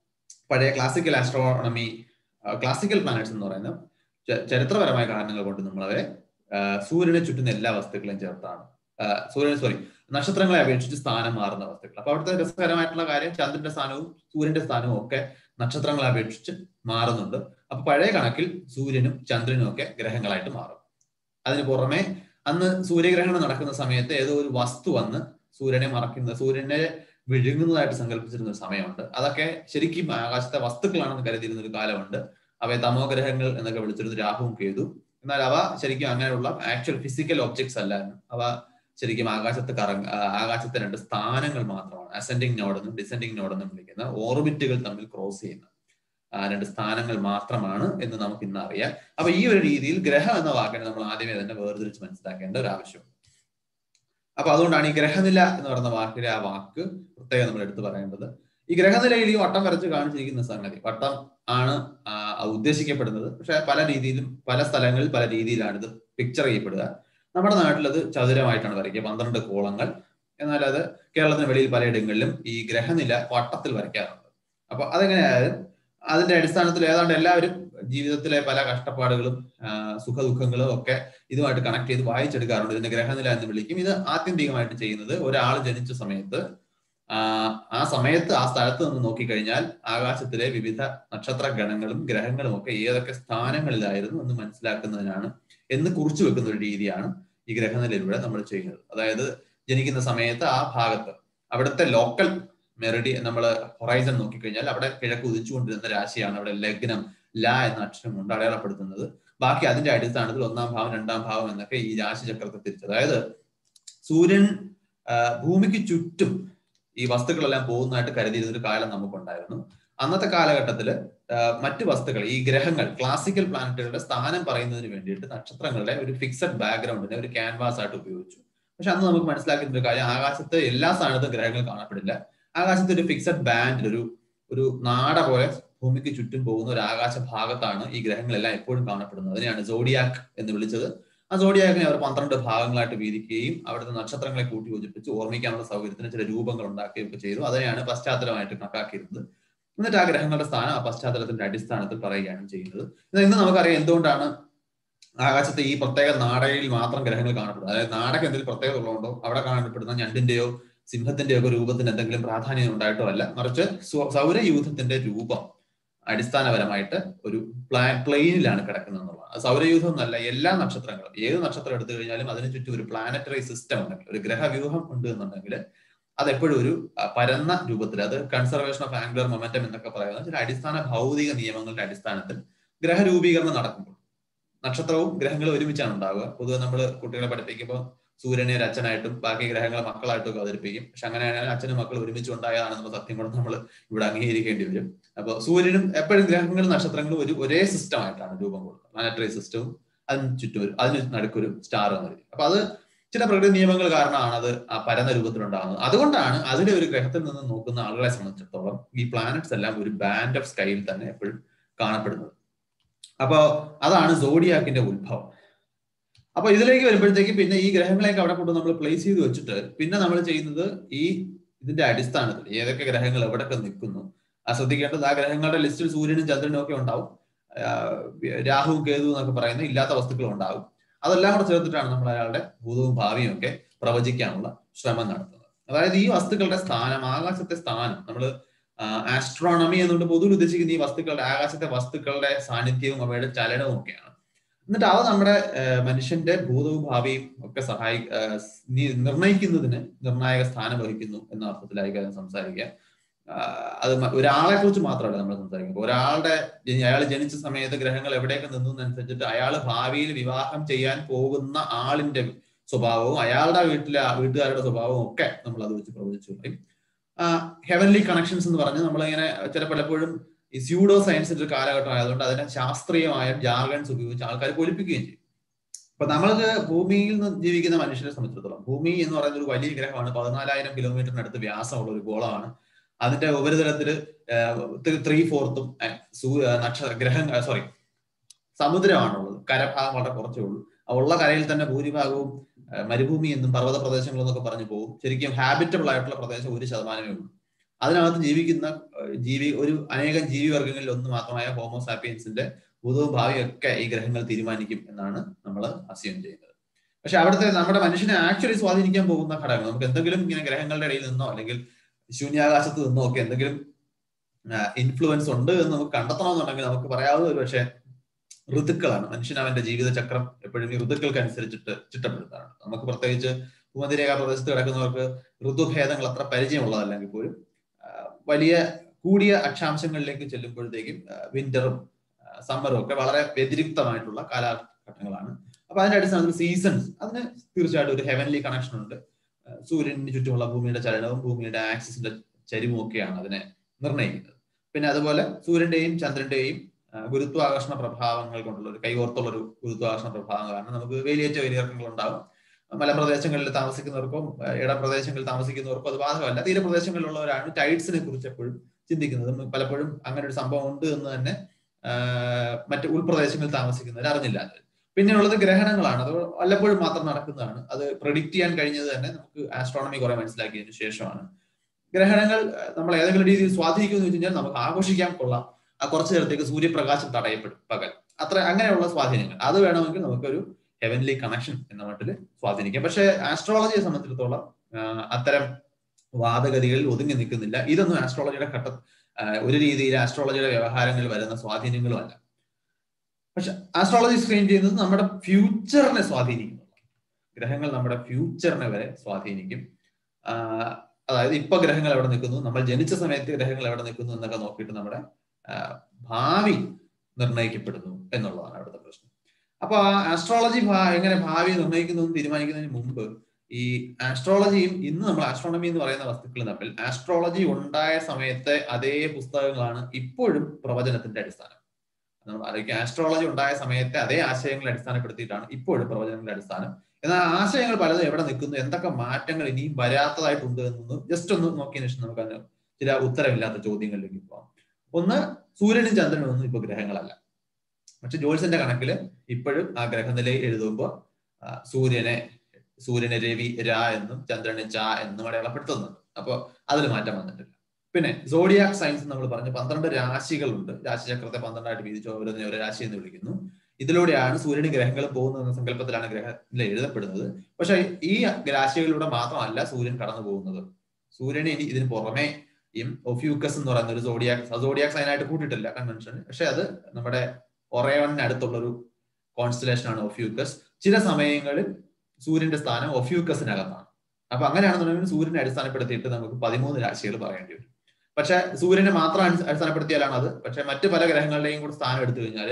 പഴയ ക്ലാസിക്കൽ ആസ്ട്രോണമി ക്ലാസിക്കൽ പ്ലാനറ്റ്സ് എന്ന് പറയുന്ന ചരിത്രപരമായ കാരണങ്ങൾ കൊണ്ട് നമ്മൾ അവരെ സൂര്യനെ ചുറ്റുന്ന എല്ലാ വസ്തുക്കളെയും ചേർത്താണ് സൂര്യൻ സോറി നക്ഷത്രങ്ങളെ അപേക്ഷിച്ച് സ്ഥാനം മാറുന്ന വസ്തുക്കൾ അപ്പൊ അവിടുത്തെ രസകരമായിട്ടുള്ള കാര്യം ചന്ദ്രന്റെ സ്ഥാനവും സൂര്യന്റെ സ്ഥാനവും ഒക്കെ നക്ഷത്രങ്ങളെ അപേക്ഷിച്ച് മാറുന്നുണ്ട് അപ്പൊ പഴയ കണക്കിൽ സൂര്യനും ചന്ദ്രനും ഒക്കെ ഗ്രഹങ്ങളായിട്ട് മാറും അതിന് പുറമെ അന്ന് സൂര്യഗ്രഹണം നടക്കുന്ന സമയത്ത് ഏതോ ഒരു വസ്തു വന്ന് സൂര്യനെ മറക്കുന്ന സൂര്യനെ വിഴുങ്ങുന്നതായിട്ട് സങ്കല്പിച്ചിരുന്ന ഒരു സമയമുണ്ട് അതൊക്കെ ശരിക്കും ആകാശത്തെ വസ്തുക്കളാണെന്ന് കരുതിയിരുന്ന ഒരു കാലമുണ്ട് അവയെ തമോ ഗ്രഹങ്ങൾ എന്നൊക്കെ വിളിച്ചിരുന്ന രാഹുവും കേതു എന്നാൽ അവ ശരിക്കും അങ്ങനെയുള്ള ആക്ച്വൽ ഫിസിക്കൽ ഒബ്ജക്ട്സ് അല്ലായിരുന്നു അവ ശരിക്കും ആകാശത്ത് കറങ്ങ ആകാശത്തെ രണ്ട് സ്ഥാനങ്ങൾ മാത്രമാണ് അസെൻഡിങ് നോഡെന്നും ഡിസെൻഡിങ് നോഡെന്നും വിളിക്കുന്ന ഓർബിറ്റുകൾ തമ്മിൽ ക്രോസ് ചെയ്യുന്ന രണ്ട് സ്ഥാനങ്ങൾ മാത്രമാണ് എന്ന് നമുക്ക് ഇന്ന് അറിയാം അപ്പൊ ഈ ഒരു രീതിയിൽ ഗ്രഹം എന്ന വാക്കിനെ നമ്മൾ ആദ്യമേ തന്നെ വേർതിരിച്ച് മനസ്സിലാക്കേണ്ട ഒരു ആവശ്യം അപ്പൊ അതുകൊണ്ടാണ് ഈ ഗ്രഹനില എന്ന് പറയുന്ന വാക്കിലെ ആ വാക്ക് പ്രത്യേകം നമ്മൾ എടുത്തു പറയേണ്ടത് ഈ ഗ്രഹനിലയിൽ ഈ വട്ടം വരച്ച് കാണിച്ചിരിക്കുന്ന സംഗതി വട്ടം ആണ് ഉദ്ദേശിക്കപ്പെടുന്നത് പക്ഷെ പല രീതിയിലും പല സ്ഥലങ്ങളിൽ പല രീതിയിലാണ് ഇത് പിക്ചർ ചെയ്യപ്പെടുക നമ്മുടെ നാട്ടിൽ അത് ചതുരമായിട്ടാണ് വരയ്ക്കുക പന്ത്രണ്ട് കോളങ്ങൾ എന്നാൽ അത് കേരളത്തിന് വെളിയിൽ പലയിടങ്ങളിലും ഈ ഗ്രഹനില വട്ടത്തിൽ വരയ്ക്കാറുണ്ട് അപ്പൊ അതെങ്ങനെയായാലും അതിന്റെ അടിസ്ഥാനത്തിൽ ഏതാണ്ട് എല്ലാവരും ജീവിതത്തിലെ പല കഷ്ടപ്പാടുകളും സുഖദുഃഖങ്ങളും ഒക്കെ ഇതുമായിട്ട് കണക്ട് ചെയ്ത് വായിച്ചെടുക്കാറുണ്ട് ഇതിന്റെ ഗ്രഹനില എന്ന് വിളിക്കും ഇത് ആത്യന്തികമായിട്ട് ചെയ്യുന്നത് ഒരാൾ ജനിച്ച സമയത്ത് ആ സമയത്ത് ആ സ്ഥലത്ത് നിന്ന് നോക്കിക്കഴിഞ്ഞാൽ ആകാശത്തിലെ വിവിധ നക്ഷത്ര ഗണങ്ങളും ഗ്രഹങ്ങളും ഒക്കെ ഏതൊക്കെ സ്ഥാനങ്ങളിലായിരുന്നു എന്ന് മനസ്സിലാക്കുന്നതിനാണ് എന്ന് കുറിച്ചു വെക്കുന്ന ഒരു രീതിയാണ് ഈ ഗ്രഹനിലയിലൂടെ നമ്മൾ ചെയ്യുന്നത് അതായത് ജനിക്കുന്ന സമയത്ത് ആ ഭാഗത്ത് അവിടുത്തെ ലോക്കൽ മെറിഡി നമ്മൾ ഹൊറൈസൺ നോക്കിക്കഴിഞ്ഞാൽ അവിടെ കിഴക്ക് ഉദിച്ചുകൊണ്ടിരുന്ന രാശിയാണ് അവിടെ ലഗ്നം ല എന്ന അക്ഷരം കൊണ്ട് അടയാളപ്പെടുത്തുന്നത് ബാക്കി അതിന്റെ അടിസ്ഥാനത്തിൽ ഒന്നാം ഭാവം രണ്ടാം ഭാവം എന്നൊക്കെ ഈ രാശി ചക്രത്തെ തിരിച്ചു അതായത് സൂര്യൻ ഭൂമിക്ക് ചുറ്റും ഈ വസ്തുക്കളെല്ലാം പോകുന്നതായിട്ട് കരുതിയിരുന്ന ഒരു കാലം നമുക്കുണ്ടായിരുന്നു അന്നത്തെ കാലഘട്ടത്തിൽ മറ്റ് വസ്തുക്കൾ ഈ ഗ്രഹങ്ങൾ ക്ലാസിക്കൽ പ്ലാനറ്റുകളുടെ സ്ഥാനം പറയുന്നതിന് വേണ്ടിയിട്ട് നക്ഷത്രങ്ങളുടെ ഒരു ഫിക്സഡ് ബാക്ക്ഗ്രൗണ്ടിനെ ഒരു ക്യാൻവാസ് ആയിട്ട് ഉപയോഗിച്ചു പക്ഷെ അന്ന് നമുക്ക് മനസ്സിലാക്കുന്ന ഒരു കാര്യം ആകാശത്ത് എല്ലാ സ്ഥാനത്തും ഗ്രഹങ്ങൾ കാണപ്പെടില്ല ആകാശത്ത് ഒരു ഫിക്സഡ് ബാൻഡിൽ ഒരു ഒരു നാട പോലെ ഭൂമിക്ക് ചുറ്റും പോകുന്ന ഒരു ആകാശ ഭാഗത്താണ് ഈ ഗ്രഹങ്ങളെല്ലാം എപ്പോഴും കാണപ്പെടുന്നത് അതിനെയാണ് സോഡിയാക് എന്ന് വിളിച്ചത് ആ സോഡിയാക്കിനെ അവർ പന്ത്രണ്ട് ഭാഗങ്ങളായിട്ട് വീതിക്കുകയും അവിടുത്തെ നക്ഷത്രങ്ങളെ കൂട്ടി യോജിപ്പിച്ച് ഓർമ്മിക്കാനുള്ള സൗകര്യത്തിന് ചില രൂപങ്ങൾ ഉണ്ടാക്കുകയൊക്കെ ചെയ്തു അതിനെയാണ് പശ്ചാത്തലമായിട്ട് കണക്കാക്കിയിരുന്നത് എന്നിട്ട് ആ ഗ്രഹങ്ങളുടെ സ്ഥാനം ആ പശ്ചാത്തലത്തിന്റെ അടിസ്ഥാനത്തിൽ പറയുകയാണ് ചെയ്യുന്നത് ഇന്ന് നമുക്കറിയാം എന്തുകൊണ്ടാണ് ആകാശത്തെ ഈ പ്രത്യേക നാടകയിൽ മാത്രം ഗ്രഹങ്ങൾ കാണപ്പെടുന്നത് അതായത് നാടകം എന്തെങ്കിലും പ്രത്യേകത ഉള്ളതുകൊണ്ടോ അവിടെ കാണപ്പെടുന്ന ഞണ്ടിന്റെയോ സിംഹത്തിന്റെയോ ഒക്കെ രൂപത്തിന് എന്തെങ്കിലും പ്രാധാന്യം ഉണ്ടായിട്ടോ അല്ല മറിച്ച് സൗരയൂഥത്തിന്റെ രൂപം അടിസ്ഥാനപരമായിട്ട് ഒരു പ്ലാ പ്ലെയിനിലാണ് കിടക്കുന്നത് എന്നുള്ളതാണ് സൗരയൂഥം എന്നല്ല എല്ലാ നക്ഷത്രങ്ങളും ഏത് നക്ഷത്രം എടുത്തു കഴിഞ്ഞാലും അതിന് ചുറ്റും ഒരു പ്ലാനറ്ററി സിസ്റ്റം ഉണ്ടെങ്കിൽ ഒരു ഗ്രഹവ്യൂഹം ഉണ്ട് എന്നുണ്ടെങ്കിൽ അത് എപ്പോഴും ഒരു പരന്ന രൂപത്തിൽ അത് കൺസർവേഷൻ ഓഫ് ആംഗുലർ മൊമെന്റം എന്നൊക്കെ പറയുന്ന ചില അടിസ്ഥാന ഭൗതിക നിയമങ്ങളുടെ അടിസ്ഥാനത്തിൽ ഗ്രഹരൂപീകരണം നടക്കുമ്പോൾ നക്ഷത്രവും ഗ്രഹങ്ങളും ഒരുമിച്ചാണ് ഉണ്ടാവുക പൊതുവെ നമ്മൾ കുട്ടികളെ പഠിപ്പിക്കുമ്പോൾ സൂര്യനെ ഒരു അച്ഛനായിട്ടും ബാക്കി ഗ്രഹങ്ങളെ മക്കളായിട്ടും ഒക്കെ അവതരിപ്പിക്കും പക്ഷെ അങ്ങനെയാണെങ്കിൽ അച്ഛനും മക്കളും ഒരുമിച്ച് ഉണ്ടായതാണെന്നുള്ള സത്യം കൂടെ നമ്മൾ ഇവിടെ അംഗീകരിക്കേണ്ടി വരും അപ്പൊ സൂര്യനും എപ്പോഴും ഗ്രഹങ്ങളും നക്ഷത്രങ്ങളും ഒരു ഒരേ സിസ്റ്റം ആയിട്ടാണ് രൂപം കൊടുക്കുന്നത് പ്ലാനറ്ററി സിസ്റ്റവും അതിന് ചുറ്റും ഒരു അതിന് നടുക്കൊരു സ്റ്റാർ വന്നിരിക്കും അപ്പൊ അത് ചില പ്രകൃതി നിയമങ്ങൾ കാരണമാണ് അത് ആ പരന്ന രൂപത്തിലുണ്ടാകുന്നത് അതുകൊണ്ടാണ് അതിലെ ഒരു ഗ്രഹത്തിൽ നിന്ന് നോക്കുന്ന ആളുകളെ സംബന്ധിച്ചിടത്തോളം ഈ പ്ലാനറ്റ്സ് എല്ലാം ഒരു ബാൻഡ് ഓഫ് സ്കൈയിൽ തന്നെ എപ്പോഴും കാണപ്പെടുന്നത് അപ്പോ അതാണ് സോഡിയാക്കിന്റെ ഉത്ഭവം അപ്പൊ ഇതിലേക്ക് വരുമ്പോഴത്തേക്കും പിന്നെ ഈ ഗ്രഹങ്ങളെയൊക്കെ അവിടെ കൊണ്ട് നമ്മൾ പ്ലേസ് ചെയ്ത് വെച്ചിട്ട് പിന്നെ നമ്മൾ ചെയ്യുന്നത് ഈ ഇതിന്റെ അടിസ്ഥാനത്തിൽ ഏതൊക്കെ ഗ്രഹങ്ങൾ എവിടെയൊക്കെ നിൽക്കുന്നു ആ ശ്രദ്ധിക്കേണ്ടത് ആ ഗ്രഹങ്ങളുടെ ലിസ്റ്റിൽ സൂര്യനും ചന്ദ്രനും ഒക്കെ ഉണ്ടാവും ആ, രാഹുവും കേതു എന്നൊക്കെ പറയുന്ന ഇല്ലാത്ത വസ്തുക്കളും ഉണ്ടാവും അതെല്ലാം കൂടെ ചേർത്തിട്ടാണ് നമ്മൾ അയാളുടെ ഭൂതവും ഭാവിയും ഒക്കെ പ്രവചിക്കാനുള്ള ശ്രമം നടത്തുന്നത് അതായത് ഈ വസ്തുക്കളുടെ സ്ഥാനം ആകാശത്തെ സ്ഥാനം നമ്മൾ ആസ്ട്രോണമി എന്നുകൊണ്ട് പൊതുവിൽ ഉദ്ദേശിക്കുന്ന ഈ വസ്തുക്കളുടെ ആകാശത്തെ വസ്തുക്കളുടെ സാന്നിധ്യവും അവയുടെ ചലനവും ഒക്കെയാണ് എന്നിട്ട് അവ നമ്മുടെ ആ, മനുഷ്യന്റെ ഭൂതവും ഭാവിയും ഒക്കെ സഹായി ആ, നി- നിർണയിക്കുന്നതിന് നിർണായക സ്ഥാനം വഹിക്കുന്നു എന്ന അർത്ഥത്തിലായിരിക്കും സംസാരിക്കുക ആ, അത് മ- ഒരാളെ കുറിച്ച് മാത്രമല്ല നമ്മൾ സംസാരിക്കുന്നത് ഒരാളുടെ അയാൾ ജനിച്ച സമയത്ത് ഗ്രഹങ്ങൾ എവിടെയൊക്കെ നിന്നതനുസരിച്ചിട്ട് അയാൾ ഭാവിയിൽ വിവാഹം ചെയ്യാൻ പോകുന്ന ആളിന്റെ സ്വഭാവവും അയാളുടെ വീട്ടിലെ ആ- വീട്ടുകാരുടെ സ്വഭാവവും ഒക്കെ നമ്മൾ അത് വെച്ച് പ്രവചിച്ചു പറയും ഹെവൻലി കണക്ഷൻസ് എന്ന് പറഞ്ഞ് നമ്മളിങ്ങനെ ചില പലപ്പോഴും ഈ സ്യൂഡോ സയൻസിന്റെ ഒരു കാലഘട്ടം ആയതുകൊണ്ട് അതിനെ ശാസ്ത്രീയമായ ജാർഗൻസ് ഉപയോഗിച്ച് ആൾക്കാർ പൊലിപ്പിക്കുകയും ചെയ്യും അപ്പൊ നമ്മൾക്ക് ഭൂമിയിൽ നിന്ന് ജീവിക്കുന്ന മനുഷ്യരെ സംബന്ധിച്ചിടത്തോളം ഭൂമി എന്ന് പറയുന്ന ഒരു വലിയ ഗ്രഹമാണ് പതിനാലായിരം കിലോമീറ്ററിനടുത്ത് വ്യാസമുള്ള ഒരു ഗോളമാണ് അതിന്റെ ഉപരിതലത്തിൽ ത്രീ ഫോർത്തും നക്ഷത്ര ഗ്രഹം സോറി സമുദ്രമാണുള്ളത് കരഭാഗം വളരെ കുറച്ചേ ഉള്ളൂ ആ ഉള്ള കരയിൽ തന്നെ ഭൂരിഭാഗവും ആ, മരുഭൂമി എന്നും പർവ്വത പ്രദേശങ്ങൾ എന്നൊക്കെ പറഞ്ഞു പോകും ശരിക്കും ഹാബിറ്റബിൾ ആയിട്ടുള്ള പ്രദേശം ഒരു ശതമാനമേ ഉള്ളൂ അതിനകത്ത് ജീവിക്കുന്ന ആ, ജീവി ഒരു അനേകം ജീവിവർഗങ്ങളിൽ ഒന്ന് മാത്രമായ ഹോമോസാപ്പിയൻസിന്റെ ഭൂതവും ഭാവിയും ഒക്കെ ഈ ഗ്രഹങ്ങൾ തീരുമാനിക്കും എന്നാണ് നമ്മൾ അസ്യൂം ചെയ്യുന്നത് പക്ഷെ അവിടുത്തെ നമ്മുടെ മനുഷ്യനെ ആക്ച്വലി സ്വാധീനിക്കാൻ പോകുന്ന ഘടകങ്ങൾ നമുക്ക് എന്തെങ്കിലും ഇങ്ങനെ ഗ്രഹങ്ങളുടെ ഇടയിൽ നിന്നോ അല്ലെങ്കിൽ ശൂന്യാകാശത്ത് നിന്നോ ഒക്കെ എന്തെങ്കിലും ഇൻഫ്ലുവൻസ് ഉണ്ട് എന്ന് നമുക്ക് കണ്ടെത്തണമെന്നുണ്ടെങ്കിൽ നമുക്ക് പറയാവുന്ന ഒരു പക്ഷേ ഋതുക്കളാണ് മനുഷ്യൻ അവന്റെ ജീവിതചക്രം എപ്പോഴും ഈ ഋതുക്കൾക്ക് അനുസരിച്ചിട്ട് ചിട്ടപ്പെടുന്നതാണ് നമുക്ക് പ്രത്യേകിച്ച് ഭൂമധ്യരേഖ പ്രദേശത്ത് കിടക്കുന്നവർക്ക് ഋതുഭേദങ്ങൾ അത്ര പരിചയമുള്ളതല്ലെങ്കിൽ പോലും ആ, വലിയ കൂടിയ അക്ഷാംശങ്ങളിലേക്ക് ചെല്ലുമ്പോഴത്തേക്കും വിന്ററും സമ്മറും ഒക്കെ വളരെ വ്യതിരിക്തമായിട്ടുള്ള കാലഘട്ടങ്ങളാണ് അപ്പൊ അതിന്റെ അടിസ്ഥാനത്തിൽ സീസൺസ് അതിന് തീർച്ചയായിട്ടും ഒരു ഹെവൻലി കണക്ഷൻ ഉണ്ട് ആ, സൂര്യന് ചുറ്റുമുള്ള ഭൂമിയുടെ ചലനവും ഭൂമിയുടെ ആക്സിസിന്റെ ചരിവും ഒക്കെയാണ് അതിനെ നിർണ്ണയിക്കുന്നത് പിന്നെ അതുപോലെ സൂര്യന്റെയും ചന്ദ്രന്റെയും ആ, ഗുരുത്വാകർഷണ പ്രഭാവങ്ങൾ കൊണ്ടുള്ള ഒരു കൈകോർത്തുള്ള ഒരു ഗുരുത്വാകർഷണ പ്രഭാവം കാരണം നമുക്ക് വേലിയേറ്റ വലിയിറക്കങ്ങൾ ഉണ്ടാകും മലപ്രദേശങ്ങളിൽ താമസിക്കുന്നവർക്കോ ആ, ഇടപ്രദേശങ്ങളിൽ താമസിക്കുന്നവർക്കോ അത് ബാധകമല്ല തീരപ്രദേശങ്ങളിലുള്ളവരാണ് ടൈഡ്സിനെ കുറിച്ച് എപ്പോഴും ചിന്തിക്കുന്നത് ഉം പലപ്പോഴും അങ്ങനെ ഒരു സംഭവം ഉണ്ട് എന്ന് തന്നെ ആ, മറ്റ് ഉൾപ്രദേശങ്ങളിൽ താമസിക്കുന്നവർ അറിഞ്ഞില്ല പിന്നെയുള്ളത് ഗ്രഹണങ്ങളാണ് അത് വല്ലപ്പോഴും മാത്രം നടക്കുന്നതാണ് അത് പ്രഡിക്റ്റ് ചെയ്യാൻ കഴിഞ്ഞത് തന്നെ നമുക്ക് ആസ്ട്രോണമി കുറെ മനസ്സിലാക്കിയതിനു ശേഷമാണ് ഗ്രഹണങ്ങൾ അഹ് നമ്മൾ ഏതെങ്കിലും രീതിയിൽ സ്വാധീനിക്കുമെന്ന് വെച്ച് കഴിഞ്ഞാൽ നമുക്ക് ആഘോഷിക്കാൻ കൊള്ളാം ആ കുറച്ചു നേരത്തേക്ക് സൂര്യപ്രകാശം തടയപ്പെടും പകൽ അത്ര അങ്ങനെയുള്ള സ്വാധീനങ്ങൾ അത് വേണമെങ്കിൽ നമുക്കൊരു ഹെവൻലി കണക്ഷൻ എന്ന മട്ടിൽ സ്വാധീനിക്കാം പക്ഷേ ആസ്ട്രോളജിയെ സംബന്ധിച്ചിടത്തോളം ആഹ് അത്തരം വാദഗതികളിൽ ഒതുങ്ങി നിൽക്കുന്നില്ല ഇതൊന്നും ആസ്ട്രോളജിയുടെ ഘട്ട ആഹ് ഒരു രീതിയിൽ ആസ്ട്രോളജിയുടെ വ്യവഹാരങ്ങളിൽ വരുന്ന സ്വാധീനങ്ങളും അല്ല പക്ഷെ ആസ്ട്രോളജി സ്ക്രീൻ ചെയ്യുന്നത് നമ്മുടെ ഫ്യൂച്ചറിനെ സ്വാധീനിക്കുന്നു ഗ്രഹങ്ങൾ നമ്മുടെ ഫ്യൂച്ചറിനെ വരെ സ്വാധീനിക്കും ആഹ് അതായത് ഇപ്പൊ ഗ്രഹങ്ങൾ എവിടെ നിൽക്കുന്നു നമ്മൾ ജനിച്ച സമയത്ത് ഗ്രഹങ്ങൾ എവിടെ നിൽക്കുന്നു എന്നൊക്കെ നോക്കിയിട്ട് നമ്മുടെ ആഹ് ഭാവി നിർണ്ണയിക്കപ്പെടുന്നു എന്നുള്ളതാണ് അവിടുത്തെ പ്രശ്നം അപ്പൊ ആ ആസ്ട്രോളജി എങ്ങനെ ഭാവി നിർണ്ണയിക്കുന്നു എന്ന് തീരുമാനിക്കുന്നതിന് മുമ്പ് ഈ ആസ്ട്രോളജിയും ഇന്ന് നമ്മൾ ആസ്ട്രോണമി എന്ന് പറയുന്ന വസ്തുക്കൾ തമ്മിൽ ആസ്ട്രോളജി ഉണ്ടായ സമയത്തെ അതേ പുസ്തകങ്ങളാണ് ഇപ്പോഴും പ്രവചനത്തിന്റെ അടിസ്ഥാനം നമ്മൾ ആലോചിക്കുക ആസ്ട്രോളജി ഉണ്ടായ സമയത്തെ അതേ ആശയങ്ങളെ അടിസ്ഥാനപ്പെടുത്തിയിട്ടാണ് ഇപ്പോഴും പ്രവചനങ്ങളുടെ അടിസ്ഥാനം എന്നാൽ ആശയങ്ങൾ പലതും എവിടെ നിൽക്കുന്നു എന്തൊക്കെ മാറ്റങ്ങൾ ഇനിയും വരാത്തതായിട്ടുണ്ട് എന്നൊന്ന് ജസ്റ്റ് ഒന്ന് നോക്കിയതിനു ശേഷം നമുക്ക് അതിന് ചില ഉത്തരമില്ലാത്ത ചോദ്യങ്ങളിലേക്ക് പോകാം ഒന്ന് സൂര്യനും ചന്ദ്രനും ഒന്നും ഇപ്പൊ ഗ്രഹങ്ങളല്ല പക്ഷെ ജോത്സ്യന്റെ കണക്കിൽ ഇപ്പോഴും ആ ഗ്രഹനിലയിൽ എഴുതുമ്പോൾ ആ, സൂര്യനെ സൂര്യനെ രവി രാ എന്നും ചന്ദ്രനെ ച എന്നും അടയാളപ്പെടുത്തുന്നുണ്ട് അപ്പൊ അതിൽ മാറ്റം വന്നിട്ടില്ല പിന്നെ സോഡിയാക് സയൻസ് നമ്മൾ പറഞ്ഞു പന്ത്രണ്ട് രാശികളുണ്ട് രാശിചക്രത്തെ പന്ത്രണ്ടായിട്ട് വീതിച്ച് ഓരോന്നിനെ ഓരോ രാശി എന്ന് വിളിക്കുന്നു ഇതിലൂടെയാണ് സൂര്യന് ഗ്രഹങ്ങൾ പോകുന്നത് എന്ന സങ്കല്പത്തിലാണ് ഗ്രഹത്തിൽ എഴുതപ്പെടുന്നത് പക്ഷെ ഈ രാശികളിലൂടെ മാത്രമല്ല സൂര്യൻ കടന്നു പോകുന്നത് സൂര്യന് ഇനി ഇതിന് പുറമെ ഒഫ്യൂക്കസ് എന്ന് പറയുന്ന ഒരു സോഡിയാക് സോഡിയാക് സൈനായിട്ട് കൂട്ടിയിട്ടില്ല കൺവെൻഷൻ പക്ഷെ അത് നമ്മുടെ ഒറയോണിന് അടുത്തുള്ള ഒരു കോൺസ്റ്റലേഷൻ ആണ് ഒഫ്യൂക്കസ് ചില സമയങ്ങളിൽ സൂര്യന്റെ സ്ഥാനം ഒഫ്യൂക്കസിനകത്താണ് അപ്പൊ അങ്ങനെയാണെന്നുണ്ടെങ്കിൽ സൂര്യനെ അടിസ്ഥാനപ്പെടുത്തിയിട്ട് നമുക്ക് പതിമൂന്ന് രാശികൾ പറയേണ്ടി വരും പക്ഷെ സൂര്യനെ മാത്രം അടിസ്ഥ- അടിസ്ഥാനപ്പെടുത്തിയാലാണ് അത് പക്ഷെ മറ്റു പല ഗ്രഹങ്ങളുടെയും കൂടെ സ്ഥാനം എടുത്തു കഴിഞ്ഞാൽ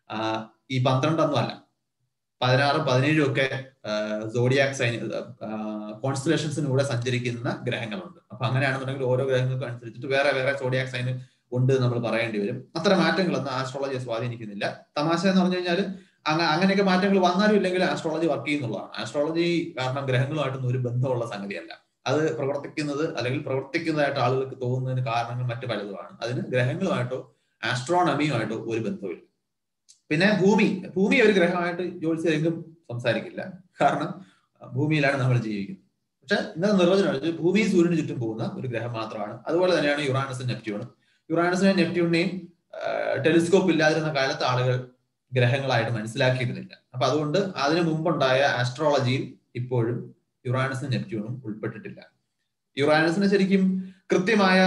ഈ പന്ത്രണ്ടൊന്നും അല്ല പതിനാറും പതിനേഴും ഒക്കെ സോഡിയാക് സൈൻ കോൺസ്റ്റലേഷൻസിന് കൂടെ സഞ്ചരിക്കുന്ന ഗ്രഹങ്ങളുണ്ട് അപ്പൊ അങ്ങനെയാണെന്നുണ്ടെങ്കിൽ ഓരോ ഗ്രഹങ്ങൾക്കും അനുസരിച്ചിട്ട് വേറെ വേറെ സോഡിയാക് സൈൻ ഉണ്ട് എന്ന് നമ്മൾ പറയേണ്ടി വരും അത്ര മാറ്റങ്ങളൊന്നും ആസ്ട്രോളജിയെ സ്വാധീനിക്കുന്നില്ല തമാശ എന്ന് പറഞ്ഞു കഴിഞ്ഞാൽ അങ്ങ അങ്ങനെയൊക്കെ മാറ്റങ്ങൾ വന്നാലും ഇല്ലെങ്കിൽ ആസ്ട്രോളജി വർക്ക് ചെയ്യുന്നുള്ളതാണ് ആസ്ട്രോളജി കാരണം ഗ്രഹങ്ങളുമായിട്ടൊന്നും ഒരു ബന്ധമുള്ള സംഗതിയല്ല അത് പ്രവർത്തിക്കുന്നത് അല്ലെങ്കിൽ പ്രവർത്തിക്കുന്നതായിട്ട് ആളുകൾക്ക് തോന്നുന്നതിന് കാരണങ്ങൾ മറ്റു പലതുമാണ് അതിന് ഗ്രഹങ്ങളുമായിട്ടോ ആസ്ട്രോണമിയുമായിട്ടോ ഒരു ബന്ധവുമില്ല പിന്നെ ഭൂമി ഭൂമി ഒരു ഗ്രഹമായിട്ട് ജ്യോത്സ്യരംഗം സംസാരിക്കില്ല കാരണം ഭൂമിയിലാണ് നമ്മൾ ജീവിക്കുന്നത് പക്ഷെ ഇന്നത്തെ നിർവചനം വെച്ചാൽ ഭൂമി സൂര്യന് ചുറ്റും പോകുന്ന ഒരു ഗ്രഹം മാത്രമാണ് അതുപോലെ തന്നെയാണ് യുറാനസും നെപ്റ്റ്യൂണും യുറാനസിനെയും നെപ്റ്റ്യൂണിനെയും ടെലിസ്കോപ്പ് ഇല്ലാതിരുന്ന കാലത്ത് ആളുകൾ ഗ്രഹങ്ങളായിട്ട് മനസ്സിലാക്കിയിരുന്നില്ല അപ്പൊ അതുകൊണ്ട് അതിനു മുമ്പുണ്ടായ ആസ്ട്രോളജിയിൽ ഇപ്പോഴും യുറാനസും നെപ്റ്റ്യൂണും ഉൾപ്പെട്ടിട്ടില്ല യുറാനസിന് ശരിക്കും കൃത്യമായ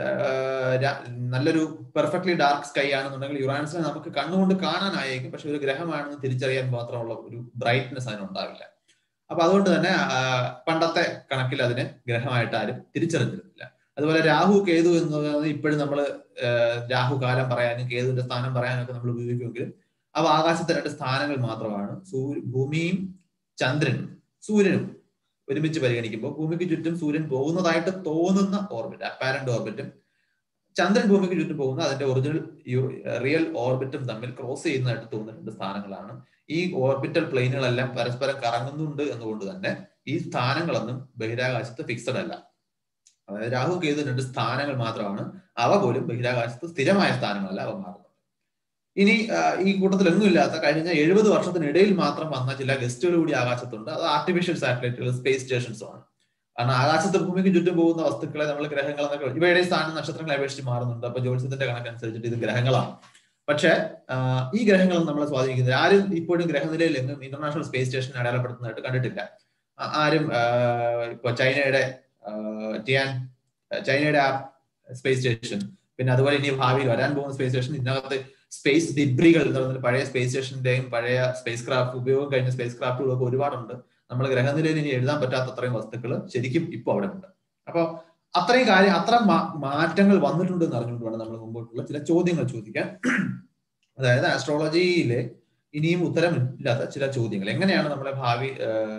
നല്ലൊരു പെർഫെക്റ്റ്ലി ഡാർക്ക് സ്കൈ ആണെന്നുണ്ടെങ്കിൽ യുറാനസിനെ നമുക്ക് കണ്ണുകൊണ്ട് കാണാനായേക്കും പക്ഷെ ഒരു ഗ്രഹമാണെന്ന് തിരിച്ചറിയാൻ മാത്രമുള്ള ഒരു ബ്രൈറ്റ്നെസ് അതിനുണ്ടാവില്ല അപ്പൊ അതുകൊണ്ട് തന്നെ പണ്ടത്തെ കണക്കിൽ അതിനെ ഗ്രഹമായിട്ട് ആരും തിരിച്ചറിഞ്ഞിരുന്നില്ല അതുപോലെ രാഹു കേതു എന്ന് പറയുന്നത് ഇപ്പോഴും നമ്മൾ രാഹു കാലം പറയാനും കേതുവിന്റെ സ്ഥാനം പറയാനും ഒക്കെ നമ്മൾ ഉപയോഗിക്കുമെങ്കിലും അവ ആകാശത്തെ രണ്ട് സ്ഥാനങ്ങൾ മാത്രമാണ് സൂര്യ ഭൂമിയും ചന്ദ്രനും സൂര്യനും ഒരുമിച്ച് പരിഗണിക്കുമ്പോൾ ഭൂമിക്ക് ചുറ്റും സൂര്യൻ പോകുന്നതായിട്ട് തോന്നുന്ന ഓർബിറ്റ് അപ്പാരന്റ് ഓർബിറ്റും ചന്ദ്രൻ ഭൂമിക്ക് ചുറ്റും പോകുന്ന അതിന്റെ ഒറിജിനൽ റിയൽ ഓർബിറ്റും തമ്മിൽ ക്രോസ് ചെയ്യുന്നതായിട്ട് തോന്നുന്ന രണ്ട് സ്ഥാനങ്ങളാണ് ഈ ഓർബിറ്റൽ പ്ലെയിനുകളെല്ലാം പരസ്പരം കറങ്ങുന്നുണ്ട് എന്നുകൊണ്ട് തന്നെ ഈ സ്ഥാനങ്ങളൊന്നും ബഹിരാകാശത്ത് ഫിക്സഡ് അല്ല അതായത് രാഹു കേതു രണ്ട് സ്ഥാനങ്ങൾ മാത്രമാണ് അവ പോലും ബഹിരാകാശത്ത് സ്ഥിരമായ സ്ഥാനങ്ങളല്ല അവ മാറുന്നത് ഇനി ഈ കൂട്ടത്തിൽ ഒന്നുമില്ലാത്ത കഴിഞ്ഞ എഴുപത് വർഷത്തിനിടയിൽ മാത്രം വന്ന ചില ഗസ്റ്റുകൾ കൂടി ആകാശത്തുണ്ട് അത് ആർട്ടിഫിഷ്യൽ സാറ്റലൈറ്റുകൾ സ്പേസ് സ്റ്റേഷൻസും ആണ് കാരണം ആകാശത്ത് ഭൂമിക്ക് ചുറ്റും പോകുന്ന വസ്തുക്കളെ നമ്മൾ ഗ്രഹങ്ങൾ എന്നൊക്കെ ഇവയുടെ സ്ഥാനം നക്ഷത്രങ്ങളെ അപേക്ഷിച്ച് മാറുന്നുണ്ട് അപ്പൊ ജ്യോത്സ്യത്തിന്റെ കണക്കനുസരിച്ചിട്ട് ഇത് ഗ്രഹങ്ങളാണ് പക്ഷെ ഈ ഗ്രഹങ്ങൾ നമ്മളെ സ്വാധീനിക്കുന്നത് ആരും ഇപ്പോഴും ഗ്രഹനിലയിൽ എങ്ങും ഇന്റർനാഷണൽ സ്പേസ് സ്റ്റേഷൻ അടയാളപ്പെടുത്തുന്നതായിട്ട് കണ്ടിട്ടില്ല ആരും ഇപ്പൊ ചൈനയുടെ ടിയാൻ ചൈനയുടെ ആ സ്പേസ് സ്റ്റേഷൻ പിന്നെ അതുപോലെ ഇനി ഭാവിയിൽ വരാൻ പോകുന്ന സ്പേസ് സ്റ്റേഷൻ ഇതിനകത്ത് സ്പേസ് ഡിബ്രികൾ എന്ന് പറയുന്നത് പഴയ സ്പേസ് സ്റ്റേഷന്റെയും പഴയ സ്പേസ് ക്രാഫ്റ്റ് ഉപയോഗം കഴിഞ്ഞ സ്പേസ് ക്രാഫ്റ്റുകളൊക്കെ ഒരുപാടുണ്ട് നമ്മൾ ഗ്രഹനിലയിൽ ഇനി എഴുതാൻ പറ്റാത്ത അത്രയും വസ്തുക്കൾ ശരിക്കും ഇപ്പോൾ അവിടെ ഉണ്ട് അപ്പോൾ അത്രയും കാര്യം അത്ര മാറ്റങ്ങൾ വന്നിട്ടുണ്ട് എന്ന് അറിഞ്ഞുകൊണ്ട് വേണം നമ്മൾ മുമ്പോട്ടുള്ള ചില ചോദ്യങ്ങൾ ചോദിക്കാൻ അതായത് ആസ്ട്രോളജിയിലെ ഇനിയും ഉത്തരമില്ലാത്ത ചില ചോദ്യങ്ങൾ എങ്ങനെയാണ് നമ്മളെ ഭാവി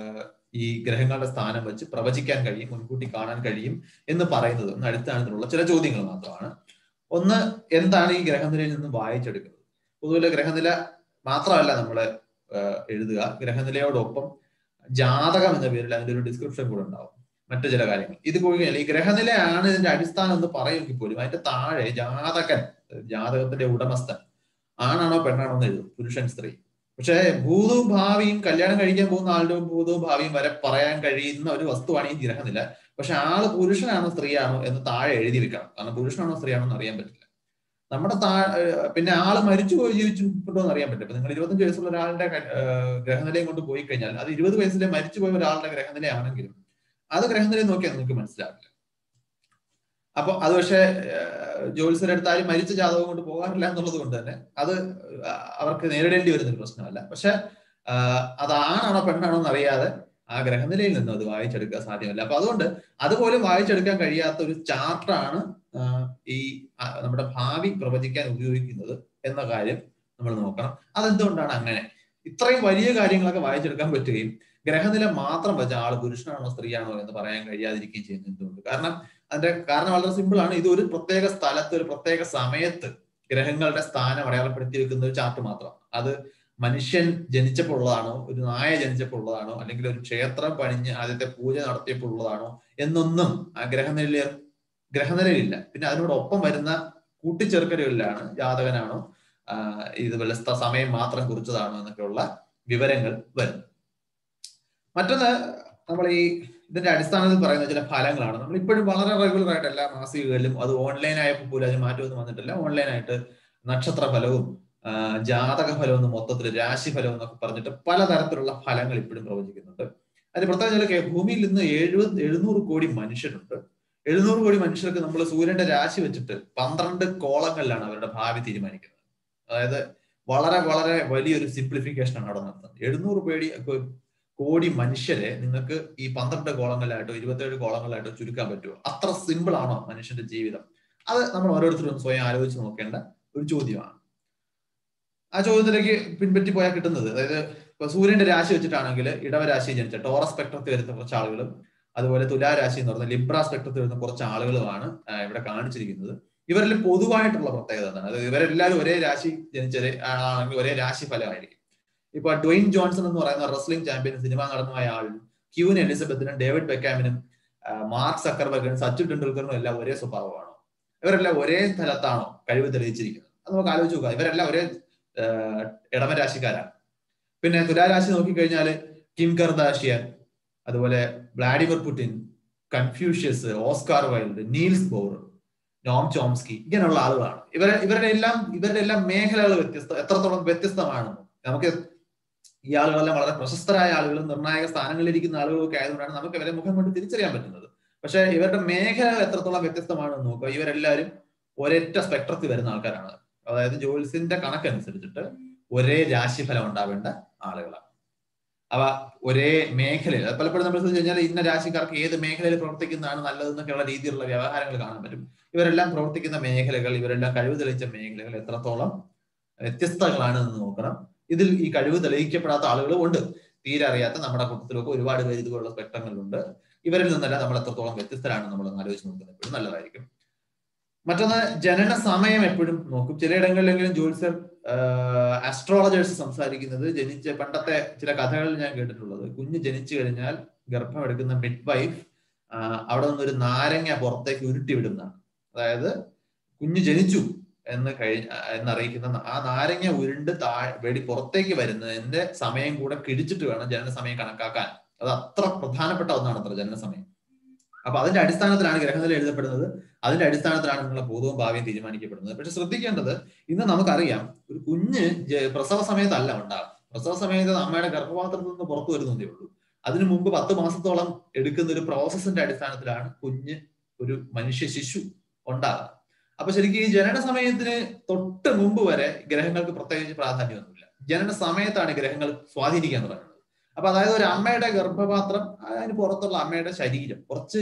ഈ ഗ്രഹങ്ങളുടെ സ്ഥാനം വെച്ച് പ്രവചിക്കാൻ കഴിയും മുൻകൂട്ടി കാണാൻ കഴിയും എന്ന് പറയുന്നത് ഒന്ന് അടിസ്ഥാനത്തിലുള്ള ചില ചോദ്യങ്ങൾ മാത്രമാണ് ഒന്ന് എന്താണ് ഈ ഗ്രഹനിലയിൽ നിന്ന് വായിച്ചെടുക്കുന്നത് പൊതുവെ ഗ്രഹനില മാത്രമല്ല നമ്മൾ എഴുതുക ഗ്രഹനിലയോടൊപ്പം ജാതകം എന്ന പേരിൽ അതിന്റെ ഒരു ഡിസ്ക്രിപ്ഷൻ കൂടെ ഉണ്ടാവും മറ്റു ചില കാര്യങ്ങൾ ഇത് പോയി ഈ ഗ്രഹനിലയാണ് ഇതിന്റെ അടിസ്ഥാനം എന്ന് പറയുമെങ്കിൽ പോലും അതിന്റെ താഴെ ജാതകൻ ജാതകത്തിന്റെ ഉടമസ്ഥൻ ആണാണോ പെണ്ണാണോ എന്ന് എഴുതും പുരുഷൻ സ്ത്രീ പക്ഷേ ഭൂതവും ഭാവിയും കല്യാണം കഴിക്കാൻ പോകുന്ന ആളുടെ ഭൂതവും ഭാവിയും വരെ പറയാൻ കഴിയുന്ന ഒരു വസ്തുവാണ് ഈ ഗ്രഹനില പക്ഷെ ആള് പുരുഷനാണോ സ്ത്രീയാണോ എന്ന് താഴെ എഴുതി വെക്കണം കാരണം പുരുഷനാണോ സ്ത്രീയാണോ എന്ന് അറിയാൻ പറ്റില്ല നമ്മുടെ താ പിന്നെ ആള് മരിച്ചു പോയി ജീവിച്ചിട്ടുണ്ടോ എന്ന് അറിയാൻ പറ്റില്ല നിങ്ങൾ ഇരുപത്തഞ്ച് വയസ്സുള്ള ഒരാളുടെ ഗ്രഹനിലയും കൊണ്ട് പോയി കഴിഞ്ഞാൽ അത് ഇരുപത് വയസ്സിലെ മരിച്ചു പോയ ഒരാളുടെ ഗ്രഹനിലയാണെങ്കിലും അത് ഗ്രഹനില നോക്കിയാൽ നിങ്ങൾക്ക് മനസ്സിലാവില്ല അപ്പൊ അത് പക്ഷേ ജോത്സ്യരുടെ അടുത്ത് ആരും മരിച്ച ജാതകം കൊണ്ട് പോകാറില്ല എന്നുള്ളത് കൊണ്ട് തന്നെ അത് അവർക്ക് നേരിടേണ്ടി വരുന്ന ഒരു പ്രശ്നമല്ല പക്ഷെ അത് ആണാണോ പെണ്ണാണോ എന്ന് അറിയാതെ ആ ഗ്രഹനിലയിൽ നിന്ന് അത് വായിച്ചെടുക്കാൻ സാധ്യമല്ല അപ്പൊ അതുകൊണ്ട് അതുപോലും വായിച്ചെടുക്കാൻ കഴിയാത്ത ഒരു ചാർട്ടാണ് ഈ നമ്മുടെ ഭാവി പ്രവചിക്കാൻ ഉപയോഗിക്കുന്നത് എന്ന കാര്യം നമ്മൾ നോക്കണം അതെന്തുകൊണ്ടാണ് അങ്ങനെ ഇത്രയും വലിയ കാര്യങ്ങളൊക്കെ വായിച്ചെടുക്കാൻ പറ്റുകയും ഗ്രഹനില മാത്രം വെച്ച ആള് പുരുഷനാണോ സ്ത്രീയാണോ എന്ന് പറയാൻ കഴിയാതിരിക്കുകയും ചെയ്യുന്നത് എന്തുകൊണ്ട് കാരണം അതിന്റെ കാരണം വളരെ സിമ്പിൾ ആണ് ഇത് ഒരു പ്രത്യേക സ്ഥലത്ത് ഒരു പ്രത്യേക സമയത്ത് ഗ്രഹങ്ങളുടെ സ്ഥാനം അടയാളപ്പെടുത്തി വെക്കുന്ന ഒരു ചാർട്ട് മാത്രം അത് മനുഷ്യൻ ജനിച്ചപ്പോൾ ഉള്ളതാണോ ഒരു നായ ജനിച്ചപ്പോൾ ഉള്ളതാണോ അല്ലെങ്കിൽ ഒരു ക്ഷേത്രം പണിഞ്ഞ് ആദ്യത്തെ പൂജ നടത്തിയപ്പോൾ ഉള്ളതാണോ എന്നൊന്നും ആ ഗ്രഹനില ഗ്രഹനിലയിലില്ല പിന്നെ അതിനോടൊപ്പം വരുന്ന കൂട്ടിച്ചേർക്കലുകളിലാണ് ജാതകനാണോ ഇതുപോലെ സമയം മാത്രം കുറിച്ചതാണോ എന്നൊക്കെയുള്ള വിവരങ്ങൾ വരുന്നത് മറ്റൊന്ന് നമ്മൾ ഈ ഇതിന്റെ അടിസ്ഥാനത്തിൽ പറയുന്ന ചില ഫലങ്ങളാണ് നമ്മൾ ഇപ്പോഴും വളരെ റെഗുലർ ആയിട്ട് എല്ലാ മാസികകളിലും അത് ഓൺലൈൻ ആയപ്പോൾ പോലും അതിന് മാറ്റമൊന്നും വന്നിട്ടില്ല ഓൺലൈനായിട്ട് നക്ഷത്ര ഫലവും ജാതക ഫലം എന്ന് മൊത്തത്തിൽ രാശി ഫലം എന്നൊക്കെ പറഞ്ഞിട്ട് പലതരത്തിലുള്ള ഫലങ്ങൾ ഇപ്പോഴും പ്രവചിക്കുന്നുണ്ട് അതിന് പ്രത്യേക ഭൂമിയിൽ നിന്ന് എഴുപത് എഴുന്നൂറ് കോടി മനുഷ്യരുണ്ട് എഴുന്നൂറ് കോടി മനുഷ്യർക്ക് നമ്മൾ സൂര്യന്റെ രാശി വെച്ചിട്ട് പന്ത്രണ്ട് കോളങ്ങളിലാണ് അവരുടെ ഭാവി തീരുമാനിക്കുന്നത് അതായത് വളരെ വളരെ വലിയൊരു സിംപ്ലിഫിക്കേഷൻ ആണ് അവിടെ നടത്തുന്നത് എഴുന്നൂറ് പേടി കോടി മനുഷ്യരെ നിങ്ങൾക്ക് ഈ പന്ത്രണ്ട് കോളങ്ങളിലായിട്ടോ ഇരുപത്തേഴ് കോളങ്ങളിലായിട്ടോ ചുരുക്കാൻ പറ്റുമോ അത്ര സിമ്പിൾ ആണോ മനുഷ്യന്റെ ജീവിതം അത് നമ്മൾ ഓരോരുത്തരും സ്വയം ആലോചിച്ച് നോക്കേണ്ട ഒരു ചോദ്യമാണ് ആ ചോദ്യത്തിലേക്ക് പിൻപറ്റി പോയാൽ കിട്ടുന്നത് അതായത് ഇപ്പൊ സൂര്യന്റെ രാശി വെച്ചിട്ടാണെങ്കിൽ ഇടവരാശി ജനിച്ച ടോറസ് സ്പെക്ട്രത്തിൽ വരുന്ന കുറച്ച് ആളുകളും അതുപോലെ തുലാരാശി എന്ന് പറയുന്ന ലിബ്ര സ്പെക്ട്രത്തിൽ വരുന്ന കുറച്ച് ആളുകളുമാണ് ഇവിടെ കാണിച്ചിരിക്കുന്നത് ഇവരിൽ പൊതുവായിട്ടുള്ള പ്രത്യേകത എന്താണ് അതായത് ഇവരെല്ലാവരും ഒരേ രാശി ജനിച്ചത് ആണെങ്കിൽ ഒരേ രാശി ഫലമായിരിക്കും ഇപ്പൊ ഡ്വൈൻ ജോൺസൺ എന്ന് പറയുന്ന റെസ്ലിംഗ് ചാമ്പ്യൻ സിനിമ നടന്നുമായ ആളും ക്യൂൻ എലിസബത്തിനും ഡേവിഡ് ബെക്കാമിനും മാർക്ക് സക്കർബർഗിനും സച്ചിൻ ടെണ്ടുൽക്കറിനും എല്ലാം ഒരേ സ്വഭാവമാണോ ഇവരെല്ലാം ഒരേ സ്ഥലത്താണോ കഴിവ് തെളിയിച്ചിരിക്കുന്നത് അത് നമുക്ക് ആലോചിച്ച് നോക്കാം ഇവരെല്ലാം ഒരേ ഇടമരാശിക്കാരാണ് പിന്നെ തുലാരാശി നോക്കിക്കഴിഞ്ഞാൽ കിം കർദാഷിയൻ അതുപോലെ Vladimir Putin Confucius Oscar Wilde Niels Bohr Noam Chomsky ഇങ്ങനെയുള്ള ആളുകളാണ് ഇവരെ ഇവരുടെ എല്ലാം ഇവരുടെ എല്ലാം മേഖലകൾ വ്യത്യസ്ത എത്രത്തോളം വ്യത്യസ്തമാണെന്ന് നമുക്ക് ഈ ആളുകളെല്ലാം വളരെ പ്രശസ്തരായ ആളുകളും നിർണായക സ്ഥാനങ്ങളിൽ ഇരിക്കുന്ന ആളുകളൊക്കെ ആയതുകൊണ്ടാണ് നമുക്ക് ഇവരെ മുഖം കൊണ്ട് തിരിച്ചറിയാൻ പറ്റുന്നത് പക്ഷെ ഇവരുടെ മേഖല എത്രത്തോളം വ്യത്യസ്തമാണെന്ന് നോക്കുക ഇവരെല്ലാവരും ഒരൊറ്റ സ്പെക്ട്രത്തിൽ വരുന്ന ആൾക്കാരാണ് അതായത് ജോൽസിന്റെ കണക്കനുസരിച്ചിട്ട് ഒരേ രാശിഫലം ഉണ്ടാവേണ്ട ആളുകളാണ് അവ ഒരേ മേഖലയിൽ അത് പലപ്പോഴും നമ്മൾ ശ്രദ്ധിച്ചു കഴിഞ്ഞാൽ ഇന്ന രാശിക്കാർക്ക് ഏത് മേഖലയിൽ പ്രവർത്തിക്കുന്നതാണ് നല്ലതെന്നൊക്കെയുള്ള രീതിയിലുള്ള വ്യവഹാരങ്ങൾ കാണാൻ പറ്റും ഇവരെല്ലാം പ്രവർത്തിക്കുന്ന മേഖലകൾ ഇവരെല്ലാം കഴിവ് തെളിയിച്ച മേഖലകൾ എത്രത്തോളം വ്യത്യസ്തങ്ങളാണ് എന്ന് നോക്കണം ഇതിൽ ഈ കഴിവ് തെളിയിക്കപ്പെടാത്ത ആളുകളും ഉണ്ട് തീരെ അറിയാത്ത നമ്മുടെ കൂട്ടത്തിലൊക്കെ ഒരുപാട് പേര് ഇതുപോലുള്ള സ്പെക്ട്രങ്ങളുണ്ട് ഇവരിൽ നിന്നല്ല നമ്മൾ എത്രത്തോളം വ്യത്യസ്തരാണെന്ന് നമ്മൾ ആലോചിച്ച് നോക്കുന്നത് എപ്പോഴും നല്ലതായിരിക്കും മറ്റൊന്ന് ജനന സമയം എപ്പോഴും നോക്കും ചിലയിടങ്ങളിലെങ്കിലും ജോത്സ്യർ ആസ്ട്രോളജേഴ്സ് സംസാരിക്കുന്നത് ജനിച്ച പണ്ടത്തെ ചില കഥകളിൽ ഞാൻ കേട്ടിട്ടുള്ളത് കുഞ്ഞ് ജനിച്ചു കഴിഞ്ഞാൽ ഗർഭം എടുക്കുന്ന മിഡ് വൈഫ് അവിടെ നിന്നൊരു നാരങ്ങ പുറത്തേക്ക് ഉരുട്ടി വിടുന്നതാണ് അതായത് കുഞ്ഞ് ജനിച്ചു എന്ന് കഴി എന്നറിയിക്കുന്ന ആ നാരങ്ങ ഉരുണ്ട് താഴെ വെടി പുറത്തേക്ക് വരുന്നതിന്റെ സമയം കൂടെ കിടിച്ചിട്ട് വേണം ജനന സമയം കണക്കാക്കാൻ അത് അത്ര പ്രധാനപ്പെട്ട ഒന്നാണ് അത്ര ജനന സമയം അപ്പൊ അതിന്റെ അടിസ്ഥാനത്തിലാണ് ഗ്രഹനില എഴുതപ്പെടുന്നത് അതിന്റെ അടിസ്ഥാനത്തിലാണ് നിങ്ങളുടെ ഭൂതവും ഭാവിയും തീരുമാനിക്കപ്പെടുന്നത് പക്ഷെ ശ്രദ്ധിക്കേണ്ടത് ഇന്ന് നമുക്കറിയാം ഒരു കുഞ്ഞ് പ്രസവ സമയത്തല്ല ഉണ്ടാകും പ്രസവ സമയത്ത് അമ്മയുടെ ഗർഭപാത്രത്തിൽ നിന്ന് പുറത്തു വരുന്നതേ ഉള്ളൂ അതിനു മുമ്പ് പത്ത് മാസത്തോളം എടുക്കുന്ന ഒരു പ്രോസസ്സിന്റെ അടിസ്ഥാനത്തിലാണ് കുഞ്ഞ് ഒരു മനുഷ്യ ശിശു ഉണ്ടാകുന്നത് അപ്പൊ ശരിക്കും ഈ ജനന സമയത്തിന് തൊട്ട് മുമ്പ് വരെ ഗ്രഹങ്ങൾക്ക് പ്രത്യേകിച്ച് പ്രാധാന്യമൊന്നുമില്ല ജനന സമയത്താണ് ഗ്രഹങ്ങൾ സ്വാധീനിക്കാൻ തുടങ്ങുന്നത് അപ്പൊ അതായത് ഒരു അമ്മയുടെ ഗർഭപാത്രം അതിന് പുറത്തുള്ള അമ്മയുടെ ശരീരം കുറച്ച്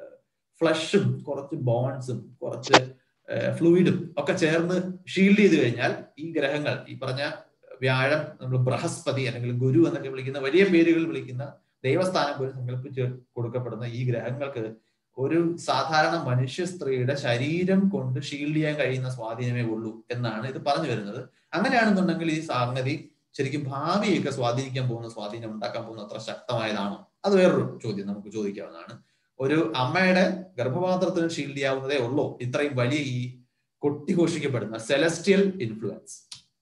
ഫ്ലഷും കുറച്ച് ബോൺസും കുറച്ച് ഫ്ലൂയിഡും ഒക്കെ ചേർന്ന് ഷീൽഡ് ചെയ്ത് കഴിഞ്ഞാൽ ഈ ഗ്രഹങ്ങൾ ഈ പറഞ്ഞ വ്യാഴം നമ്മൾ ബൃഹസ്പതി അല്ലെങ്കിൽ ഗുരു എന്നൊക്കെ വിളിക്കുന്ന വലിയ പേരുകൾ വിളിക്കുന്ന ദൈവസ്ഥാനം പോലും സങ്കല്പിച്ച് കൊടുക്കപ്പെടുന്ന ഈ ഗ്രഹങ്ങൾക്ക് ഒരു സാധാരണ മനുഷ്യ സ്ത്രീയുടെ ശരീരം കൊണ്ട് ഷീൽഡ് ചെയ്യാൻ കഴിയുന്ന സ്വാധീനമേ ഉള്ളൂ എന്നാണ് ഇത് പറഞ്ഞു വരുന്നത് അങ്ങനെയാണെന്നുണ്ടെങ്കിൽ ഈ സംഗതി ശരിക്കും ഭാവിയൊക്കെ സ്വാധീനിക്കാൻ പോകുന്ന സ്വാധീനം ഉണ്ടാക്കാൻ പോകുന്ന അത്ര ശക്തമായതാണോ അത് വേറൊരു ചോദ്യം നമുക്ക് ചോദിക്കാവുന്നതാണ് ഒരു അമ്മയുടെ ഗർഭപാത്രത്തിന് ഷീൽഡ് ചെയ്യാവുന്നതേ ഉള്ളൂ ഇത്രയും വലിയ ഈ കൊട്ടിഘോഷിക്കപ്പെടുന്ന സെലസ്റ്റിയൽ ഇൻഫ്ലുവൻസ്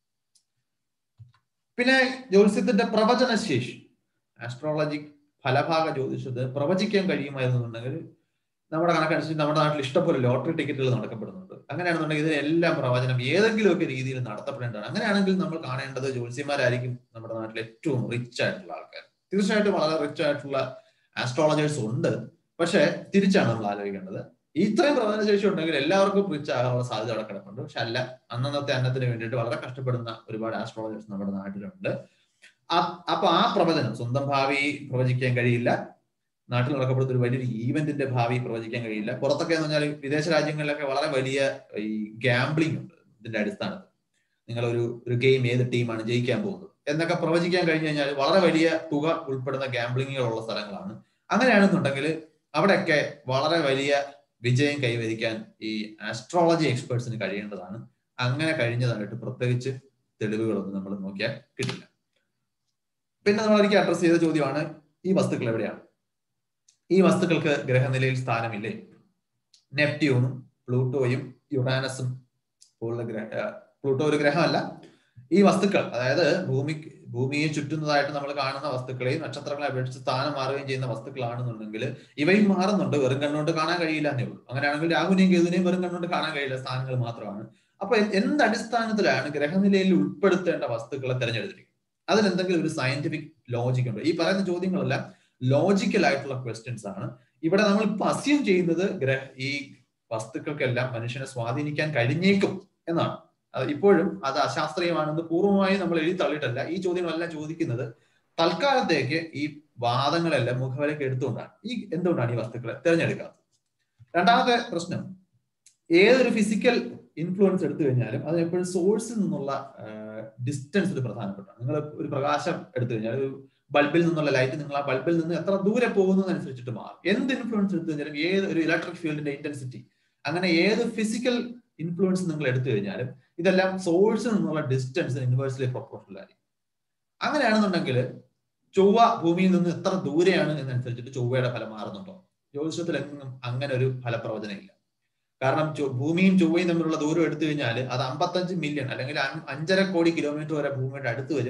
പിന്നെ ജ്യോത്സ്യത്തിന്റെ പ്രവചന ശേഷി ആസ്ട്രോളജി ഫലഭാഗ ജ്യോതിഷത്തിന് പ്രവചിക്കാൻ കഴിയുമായിരുന്നുണ്ടെങ്കിൽ നമ്മുടെ കണക്കനുസരിച്ച് നമ്മുടെ നാട്ടിൽ ഇഷ്ടംപോലെ ലോട്ടറി ടിക്കറ്റുകൾ നടക്കപ്പെടുന്നുണ്ട് അങ്ങനെയാണെന്നുണ്ടെങ്കിൽ ഇതിനെല്ലാം പ്രവചനം ഏതെങ്കിലുമൊക്കെ രീതിയിൽ നടത്തപ്പെടേണ്ടതാണ് അങ്ങനെയാണെങ്കിൽ നമ്മൾ കാണേണ്ടത് ജ്യോത്സ്യന്മാരായിരിക്കും നമ്മുടെ നാട്ടിൽ ഏറ്റവും റിച്ച് ആയിട്ടുള്ള ആൾക്കാർ തീർച്ചയായിട്ടും വളരെ റിച്ച് ആയിട്ടുള്ള ആസ്ട്രോളജേഴ്സ് ഉണ്ട് പക്ഷെ തിരിച്ചാണ് നമ്മൾ ആലോചിക്കേണ്ടത് ഇത്രയും പ്രവചന ശേഷി ഉണ്ടെങ്കിൽ എല്ലാവർക്കും റിച്ച് ആകാനുള്ള സാധ്യത അവിടെ കിടപ്പുണ്ട് പക്ഷെ അല്ല അന്നന്നത്തെ അന്നത്തിന് വേണ്ടിയിട്ട് വളരെ കഷ്ടപ്പെടുന്ന ഒരുപാട് ആസ്ട്രോളജേഴ്സ് നമ്മുടെ നാട്ടിലുണ്ട് അപ്പൊ ആ പ്രവചനം സ്വന്തം ഭാവി പ്രവചിക്കാൻ കഴിയില്ല നാട്ടിൽ നടക്കപ്പെടുന്ന ഒരു വലിയൊരു ഈവന്റിന്റെ ഭാവി പ്രവചിക്കാൻ കഴിയില്ല പുറത്തൊക്കെ എന്ന് പറഞ്ഞാൽ വിദേശ രാജ്യങ്ങളിലൊക്കെ വളരെ വലിയ ഈ ഗാംബ്ലിംഗ് ഉണ്ട് ഇതിന്റെ അടിസ്ഥാനത്തിൽ നിങ്ങൾ ഒരു ഒരു ഗെയിം ഏത് ടീമാണ് ജയിക്കാൻ പോകുന്നത് എന്നൊക്കെ പ്രവചിക്കാൻ കഴിഞ്ഞു കഴിഞ്ഞാൽ വളരെ വലിയ തുക ഉൾപ്പെടുന്ന ഗാംബ്ലിങ്ങുകളുള്ള സ്ഥലങ്ങളാണ് അങ്ങനെയാണെന്നുണ്ടെങ്കിൽ അവിടെയൊക്കെ വളരെ വലിയ വിജയം കൈവരിക്കാൻ ഈ ആസ്ട്രോളജി എക്സ്പേർട്സിന് കഴിയേണ്ടതാണ് അങ്ങനെ കഴിഞ്ഞതായിട്ട് പ്രത്യേകിച്ച് തെളിവുകളൊന്നും നമ്മൾ നോക്കിയാൽ കിട്ടില്ല പിന്നെ നമ്മൾ എനിക്ക് അഡ്രസ് ചെയ്ത ചോദ്യമാണ് ഈ വസ്തുക്കൾ എവിടെയാണ് ഈ വസ്തുക്കൾക്ക് ഗ്രഹനിലയിൽ സ്ഥാനമില്ലേ നെപ്റ്റ്യൂണും പ്ലൂട്ടോയും യുറാനസും പോലുള്ള ഗ്രഹ പ്ലൂട്ടോ ഒരു ഗ്രഹമല്ല ഈ വസ്തുക്കൾ അതായത് ഭൂമി ഭൂമിയെ ചുറ്റുന്നതായിട്ട് നമ്മൾ കാണുന്ന വസ്തുക്കളെയും നക്ഷത്രങ്ങളെ അപേക്ഷിച്ച് സ്ഥാനം മാറുകയും ചെയ്യുന്ന വസ്തുക്കളാണെന്നുണ്ടെങ്കിൽ ഇവയും മാറുന്നുണ്ട് വെറും കണ്ണുകൊണ്ട് കാണാൻ കഴിയില്ല എന്നേ ഉള്ളൂ അങ്ങനെയാണെങ്കിൽ രാഹുവിനെയും കേതുവിനെയും വെറും കണ്ണുകൊണ്ട് കാണാൻ കഴിയില്ല സ്ഥാനങ്ങൾ മാത്രമാണ് അപ്പൊ എന്ത് അടിസ്ഥാനത്തിലാണ് ഗ്രഹനിലയിൽ ഉൾപ്പെടുത്തേണ്ട വസ്തുക്കളെ തിരഞ്ഞെടുത്തിരിക്കുന്നത് അതിനെന്തെങ്കിലും ഒരു സയന്റിഫിക് ലോജിക് ഉണ്ട് ഈ പറയുന്ന ചോദ്യങ്ങളെല്ലാം ലോജിക്കൽ ആയിട്ടുള്ള ക്വസ്റ്റ്യൻസ് ആണ് ഇവിടെ നമ്മൾ ഇപ്പൊ അസ്യൂം ചെയ്യുന്നത് ഗ്രഹ ഈ വസ്തുക്കൾക്കെല്ലാം മനുഷ്യനെ സ്വാധീനിക്കാൻ കഴിഞ്ഞേക്കും എന്നാണ് ഇപ്പോഴും അത് അശാസ്ത്രീയമാണെന്ന് പൂർണ്ണമായും നമ്മൾ എഴുതി തള്ളിയിട്ടല്ല ഈ ചോദ്യങ്ങളെല്ലാം ചോദിക്കുന്നത് തൽക്കാലത്തേക്ക് ഈ വാദങ്ങളെല്ലാം മുഖവിലേക്ക് എടുത്തുകൊണ്ടാണ് ഈ എന്തുകൊണ്ടാണ് ഈ വസ്തുക്കളെ തിരഞ്ഞെടുക്കാത്തത് രണ്ടാമത്തെ പ്രശ്നം ഏതൊരു ഫിസിക്കൽ ഇൻഫ്ലുവൻസ് എടുത്തു കഴിഞ്ഞാലും അത് എപ്പോഴും സോഴ്സിൽ നിന്നുള്ള ഡിസ്റ്റൻസ് ഒരു പ്രധാനപ്പെട്ടാണ് നിങ്ങൾ ഒരു പ്രകാശം എടുത്തു കഴിഞ്ഞാൽ ഒരു ബൾബിൽ നിന്നുള്ള ലൈറ്റ് നിങ്ങൾ ആ ബൾബിൽ നിന്ന് എത്ര ദൂരെ പോകുന്നതനുസരിച്ചിട്ട് മാറും എന്ത് ഇൻഫ്ലുവൻസ് എടുത്തു കഴിഞ്ഞാലും ഏത് ഒരു ഇലക്ട്രിക് ഫീൽഡിന്റെ ഇന്റൻസിറ്റി അങ്ങനെ ഏത് ഫിസിക്കൽ ഇൻഫ്ലുവൻസ് നിങ്ങൾ എടുത്തു കഴിഞ്ഞാലും ഇതെല്ലാം സോഴ്സിൽ നിന്നുള്ള ഡിസ്റ്റൻസ് ഇൻവേഴ്സ്ലി പ്രൊപ്പോർഷണൽ ആയിരിക്കും അങ്ങനെയാണെന്നുണ്ടെങ്കിൽ ചൊവ്വ ഭൂമിയിൽ നിന്ന് എത്ര ദൂരെയാണ് എന്നനുസരിച്ചിട്ട് ചൊവ്വയുടെ ഫലം മാറുന്നുണ്ടോ ജ്യോതിഷത്തിൽ എങ്ങും അങ്ങനെ ഒരു ഫലപ്രവചനം ഇല്ല കാരണം ഭൂമിയും ചൊവ്വയും തമ്മിലുള്ള ദൂരം എടുത്തു കഴിഞ്ഞാൽ അത് അമ്പത്തഞ്ച് മില്യൺ അല്ലെങ്കിൽ അഞ്ചര കോടി കിലോമീറ്റർ വരെ ഭൂമിയുടെ അടുത്ത് വരും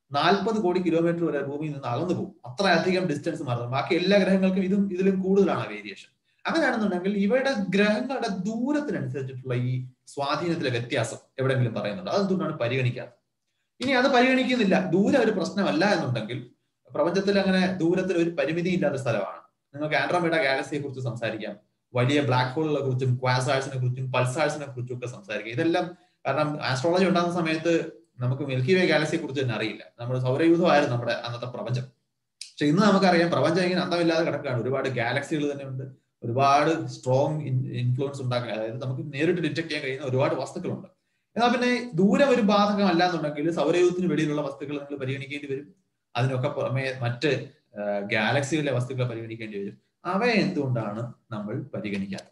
നാൽപ്പത് കോടി കിലോമീറ്റർ വരെ ഭൂമിയിൽ നിന്ന് അകന്നു പോകും അത്രയധികം ഡിസ്റ്റൻസ് മാറുന്നു ബാക്കി എല്ലാ ഗ്രഹങ്ങൾക്കും ഇതും ഇതിലും കൂടുതലാണ് വേരിയേഷൻ അങ്ങനെയാണെന്നുണ്ടെങ്കിൽ ഇവയുടെ ഗ്രഹങ്ങളുടെ ദൂരത്തിനനുസരിച്ചിട്ടുള്ള ഈ സ്വാധീനത്തിലെ വ്യത്യാസം എവിടെയെങ്കിലും പറയുന്നുണ്ട് അതെന്തുകൊണ്ടാണ് പരിഗണിക്കാത്തത് ഇനി അത് പരിഗണിക്കുന്നില്ല ദൂരം ഒരു പ്രശ്നമല്ല എന്നുണ്ടെങ്കിൽ പ്രപഞ്ചത്തിൽ അങ്ങനെ ദൂരത്തിൽ ഒരു പരിമിതി ഇല്ലാത്ത സ്ഥലമാണ് നിങ്ങൾക്ക് ആൻഡ്രോമേഡ ഗാലക്സിയെ കുറിച്ച് സംസാരിക്കാം വലിയ ബ്ലാക്ക് ഹോളുകളെ കുറിച്ചും ക്വാസാഴ്സിനെ കുറിച്ചും പൾസാഴ്സിനെ കുറിച്ചും ഒക്കെ സംസാരിക്കാം ഇതെല്ലാം കാരണം ആസ്ട്രോളജി ഉണ്ടാകുന്ന സമയത്ത് നമുക്ക് മിൽക്കി വേ ഗാലക്സിയെ കുറിച്ച് തന്നെ അറിയില്ല നമ്മുടെ സൗരയൂഥമായിരുന്നു നമ്മുടെ അന്നത്തെ പ്രപഞ്ചം പക്ഷെ ഇന്ന് നമുക്കറിയാം പ്രപഞ്ചം ഇങ്ങനെ അന്തമില്ലാതെ കിടക്കുകയാണ് ഒരുപാട് ഗാലക്സികൾ തന്നെ ഉണ്ട് ഒരുപാട് സ്ട്രോങ് ഇൻഫ്ലുവൻസ് ഉണ്ടാക്കാൻ അതായത് നമുക്ക് നേരിട്ട് ഡിറ്റക്ട് ചെയ്യാൻ കഴിയുന്ന ഒരുപാട് വസ്തുക്കളുണ്ട് എന്നാൽ പിന്നെ ദൂരം ഒരു ബാധകമല്ല എന്നുണ്ടെങ്കിൽ സൗരയൂഥത്തിന് വെളിയിലുള്ള വസ്തുക്കൾ നിങ്ങൾ പരിഗണിക്കേണ്ടി വരും അതിനൊക്കെ പുറമെ മറ്റ് ഗാലക്സികളിലെ വസ്തുക്കളെ പരിഗണിക്കേണ്ടി വരും അവയെ എന്തുകൊണ്ടാണ് നമ്മൾ പരിഗണിക്കാത്തത്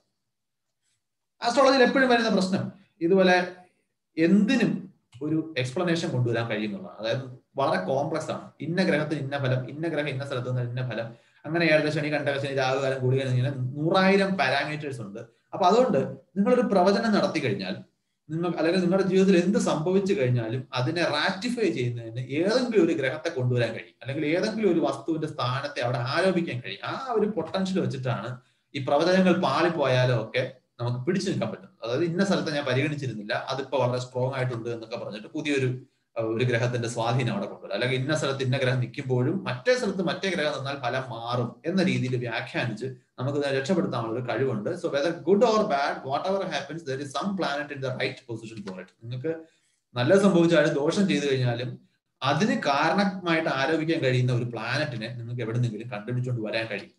ആസ്ട്രോളജിയിൽ എപ്പോഴും വരുന്ന പ്രശ്നം ഇതുപോലെ എന്തിനും ഒരു എക്സ്പ്ലനേഷൻ കൊണ്ടുവരാൻ കഴിയുന്നതാണ് അതായത് വളരെ കോംപ്ലക്സ് ആണ് ഇന്ന ഗ്രഹത്തിന് ഇന്ന ഫലം ഇന്ന ഗ്രഹം ഇന്ന സ്ഥലത്ത് നിന്ന് ഇന്ന ഫലം അങ്ങനെ ഏകദേശം ശനി കണ്ടകശനി രാഹുകാലം കൂടിയ ഇങ്ങനെ നൂറായിരം പാരാമീറ്റേഴ്സ് ഉണ്ട് അപ്പൊ അതുകൊണ്ട് നിങ്ങളൊരു പ്രവചനം നടത്തി കഴിഞ്ഞാൽ നിങ്ങൾ അല്ലെങ്കിൽ നിങ്ങളുടെ ജീവിതത്തിൽ എന്ത് സംഭവിച്ചു കഴിഞ്ഞാലും അതിനെ റാറ്റിഫൈ ചെയ്യുന്നതിന് ഏതെങ്കിലും ഒരു ഗ്രഹത്തെ കൊണ്ടുവരാൻ കഴിയും അല്ലെങ്കിൽ ഏതെങ്കിലും ഒരു വസ്തുവിന്റെ സ്ഥാനത്തെ അവിടെ ആരോപിക്കാൻ കഴിയും ആ ഒരു പൊട്ടൻഷ്യൽ വെച്ചിട്ടാണ് ഈ പ്രവചനങ്ങൾ പാളിപ്പോയാലോ ഒക്കെ നമുക്ക് പിടിച്ചു നിൽക്കാൻ പറ്റുന്നത് അതായത് ഇന്ന സ്ഥലത്ത് ഞാൻ പരിഗണിച്ചിരുന്നില്ല അതിപ്പോ വളരെ സ്ട്രോങ് ആയിട്ടുണ്ട് എന്നൊക്കെ പറഞ്ഞിട്ട് പുതിയൊരു ഒരു ഗ്രഹത്തിന്റെ സ്വാധീനം അവിടെ കൊണ്ടുവരും അല്ലെങ്കിൽ ഇന്ന സ്ഥലത്ത് ഇന്ന ഗ്രഹം നിൽക്കുമ്പോഴും മറ്റേ സ്ഥലത്ത് മറ്റേ ഗ്രഹം നിന്നാൽ ഫലം മാറും എന്ന രീതിയിൽ വ്യാഖ്യാനിച്ച് നമുക്ക് രക്ഷപ്പെടുത്താനുള്ള ഒരു കഴിവുണ്ട് so whether good or bad whatever happens there is some planet in the right position for it നിങ്ങൾക്ക് നല്ലത് സംഭവിച്ചാലും ദോഷം ചെയ്തു കഴിഞ്ഞാലും അതിന് കാരണമായിട്ട് ആരോപിക്കാൻ കഴിയുന്ന ഒരു പ്ലാനറ്റിനെ നിങ്ങൾക്ക് എവിടെ നിന്നെങ്കിലും കണ്ടുപിടിച്ചുകൊണ്ട് വരാൻ കഴിയും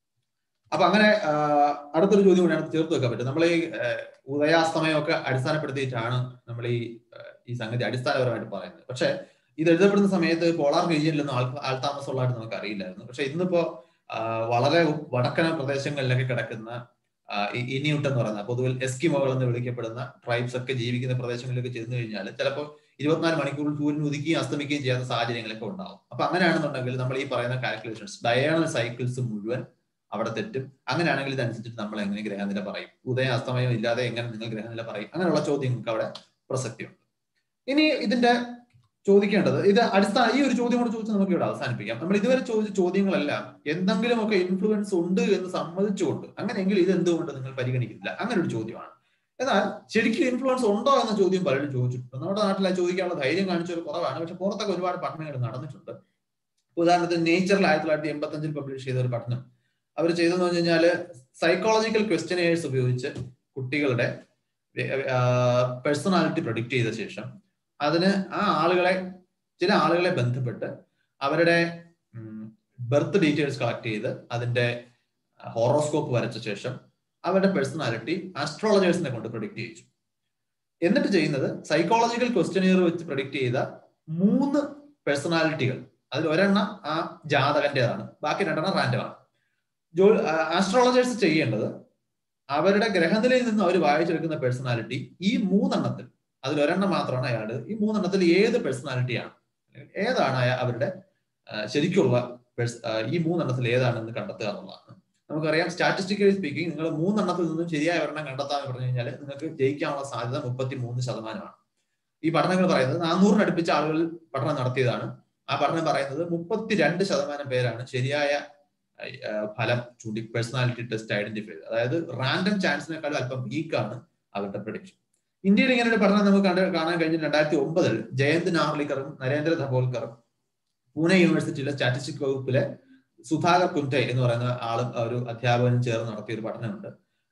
അപ്പൊ അങ്ങനെ അടുത്തൊരു ചോദ്യം കൂടിയാണ് ചേർത്ത് വെക്കാൻ പറ്റും നമ്മൾ ഈ ഉദയാസ്തമയമൊക്കെ അടിസ്ഥാനപ്പെടുത്തിയിട്ടാണ് നമ്മൾ ഈ ഈ സംഗതി അടിസ്ഥാനപരമായിട്ട് പറയുന്നത് പക്ഷെ ഇത് എഴുതപ്പെടുന്ന സമയത്ത് പോളാർ റീജിയനിലൊന്നും ആൾ ആൾതാമസമുള്ളതായിട്ട് നമുക്ക് അറിയില്ലായിരുന്നു പക്ഷെ ഇന്നിപ്പോ വളരെ വടക്കന പ്രദേശങ്ങളിലൊക്കെ കിടക്കുന്ന ഇനിയുട്ട് എന്ന് പറയുന്ന പൊതുവിൽ എസ്കിമോകൾ എന്ന് വിളിക്കപ്പെടുന്ന ട്രൈബ്സ് ഒക്കെ ജീവിക്കുന്ന പ്രദേശങ്ങളിലൊക്കെ ചെന്ന് കഴിഞ്ഞാൽ ചിലപ്പോൾ ഇരുപത്തിനാല് മണിക്കൂറിൽ സൂര്യൻ ഉദിക്കുകയും അസ്തമിക്കുകയും ചെയ്യാത്ത സാഹചര്യങ്ങളൊക്കെ ഉണ്ടാവും അപ്പൊ അങ്ങനെയാണെന്നുണ്ടെങ്കിൽ നമ്മൾ ഈ പറയുന്ന കാൽക്കുലേഷൻസ് ഡയണൽ സൈക്കിൾസ് മുഴുവൻ അവിടെ തെറ്റും അങ്ങനെയാണെങ്കിൽ ഇതനുസരിച്ചിട്ട് നമ്മൾ എങ്ങനെ ഗ്രഹനില പറയും ഉദയം അസ്തമയം ഇല്ലാതെ എങ്ങനെ നിങ്ങൾ ഗ്രഹനില പറയും അങ്ങനെയുള്ള ചോദ്യങ്ങൾക്ക് അവിടെ പ്രസക്തിയുണ്ട് ഇനി ഇതിന്റെ ചോദിക്കേണ്ടത് ഇത് അടിസ്ഥാന ഈ ഒരു ചോദ്യം കൂടെ ചോദിച്ച് നമുക്ക് ഇവിടെ അവസാനിപ്പിക്കാം നമ്മൾ ഇതുവരെ ചോദിച്ച ചോദ്യങ്ങളെല്ലാം എന്തെങ്കിലുമൊക്കെ ഇൻഫ്ലുവൻസ് ഉണ്ട് എന്ന് സമ്മതിച്ചുകൊണ്ട് അങ്ങനെയെങ്കിൽ ഇത് എന്തുകൊണ്ട് നിങ്ങൾ പരിഗണിക്കുന്നില്ല അങ്ങനെ ഒരു ചോദ്യമാണ് എന്നാൽ ശരിക്കും ഇൻഫ്ലുവൻസ് ഉണ്ടോ എന്ന ചോദ്യം പലരും ചോദിച്ചിട്ടുണ്ട് നമ്മുടെ നാട്ടിൽ ചോദിക്കാനുള്ള ധൈര്യം കാണിച്ചൊരു കുറവാണ് പക്ഷെ പുറത്തൊക്കെ ഒരുപാട് പഠനങ്ങൾ നടന്നിട്ടുണ്ട് ഉദാഹരണത്തിന് നേച്ചറിൽ ആയിരത്തി തൊള്ളായിരത്തി എൺപത്തി അഞ്ചിൽ പബ്ലിഷ് ചെയ്ത ഒരു പഠനം അവർ ചെയ്തെന്ന് പറഞ്ഞു കഴിഞ്ഞാല് സൈക്കോളജിക്കൽ ക്വസ്റ്റ്യനേഴ്സ് ഉപയോഗിച്ച് കുട്ടികളുടെ പേഴ്സണാലിറ്റി പ്രൊഡിക്റ്റ് ചെയ്ത ശേഷം അതിന് ആ ആളുകളെ ചില ആളുകളെ ബന്ധപ്പെട്ട് അവരുടെ ബർത്ത് ഡീറ്റെയിൽസ് കളക്ട് ചെയ്ത് അതിന്റെ ഹോറോസ്കോപ്പ് വരച്ച ശേഷം അവരുടെ പേഴ്സണാലിറ്റി ആസ്ട്രോളജേഴ്സിനെ കൊണ്ട് പ്രൊഡിക്റ്റ് ചെയ്യിച്ചു എന്നിട്ട് ചെയ്യുന്നത് സൈക്കോളജിക്കൽ ക്വസ്റ്റ്യനിയർ വെച്ച് പ്രൊഡിക്റ്റ് ചെയ്ത മൂന്ന് പേഴ്സണാലിറ്റികൾ അതിൽ ഒരെണ്ണം ആ ജാതകന്റേതാണ് ബാക്കി രണ്ടെണ്ണം റാൻഡമാണ് ജോ ആസ്ട്രോളജേഴ്സ് ചെയ്യേണ്ടത് അവരുടെ ഗ്രഹനിലയിൽ നിന്ന് അവർ വായിച്ചെടുക്കുന്ന പേഴ്സണാലിറ്റി ഈ മൂന്നെണ്ണത്തിൽ അതിൽ ഒരെണ്ണം മാത്രമാണ് അയാൾ ഈ മൂന്നെണ്ണത്തിൽ ഏത് പേഴ്സണാലിറ്റിയാണ് ഏതാണ് അവരുടെ ശരിക്കുള്ള ഈ മൂന്നെണ്ണത്തിൽ ഏതാണെന്ന് കണ്ടെത്തുക എന്നുള്ളതാണ് നമുക്കറിയാം സ്റ്റാറ്റിസ്റ്റിക്കലി സ്പീക്കിംഗ് നിങ്ങൾ മൂന്നെണ്ണത്തിൽ നിന്നും ശരിയായ ഒരെണ്ണം കണ്ടെത്താന്ന് പറഞ്ഞു കഴിഞ്ഞാൽ നിങ്ങൾക്ക് ജയിക്കാനുള്ള സാധ്യത മുപ്പത്തി മൂന്ന് ശതമാനമാണ് ഈ പഠനങ്ങൾ പറയുന്നത് നാനൂറിന് അടുപ്പിച്ച ആളുകൾ പഠനം നടത്തിയതാണ് ആ പഠനം പറയുന്നത് മുപ്പത്തിരണ്ട് ശതമാനം പേരാണ് ശരിയായ ഫലം ചൂണ്ടി പേഴ്സണാലിറ്റി ടെസ്റ്റ് ഐഡന്റിഫൈ ചെയ്തത് അതായത് റാൻഡം ചാൻസിനേക്കാളും അല്പം വീക്കാണ് അവരുടെ പ്രൊഡിക്ഷൻ ഇന്ത്യയിൽ ഇങ്ങനെ ഒരു പഠനം നമുക്ക് കണ്ട് കാണാൻ കഴിഞ്ഞ രണ്ടായിരത്തി ഒമ്പതിൽ ജയന്ത് നാർലിക്കറും നരേന്ദ്ര ധബോൽക്കറും പൂനെ യൂണിവേഴ്സിറ്റിയിലെ സ്റ്റാറ്റിസ്റ്റിക് വകുപ്പിലെ സുധാകർ കുൻറ്റെ എന്ന് പറയുന്ന ആളും ഒരു അധ്യാപകനും ചേർന്ന് നടത്തിയ ഒരു പഠനമുണ്ട്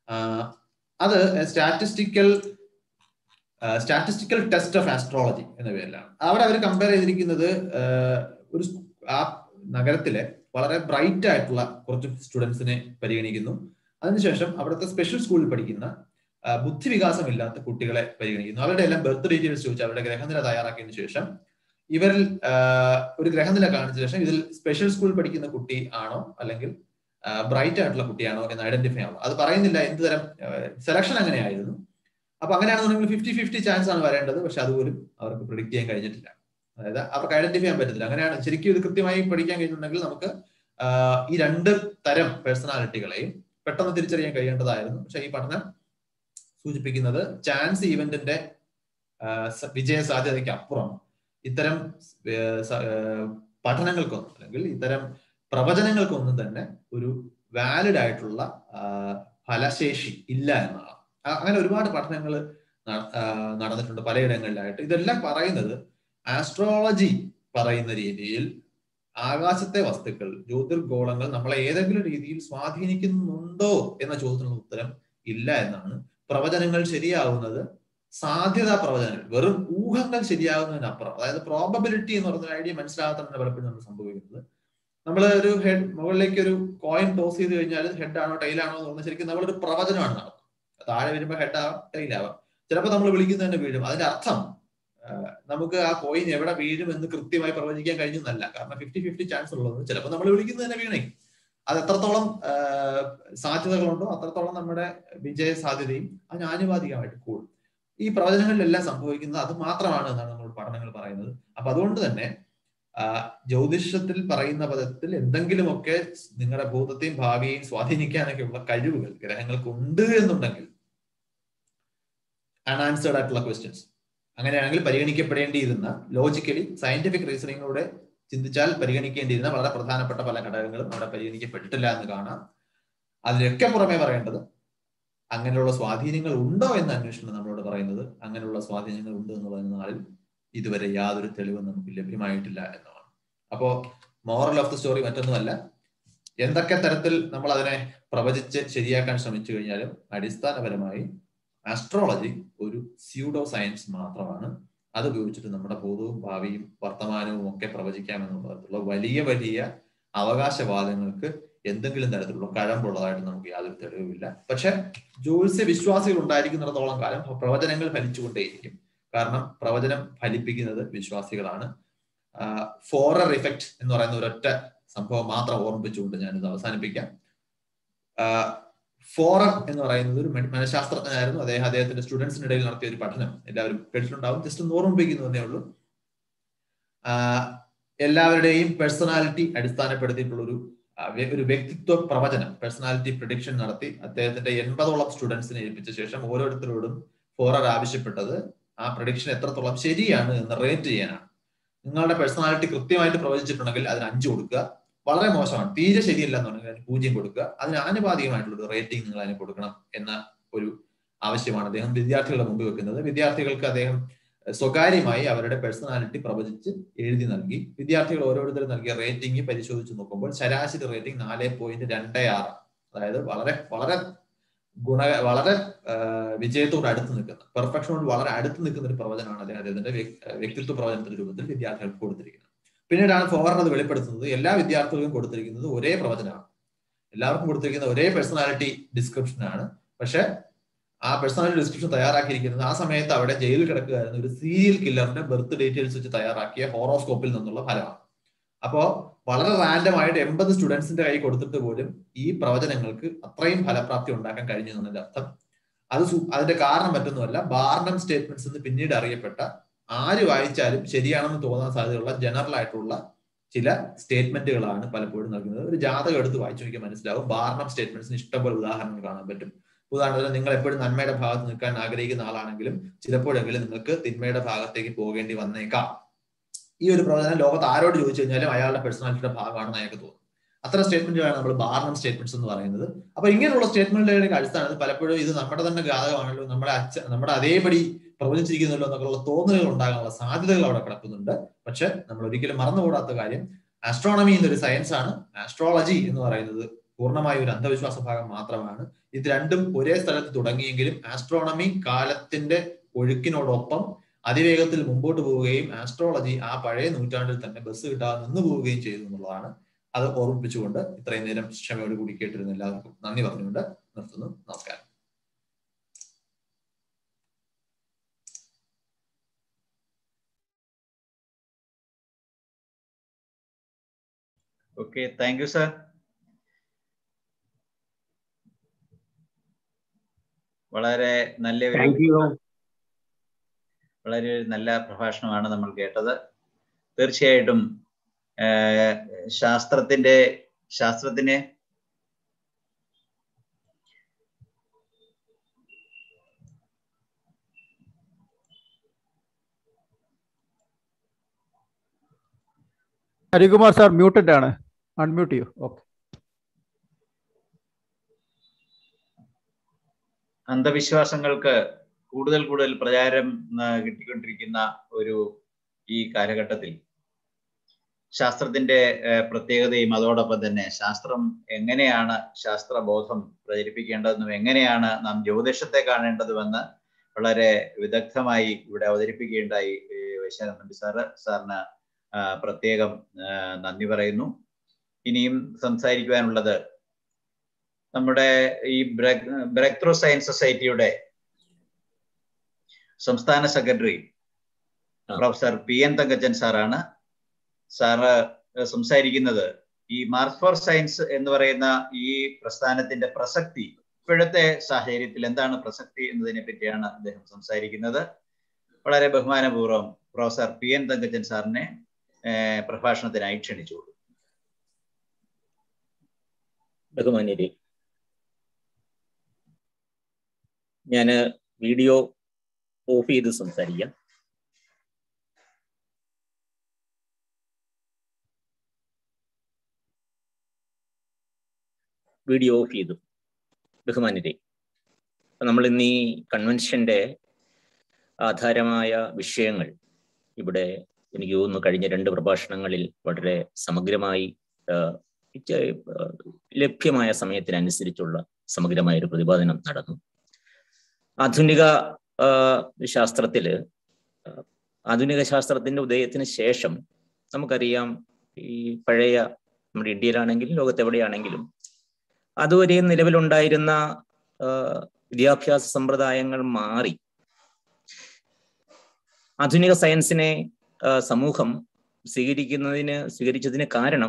അത് statistical statistical test of astrology എന്ന പേരിലാണ് അവിടെ അവർ കമ്പയർ ചെയ്തിരിക്കുന്നത് ഒരു ആ നഗരത്തിലെ വളരെ ബ്രൈറ്റ് ആയിട്ടുള്ള കുറച്ച് സ്റ്റുഡൻസിനെ പരിഗണിക്കുന്നു അതിനുശേഷം അവിടുത്തെ സ്പെഷ്യൽ സ്കൂളിൽ പഠിക്കുന്ന ബുദ്ധിവികാസമില്ലാത്ത കുട്ടികളെ പരിഗണിക്കുന്നു അവരുടെ എല്ലാം ബർത്ത് ഡീറ്റെയിൽസ് ചോദിച്ച് അവരുടെ ഗ്രഹനില തയ്യാറാക്കിയതിനു ശേഷം ഇവരിൽ ഒരു ഗ്രഹനില കാണിച്ച ശേഷം ഇതിൽ സ്പെഷ്യൽ സ്കൂളിൽ പഠിക്കുന്ന കുട്ടി ആണോ അല്ലെങ്കിൽ ബ്രൈറ്റ് ആയിട്ടുള്ള കുട്ടിയാണോ എന്ന് ഐഡന്റിഫൈ ആവും അത് പറയുന്നില്ല എന്ത് തരം സെലക്ഷൻ അങ്ങനെയായിരുന്നു അപ്പൊ അങ്ങനെയാണെന്നുണ്ടെങ്കിൽ ഫിഫ്റ്റി ഫിഫ്റ്റി ചാൻസ് ആണ് വരേണ്ടത് പക്ഷെ അതുപോലും അവർക്ക് പ്രിഡിക്ട് ചെയ്യാൻ കഴിഞ്ഞിട്ടില്ല അതായത് അവർക്ക് ഐഡന്റിഫൈ ചെയ്യാൻ പറ്റത്തില്ല അങ്ങനെയാണ് ശരിക്കും ഇത് കൃത്യമായി പഠിക്കാൻ കഴിഞ്ഞിട്ടുണ്ടെങ്കിൽ നമുക്ക് ഈ രണ്ട് തരം പേഴ്സണാലിറ്റികളെയും പെട്ടെന്ന് തിരിച്ചറിയാൻ കഴിയേണ്ടതായിരുന്നു പക്ഷെ ഈ പഠനം സൂചിപ്പിക്കുന്നത് ചാൻസ് ഈവന്റിന്റെ വിജയ സാധ്യതയ്ക്ക് അപ്പുറം ഇത്തരം ഏർ സ- ഏർ പഠനങ്ങൾക്കൊന്നും അല്ലെങ്കിൽ ഇത്തരം പ്രവചനങ്ങൾക്കൊന്നും തന്നെ ഒരു വാലിഡ് ആയിട്ടുള്ള ആ, ഫലശേഷി ഇല്ല എന്നാണ് അ- അങ്ങനെ ഒരുപാട് പഠനങ്ങൾ നടന്നിട്ടുണ്ട് പലയിടങ്ങളിലായിട്ട് ഇതെല്ലാം പറയുന്നത് ആസ്ട്രോളജി പറയുന്ന രീതിയിൽ ആകാശത്തെ വസ്തുക്കൾ ജ്യോതിർഗോളങ്ങൾ നമ്മളെ ഏതെങ്കിലും രീതിയിൽ സ്വാധീനിക്കുന്നുണ്ടോ എന്ന ചോദ്യത്തിനുള്ള ഉത്തരം ഇല്ല എന്നാണ് പ്രവചനങ്ങൾ ശരിയാവുന്നത് സാധ്യതാ പ്രവചനങ്ങൾ വെറും ഊഹങ്ങൾ ശരിയാകുന്നതിനപ്പുറം അതായത് പ്രോബബിലിറ്റി എന്ന് പറയുന്ന ഐഡിയ മനസ്സിലാകാത്തതാണ് പലപ്പോഴും നമ്മൾ സംഭവിക്കുന്നത് നമ്മൾ ഒരു ഹെഡ് മുകളിലേക്ക് ഒരു കോയിൻ ടോസ് ചെയ്ത് കഴിഞ്ഞാൽ ഹെഡ് ആണോ ടൈൽ ആണോ എന്ന് പറഞ്ഞാൽ ശരിക്കും നമ്മളൊരു പ്രവചനമാണ് നടത്തുന്നത് താഴെ വരുമ്പോൾ ഹെഡ് ആവാം ടൈൽ ആവാം ചിലപ്പോൾ നമ്മൾ വിളിക്കുന്നതിന്റെ വീഴും അതിന്റെ അർത്ഥം ആ, നമുക്ക് ആ കോയിൻ എവിടെ വീഴും എന്ന് കൃത്യമായി പ്രവചിക്കാൻ കഴിഞ്ഞെന്നല്ല കാരണം ഫിഫ്റ്റി ഫിഫ്റ്റി ചാൻസ് ഉള്ളത് ചിലപ്പോൾ നമ്മൾ വിളിക്കുന്നത് തന്നെ വീണേ അത് എത്രത്തോളം ആ, സാധ്യതകളുണ്ടോ അത്രത്തോളം നമ്മുടെ വിജയ സാധ്യതയും അതിന് ആനുപാതികമായിട്ട് കൂടും ഈ പ്രവചനങ്ങളിലെല്ലാം സംഭവിക്കുന്നത് അത് മാത്രമാണ് എന്നാണ് നമ്മൾ പഠനങ്ങൾ പറയുന്നത് അപ്പൊ അതുകൊണ്ട് തന്നെ ആ, ജ്യോതിഷത്തിൽ പറയുന്ന പദത്തിൽ എന്തെങ്കിലുമൊക്കെ നിങ്ങളുടെ ഭൂതത്തെയും ഭാവിയെയും സ്വാധീനിക്കാനൊക്കെ ഉള്ള കഴിവുകൾ ഗ്രഹങ്ങൾക്ക് ഉണ്ട് എന്നുണ്ടെങ്കിൽ അൺആൻസേർഡ് ആയിട്ടുള്ള ക്വസ്റ്റ്യൻസ് അങ്ങനെയാണെങ്കിൽ പരിഗണിക്കപ്പെടേണ്ടിയിരുന്ന ലോജിക്കലി സയന്റിഫിക് റീസണിങ്ങിലൂടെ ചിന്തിച്ചാൽ പരിഗണിക്കേണ്ടിയിരുന്ന വളരെ പ്രധാനപ്പെട്ട പല ഘടകങ്ങളും അവിടെ പരിഗണിക്കപ്പെട്ടിട്ടില്ല എന്ന് കാണാം അതിലൊക്കെ പുറമെ പറയേണ്ടത് അങ്ങനെയുള്ള സ്വാധീനങ്ങൾ ഉണ്ടോ എന്ന അന്വേഷണം നമ്മളോട് പറയുന്നത് അങ്ങനെയുള്ള സ്വാധീനങ്ങൾ ഉണ്ട് എന്ന് പറയുന്ന നാളിൽ ഇതുവരെ യാതൊരു തെളിവും നമുക്ക് ലഭ്യമായിട്ടില്ല എന്നതാണ് അപ്പോ മോറൽ ഓഫ് ദി സ്റ്റോറി മറ്റൊന്നുമല്ല എന്തൊക്കെ തരത്തിൽ നമ്മൾ അതിനെ പ്രവചിച്ച് ശരിയാക്കാൻ ശ്രമിച്ചു കഴിഞ്ഞാലും അടിസ്ഥാനപരമായി ആസ്ട്രോളജി ഒരു സ്യൂഡോ സയൻസ് മാത്രമാണ് അത് ഉപയോഗിച്ചിട്ട് നമ്മുടെ ഭൂതവും ഭാവിയും വർത്തമാനവും ഒക്കെ പ്രവചിക്കാമെന്നുള്ള വലിയ വലിയ അവകാശവാദങ്ങൾക്ക് എന്തെങ്കിലും തരത്തിലുള്ള കഴമ്പുള്ളതായിട്ട് നമുക്ക് യാതൊരു തെളിവുമില്ല പക്ഷെ ജ്യോത്സ്യ വിശ്വാസികൾ ഉണ്ടായിരിക്കുന്നിടത്തോളം കാലം പ്രവചനങ്ങൾ ഫലിച്ചുകൊണ്ടേയിരിക്കും കാരണം പ്രവചനം ഫലിപ്പിക്കുന്നത് വിശ്വാസികളാണ് ഫോറർ ഇഫക്റ്റ് എന്ന് പറയുന്ന ഒരൊറ്റ സംഭവം മാത്രം ഓർമ്മിപ്പിച്ചുകൊണ്ട് ഞാനിത് അവസാനിപ്പിക്കാം ഫോറർ എന്ന് പറയുന്നത് ഒരു മന- മനഃശാസ്ത്രജ്ഞനായിരുന്നു അദ്ദേഹം അദ്ദേഹത്തിന്റെ സ്റ്റുഡൻസിനിടയിൽ നടത്തിയ ഒരു പഠനം എല്ലാവരും കേട്ടിട്ടുണ്ടാവും ജസ്റ്റ് ഒന്ന് ഓർമ്മിപ്പിക്കുന്നു എന്നേ ഉള്ളൂ ആഹ് എല്ലാവരുടെയും പേഴ്സണാലിറ്റി അടിസ്ഥാനപ്പെടുത്തിയിട്ടുള്ള ഒരു ആ, വ്യ- ഒരു വ്യക്തിത്വ പ്രവചനം പേഴ്സണാലിറ്റി പ്രഡിക്ഷൻ നടത്തി അദ്ദേഹത്തിന്റെ എൺപതോളം സ്റ്റുഡൻസിനെ ഏൽപ്പിച്ച ശേഷം ഓരോരുത്തരോടും ഫോറർ ആവശ്യപ്പെട്ടത് ആ പ്രഡിക്ഷൻ എത്രത്തോളം ശരിയാണ് എന്ന് റേറ്റ് ചെയ്യാനാണ് നിങ്ങളുടെ പേഴ്സണാലിറ്റി കൃത്യമായിട്ട് പ്രവചിച്ചിട്ടുണ്ടെങ്കിൽ അതിന് അഞ്ച് കൊടുക്കുക വളരെ മോശമാണ് തീരെ ശരിയല്ല എന്നുണ്ടെങ്കിൽ അതിന് പൂജ്യം കൊടുക്കുക അതിന് ആനുപാതികമായിട്ടുള്ള ഒരു റേറ്റിംഗ് നിങ്ങൾ അതിന് കൊടുക്കണം എന്ന ഒരു ആവശ്യമാണ് അദ്ദേഹം വിദ്യാർത്ഥികളുടെ മുമ്പിൽ വെക്കുന്നത് വിദ്യാർത്ഥികൾക്ക് അദ്ദേഹം സ്വകാര്യമായി അവരുടെ പേഴ്സണാലിറ്റി പ്രവചിച്ച് എഴുതി നൽകി വിദ്യാർത്ഥികൾ ഓരോരുത്തരും നൽകിയ റേറ്റിംഗ് പരിശോധിച്ച് നോക്കുമ്പോൾ ശരാശരി റേറ്റിംഗ് നാല് പോയിന്റ് രണ്ട് ആറ് അതായത് വളരെ വളരെ ഗുണ വളരെ വിജയത്തോട് അടുത്ത് നിൽക്കുന്ന പെർഫെക്ഷനോട് വളരെ അടുത്ത് നിൽക്കുന്ന ഒരു പ്രവചനമാണ് അദ്ദേഹം അദ്ദേഹത്തിന്റെ വ്യക്- വ്യക്തിത്വ പ്രവചനത്തിന്റെ രൂപത്തിൽ വിദ്യാർത്ഥികൾക്ക് കൊടുത്തിരിക്കുന്നത് പിന്നീടാണ് ഫോറിൻ അത് വെളിപ്പെടുത്തുന്നത് എല്ലാ വിദ്യാർത്ഥികൾക്കും കൊടുത്തിരിക്കുന്നത് ഒരേ പ്രവചനമാണ് എല്ലാവർക്കും കൊടുത്തിരിക്കുന്ന ഒരേ പേഴ്സണാലിറ്റി ഡിസ്ക്രിപ്ഷൻ ആണ് പക്ഷെ ആ പേഴ്സണാലിറ്റി ഡിസ്ക്രിപ്ഷൻ തയ്യാറാക്കിയിരിക്കുന്നത് ആ സമയത്ത് അവിടെ ജയിലിൽ കിടക്കുകയായിരുന്ന ഒരു സീരിയൽ കില്ലറിന്റെ ബർത്ത് ഡീറ്റെയിൽസ് വെച്ച് തയ്യാറാക്കിയ ഹോറോസ്കോപ്പിൽ നിന്നുള്ള ഫലമാണ് അപ്പോ വളരെ റാൻഡം ആയിട്ട് എൺപത് സ്റ്റുഡൻസിന്റെ കൈ കൊടുത്തിട്ട് പോലും ഈ പ്രവചനങ്ങൾക്ക് അത്രയും ഫലപ്രാപ്തി ഉണ്ടാക്കാൻ കഴിഞ്ഞു എന്നതിന്റെ അർത്ഥം അത് സു- അതിന്റെ കാരണം മറ്റൊന്നുമല്ല ബാർണം സ്റ്റേറ്റ്മെന്റ്സ് എന്ന് പിന്നീട് അറിയപ്പെട്ട ആര് വായിച്ചാലും ശരിയാണെന്ന് തോന്നാൻ സാധ്യതയുള്ള ജനറൽ ആയിട്ടുള്ള ചില സ്റ്റേറ്റ്മെന്റുകളാണ് പലപ്പോഴും നൽകുന്നത് ഒരു ജാതകം എടുത്ത് വായിച്ചു നോക്കിയാൽ മനസ്സിലാവും ബാർണം സ്റ്റേറ്റ്മെന്റ്സിന് ഇഷ്ടംപോലെ ഉദാഹരണങ്ങൾ കാണാൻ പറ്റും ഉദാഹരണത്തിന് നിങ്ങൾ എപ്പോഴും നന്മയുടെ ഭാഗത്ത് നിൽക്കാൻ ആഗ്രഹിക്കുന്ന ആളാണെങ്കിലും ചിലപ്പോഴെങ്കിലും നിങ്ങൾക്ക് തിന്മയുടെ ഭാഗത്തേക്ക് പോകേണ്ടി വന്നേക്കാം ഈ ഒരു പ്രവചനം ലോകത്ത് ആരോട് ചോദിച്ചു കഴിഞ്ഞാലും അയാളുടെ പേഴ്സണാലിറ്റിയുടെ ഭാഗമാണെന്ന് അയാൾക്ക് തോന്നും അത്തരം സ്റ്റേറ്റ്മെന്റുകളാണ് നമ്മൾ ബാർണം സ്റ്റേറ്റ്മെന്റ്സ് എന്ന് പറയുന്നത് അപ്പൊ ഇങ്ങനെയുള്ള സ്റ്റേറ്റ്മെന്റുകളുടെ അടിസ്ഥാനത്തിൽ പലപ്പോഴും ഇത് നമ്മുടെ തന്നെ ജാതകമാണല്ലോ നമ്മുടെ അച്ഛ നമ്മുടെ അതേപടി പ്രവചിച്ചിരിക്കുന്നല്ലോ എന്നൊക്കെയുള്ള തോന്നലുകൾ ഉണ്ടാകാനുള്ള സാധ്യതകൾ അവിടെ കിടക്കുന്നുണ്ട് പക്ഷെ നമ്മൾ ഒരിക്കലും മറന്നുകൂടാത്ത കാര്യം ആസ്ട്രോണമി എന്നൊരു സയൻസ് ആണ് ആസ്ട്രോളജി എന്ന് പറയുന്നത് പൂർണ്ണമായ ഒരു അന്ധവിശ്വാസ ഭാഗം മാത്രമാണ് ഇത് രണ്ടും ഒരേ സ്ഥലത്ത് തുടങ്ങിയെങ്കിലും ആസ്ട്രോണമി കാലത്തിന്റെ ഒഴുക്കിനോടൊപ്പം അതിവേഗത്തിൽ മുമ്പോട്ട് പോവുകയും ആസ്ട്രോളജി ആ പഴയ നൂറ്റാണ്ടിൽ തന്നെ ബസ് കിട്ടാതെ നിന്ന് പോവുകയും ചെയ്തു എന്നുള്ളതാണ് അത് ഓർമ്മിപ്പിച്ചുകൊണ്ട് ഇത്രയും നേരം ക്ഷമയോട് കൂടി കേട്ടിരുന്ന എല്ലാവർക്കും നന്ദി പറഞ്ഞുകൊണ്ട് നിർത്തുന്നു നമസ്കാരം ഓക്കെ താങ്ക് യു സർ വളരെ നല്ല ഒരു താങ്ക് യു വളരെ ഒരു നല്ല പ്രഭാഷണമാണ് നമ്മൾ കേട്ടത് തീർച്ചയായിട്ടും ആഹ്, ശാസ്ത്രത്തിന്റെ ശാസ്ത്രത്തിനെ ഹരികുമാർ സാർ മ്യൂട്ടഡ് ആണ് അൺമ്യൂട്ട് ചെയ്യൂ ഓക്കെ അന്ധവിശ്വാസങ്ങൾക്ക് കൂടുതൽ കൂടുതൽ പ്രചാരം ആ, കിട്ടിക്കൊണ്ടിരിക്കുന്ന ഒരു ഈ കാലഘട്ടത്തിൽ ശാസ്ത്രത്തിന്റെ ആ, പ്രത്യേകതയും അതോടൊപ്പം തന്നെ ശാസ്ത്രം എങ്ങനെയാണ് ശാസ്ത്രബോധം പ്രചരിപ്പിക്കേണ്ടതെന്നും എങ്ങനെയാണ് നാം ജ്യോതിഷത്തെ കാണേണ്ടതുമെന്ന് വളരെ വിദഗ്ധമായി ഇവിടെ അവതരിപ്പിക്കുകയുണ്ടായി ഈ വൈശാഖ നമ്പി സാറ് സാറിന് ആ, പ്രത്യേകം ആ, നന്ദി പറയുന്നു ഇനിയും സംസാരിക്കുവാനുള്ളത് നമ്മുടെ ഈ ബ്രേക്ക് ത്രൂ സയൻസ് സൊസൈറ്റിയുടെ സംസ്ഥാന secretary professor P N Thankachan സാറാണ് സാറ് സംസാരിക്കുന്നത് ഈ മാർക്സ് ഫോർ സയൻസ് എന്ന് പറയുന്ന ഈ പ്രസ്ഥാനത്തിന്റെ പ്രസക്തി ഇപ്പോഴത്തെ സാഹചര്യത്തിൽ എന്താണ് പ്രസക്തി എന്നതിനെ പറ്റിയാണ് അദ്ദേഹം സംസാരിക്കുന്നത് വളരെ ബഹുമാനപൂർവ്വം പ്രൊഫസർ പി എൻ തങ്കച്ചൻ സാറിനെ ഏഹ്, പ്രഭാഷണത്തിനായി ക്ഷണിച്ചു ബഹുമാന്യരെ ഞാൻ വീഡിയോ ഓഫ് ചെയ്ത് സംസാരിക്കാം വീഡിയോ ഓഫ് ചെയ്തു ബഹുമാന്യരെ അപ്പൊ നമ്മൾ ഇന്ന് ഈ കൺവെൻഷന്റെ ആധാരമായ വിഷയങ്ങൾ ഇവിടെ എനിക്ക് തോന്നുന്നു കഴിഞ്ഞ രണ്ട് പ്രഭാഷണങ്ങളിൽ വളരെ സമഗ്രമായി ആ, ചെ- ആ, ലഭ്യമായ സമയത്തിനനുസരിച്ചുള്ള സമഗ്രമായ ഒരു പ്രതിപാദനം നടന്നു ആധുനിക ആ, ശാസ്ത്രത്തില് ആ, ആധുനിക ശാസ്ത്രത്തിന്റെ ഉദയത്തിന് ശേഷം നമുക്കറിയാം ഈ പഴയ നമ്മുടെ ഇന്ത്യയിലാണെങ്കിലും ലോകത്തെവിടെയാണെങ്കിലും അതുവരെ നിലവിലുണ്ടായിരുന്ന ആ, വിദ്യാഭ്യാസ സമ്പ്രദായങ്ങൾ മാറി ആധുനിക സയൻസിനെ ആ, സമൂഹം സ്വീകരിക്കുന്നതിന് സ്വീകരിച്ചതിന് കാരണം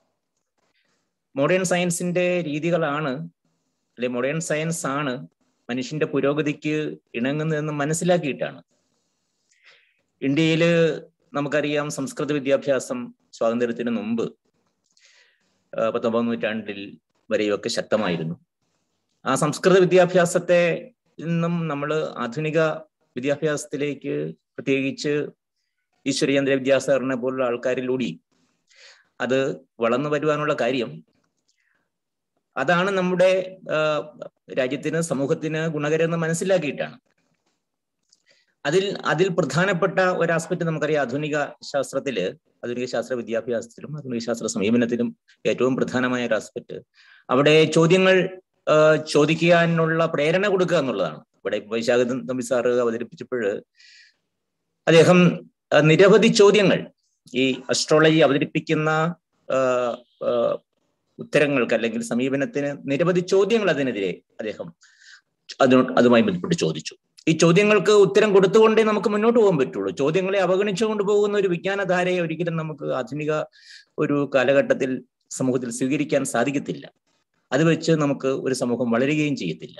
മോഡേൺ സയൻസിന്റെ രീതികളാണ് അല്ലെ മോഡേൺ സയൻസ് ആണ് മനുഷ്യന്റെ പുരോഗതിക്ക് ഇണങ്ങുന്നതെന്ന് മനസ്സിലാക്കിയിട്ടാണ് ഇന്ത്യയില് നമുക്കറിയാം സംസ്കൃത വിദ്യാഭ്യാസം സ്വാതന്ത്ര്യത്തിന് മുമ്പ് ആ, പത്തൊമ്പതാം നൂറ്റാണ്ടിൽ വരെയൊക്കെ ശക്തമായിരുന്നു ആ സംസ്കൃത വിദ്യാഭ്യാസത്തെ നിന്നും നമ്മൾ ആധുനിക വിദ്യാഭ്യാസത്തിലേക്ക് പ്രത്യേകിച്ച് ഈശ്വരചന്ദ്ര വിദ്യാസാഗറിനെ പോലുള്ള ആൾക്കാരിലൂടെ അത് വളർന്നു വരുവാനുള്ള കാര്യം അതാണ് നമ്മുടെ ആ, രാജ്യത്തിന് സമൂഹത്തിന് ഗുണകരമെന്ന് മനസ്സിലാക്കിയിട്ടാണ് അതിൽ അതിൽ പ്രധാനപ്പെട്ട ഒരു ആസ്പെക്ട് നമുക്കറിയാം ആധുനിക ശാസ്ത്രത്തില് ആധുനിക ശാസ്ത്ര വിദ്യാഭ്യാസത്തിലും ആധുനിക ശാസ്ത്ര സമീപനത്തിലും ഏറ്റവും പ്രധാനമായ ഒരു ആസ്പെക്ട് അവിടെ ചോദ്യങ്ങൾ ആ, ചോദിക്കാനുള്ള പ്രേരണ കൊടുക്കുക എന്നുള്ളതാണ് ഇവിടെ വൈശാഖ തമ്പി സാറ് അവതരിപ്പിച്ചപ്പോൾ അദ്ദേഹം ആ, നിരവധി ചോദ്യങ്ങൾ ഈ അസ്ട്രോളജി അവതരിപ്പിക്കുന്ന ആ, ആ, ഉത്തരങ്ങൾക്ക് അല്ലെങ്കിൽ സമീപനത്തിന് നിരവധി ചോദ്യങ്ങൾ അതിനെതിരെ അദ്ദേഹം അത് അതുമായി ബന്ധപ്പെട്ട് ചോദിച്ചു ഈ ചോദ്യങ്ങൾക്ക് ഉത്തരം കൊടുത്തുകൊണ്ടേ നമുക്ക് മുന്നോട്ട് പോകാൻ പറ്റുള്ളൂ ചോദ്യങ്ങളെ അവഗണിച്ചുകൊണ്ട് പോകുന്ന ഒരു വിജ്ഞാനധാരയെ ഒരിക്കലും നമുക്ക് ആധുനിക ഒരു കാലഘട്ടത്തിൽ സമൂഹത്തിൽ സ്വീകരിക്കാൻ സാധിക്കത്തില്ല അത് വെച്ച് നമുക്ക് ഒരു സമൂഹം വളരുകയും ചെയ്യത്തില്ല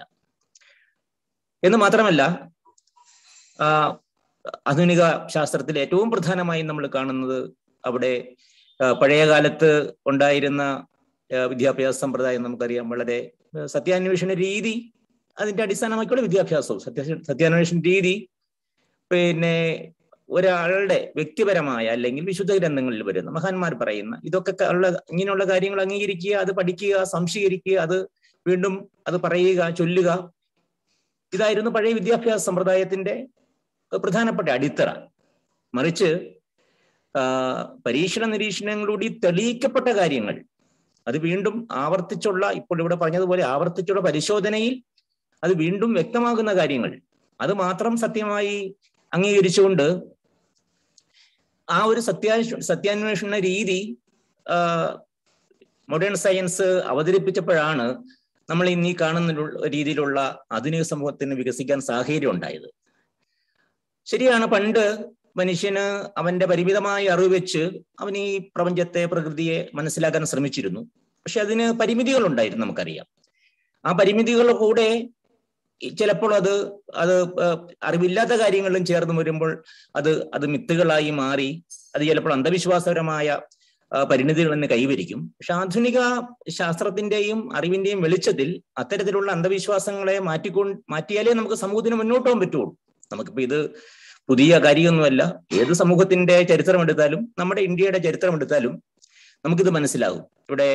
എന്ന് മാത്രമല്ല ആ, ആധുനിക ശാസ്ത്രത്തിൽ ഏറ്റവും പ്രധാനമായി നമ്മൾ കാണുന്നത് അവിടെ ആ, പഴയ കാലത്ത് ഉണ്ടായിരുന്ന ആ, വിദ്യാഭ്യാസ സമ്പ്രദായം നമുക്കറിയാം വളരെ ആ, സത്യാന്വേഷണ രീതി അതിന്റെ അടിസ്ഥാനമാക്കിയുള്ള വിദ്യാഭ്യാസവും സത്യ സത്യാന്വേഷണ രീതി പിന്നെ ഒരാളുടെ വ്യക്തിപരമായ അല്ലെങ്കിൽ വിശുദ്ധ ഗ്രന്ഥങ്ങളിൽ വരുന്ന മഹാന്മാർ പറയുന്ന ഇതൊക്കെ ക- ഉള്ള ഇങ്ങനെയുള്ള കാര്യങ്ങൾ അംഗീകരിക്കുക അത് പഠിക്കുക സംശീകരിക്കുക അത് വീണ്ടും അത് പറയുക ചൊല്ലുക ഇതായിരുന്നു പഴയ വിദ്യാഭ്യാസ സമ്പ്രദായത്തിന്റെ പ്രധാനപ്പെട്ട അടിത്തറ മറിച്ച് ആ, പരീക്ഷണ നിരീക്ഷണങ്ങളിലൂടെ തെളിയിക്കപ്പെട്ട കാര്യങ്ങൾ അത് വീണ്ടും ആവർത്തിച്ചുള്ള ഇപ്പോൾ ഇവിടെ പറഞ്ഞതുപോലെ ആവർത്തിച്ചുള്ള പരിശോധനയിൽ അത് വീണ്ടും വ്യക്തമാകുന്ന കാര്യങ്ങൾ അത് മാത്രം സത്യമായി അംഗീകരിച്ചുകൊണ്ട് ആ ഒരു സത്യാന്വേഷ സത്യാന്വേഷണ രീതി മോഡേൺ സയൻസ് അവതരിപ്പിച്ചപ്പോഴാണ് നമ്മൾ ഇന്ന് ഈ കാണുന്ന രീതിയിലുള്ള ആധുനിക സമൂഹത്തിന് വികസിക്കാൻ സാഹചര്യം ഉണ്ടായത് ശരിയാണ് പണ്ട് മനുഷ്യന് അവന്റെ പരിമിതമായ അറിവ് വെച്ച് അവൻ ഈ പ്രപഞ്ചത്തെ പ്രകൃതിയെ മനസ്സിലാക്കാൻ ശ്രമിച്ചിരുന്നു പക്ഷെ അതിന് പരിമിതികൾ ഉണ്ടായിരുന്നു നമുക്കറിയാം ആ പരിമിതികളുടെ കൂടെ ഈ ചിലപ്പോൾ അത് അത് ആ, അറിവില്ലാത്ത കാര്യങ്ങളിലും ചേർന്ന് വരുമ്പോൾ അത് അത് മിത്തുകളായി മാറി അത് ചിലപ്പോൾ അന്ധവിശ്വാസപരമായ ആ, പരിണിതികൾ തന്നെ കൈവരിക്കും പക്ഷെ ആധുനിക ശാസ്ത്രത്തിന്റെയും അറിവിന്റെയും വെളിച്ചത്തിൽ അത്തരത്തിലുള്ള അന്ധവിശ്വാസങ്ങളെ മാറ്റിക്കൊണ്ട് മാറ്റിയാലേ നമുക്ക് സമൂഹത്തിന് മുന്നോട്ട് പോകാൻ പറ്റുള്ളൂ നമുക്കിപ്പോ ഇത് പുതിയ കാര്യമൊന്നുമല്ല ഏത് സമൂഹത്തിന്റെ ചരിത്രം എടുത്താലും നമ്മുടെ ഇന്ത്യയുടെ ചരിത്രം എടുത്താലും നമുക്കിത് മനസ്സിലാകും ഇവിടെ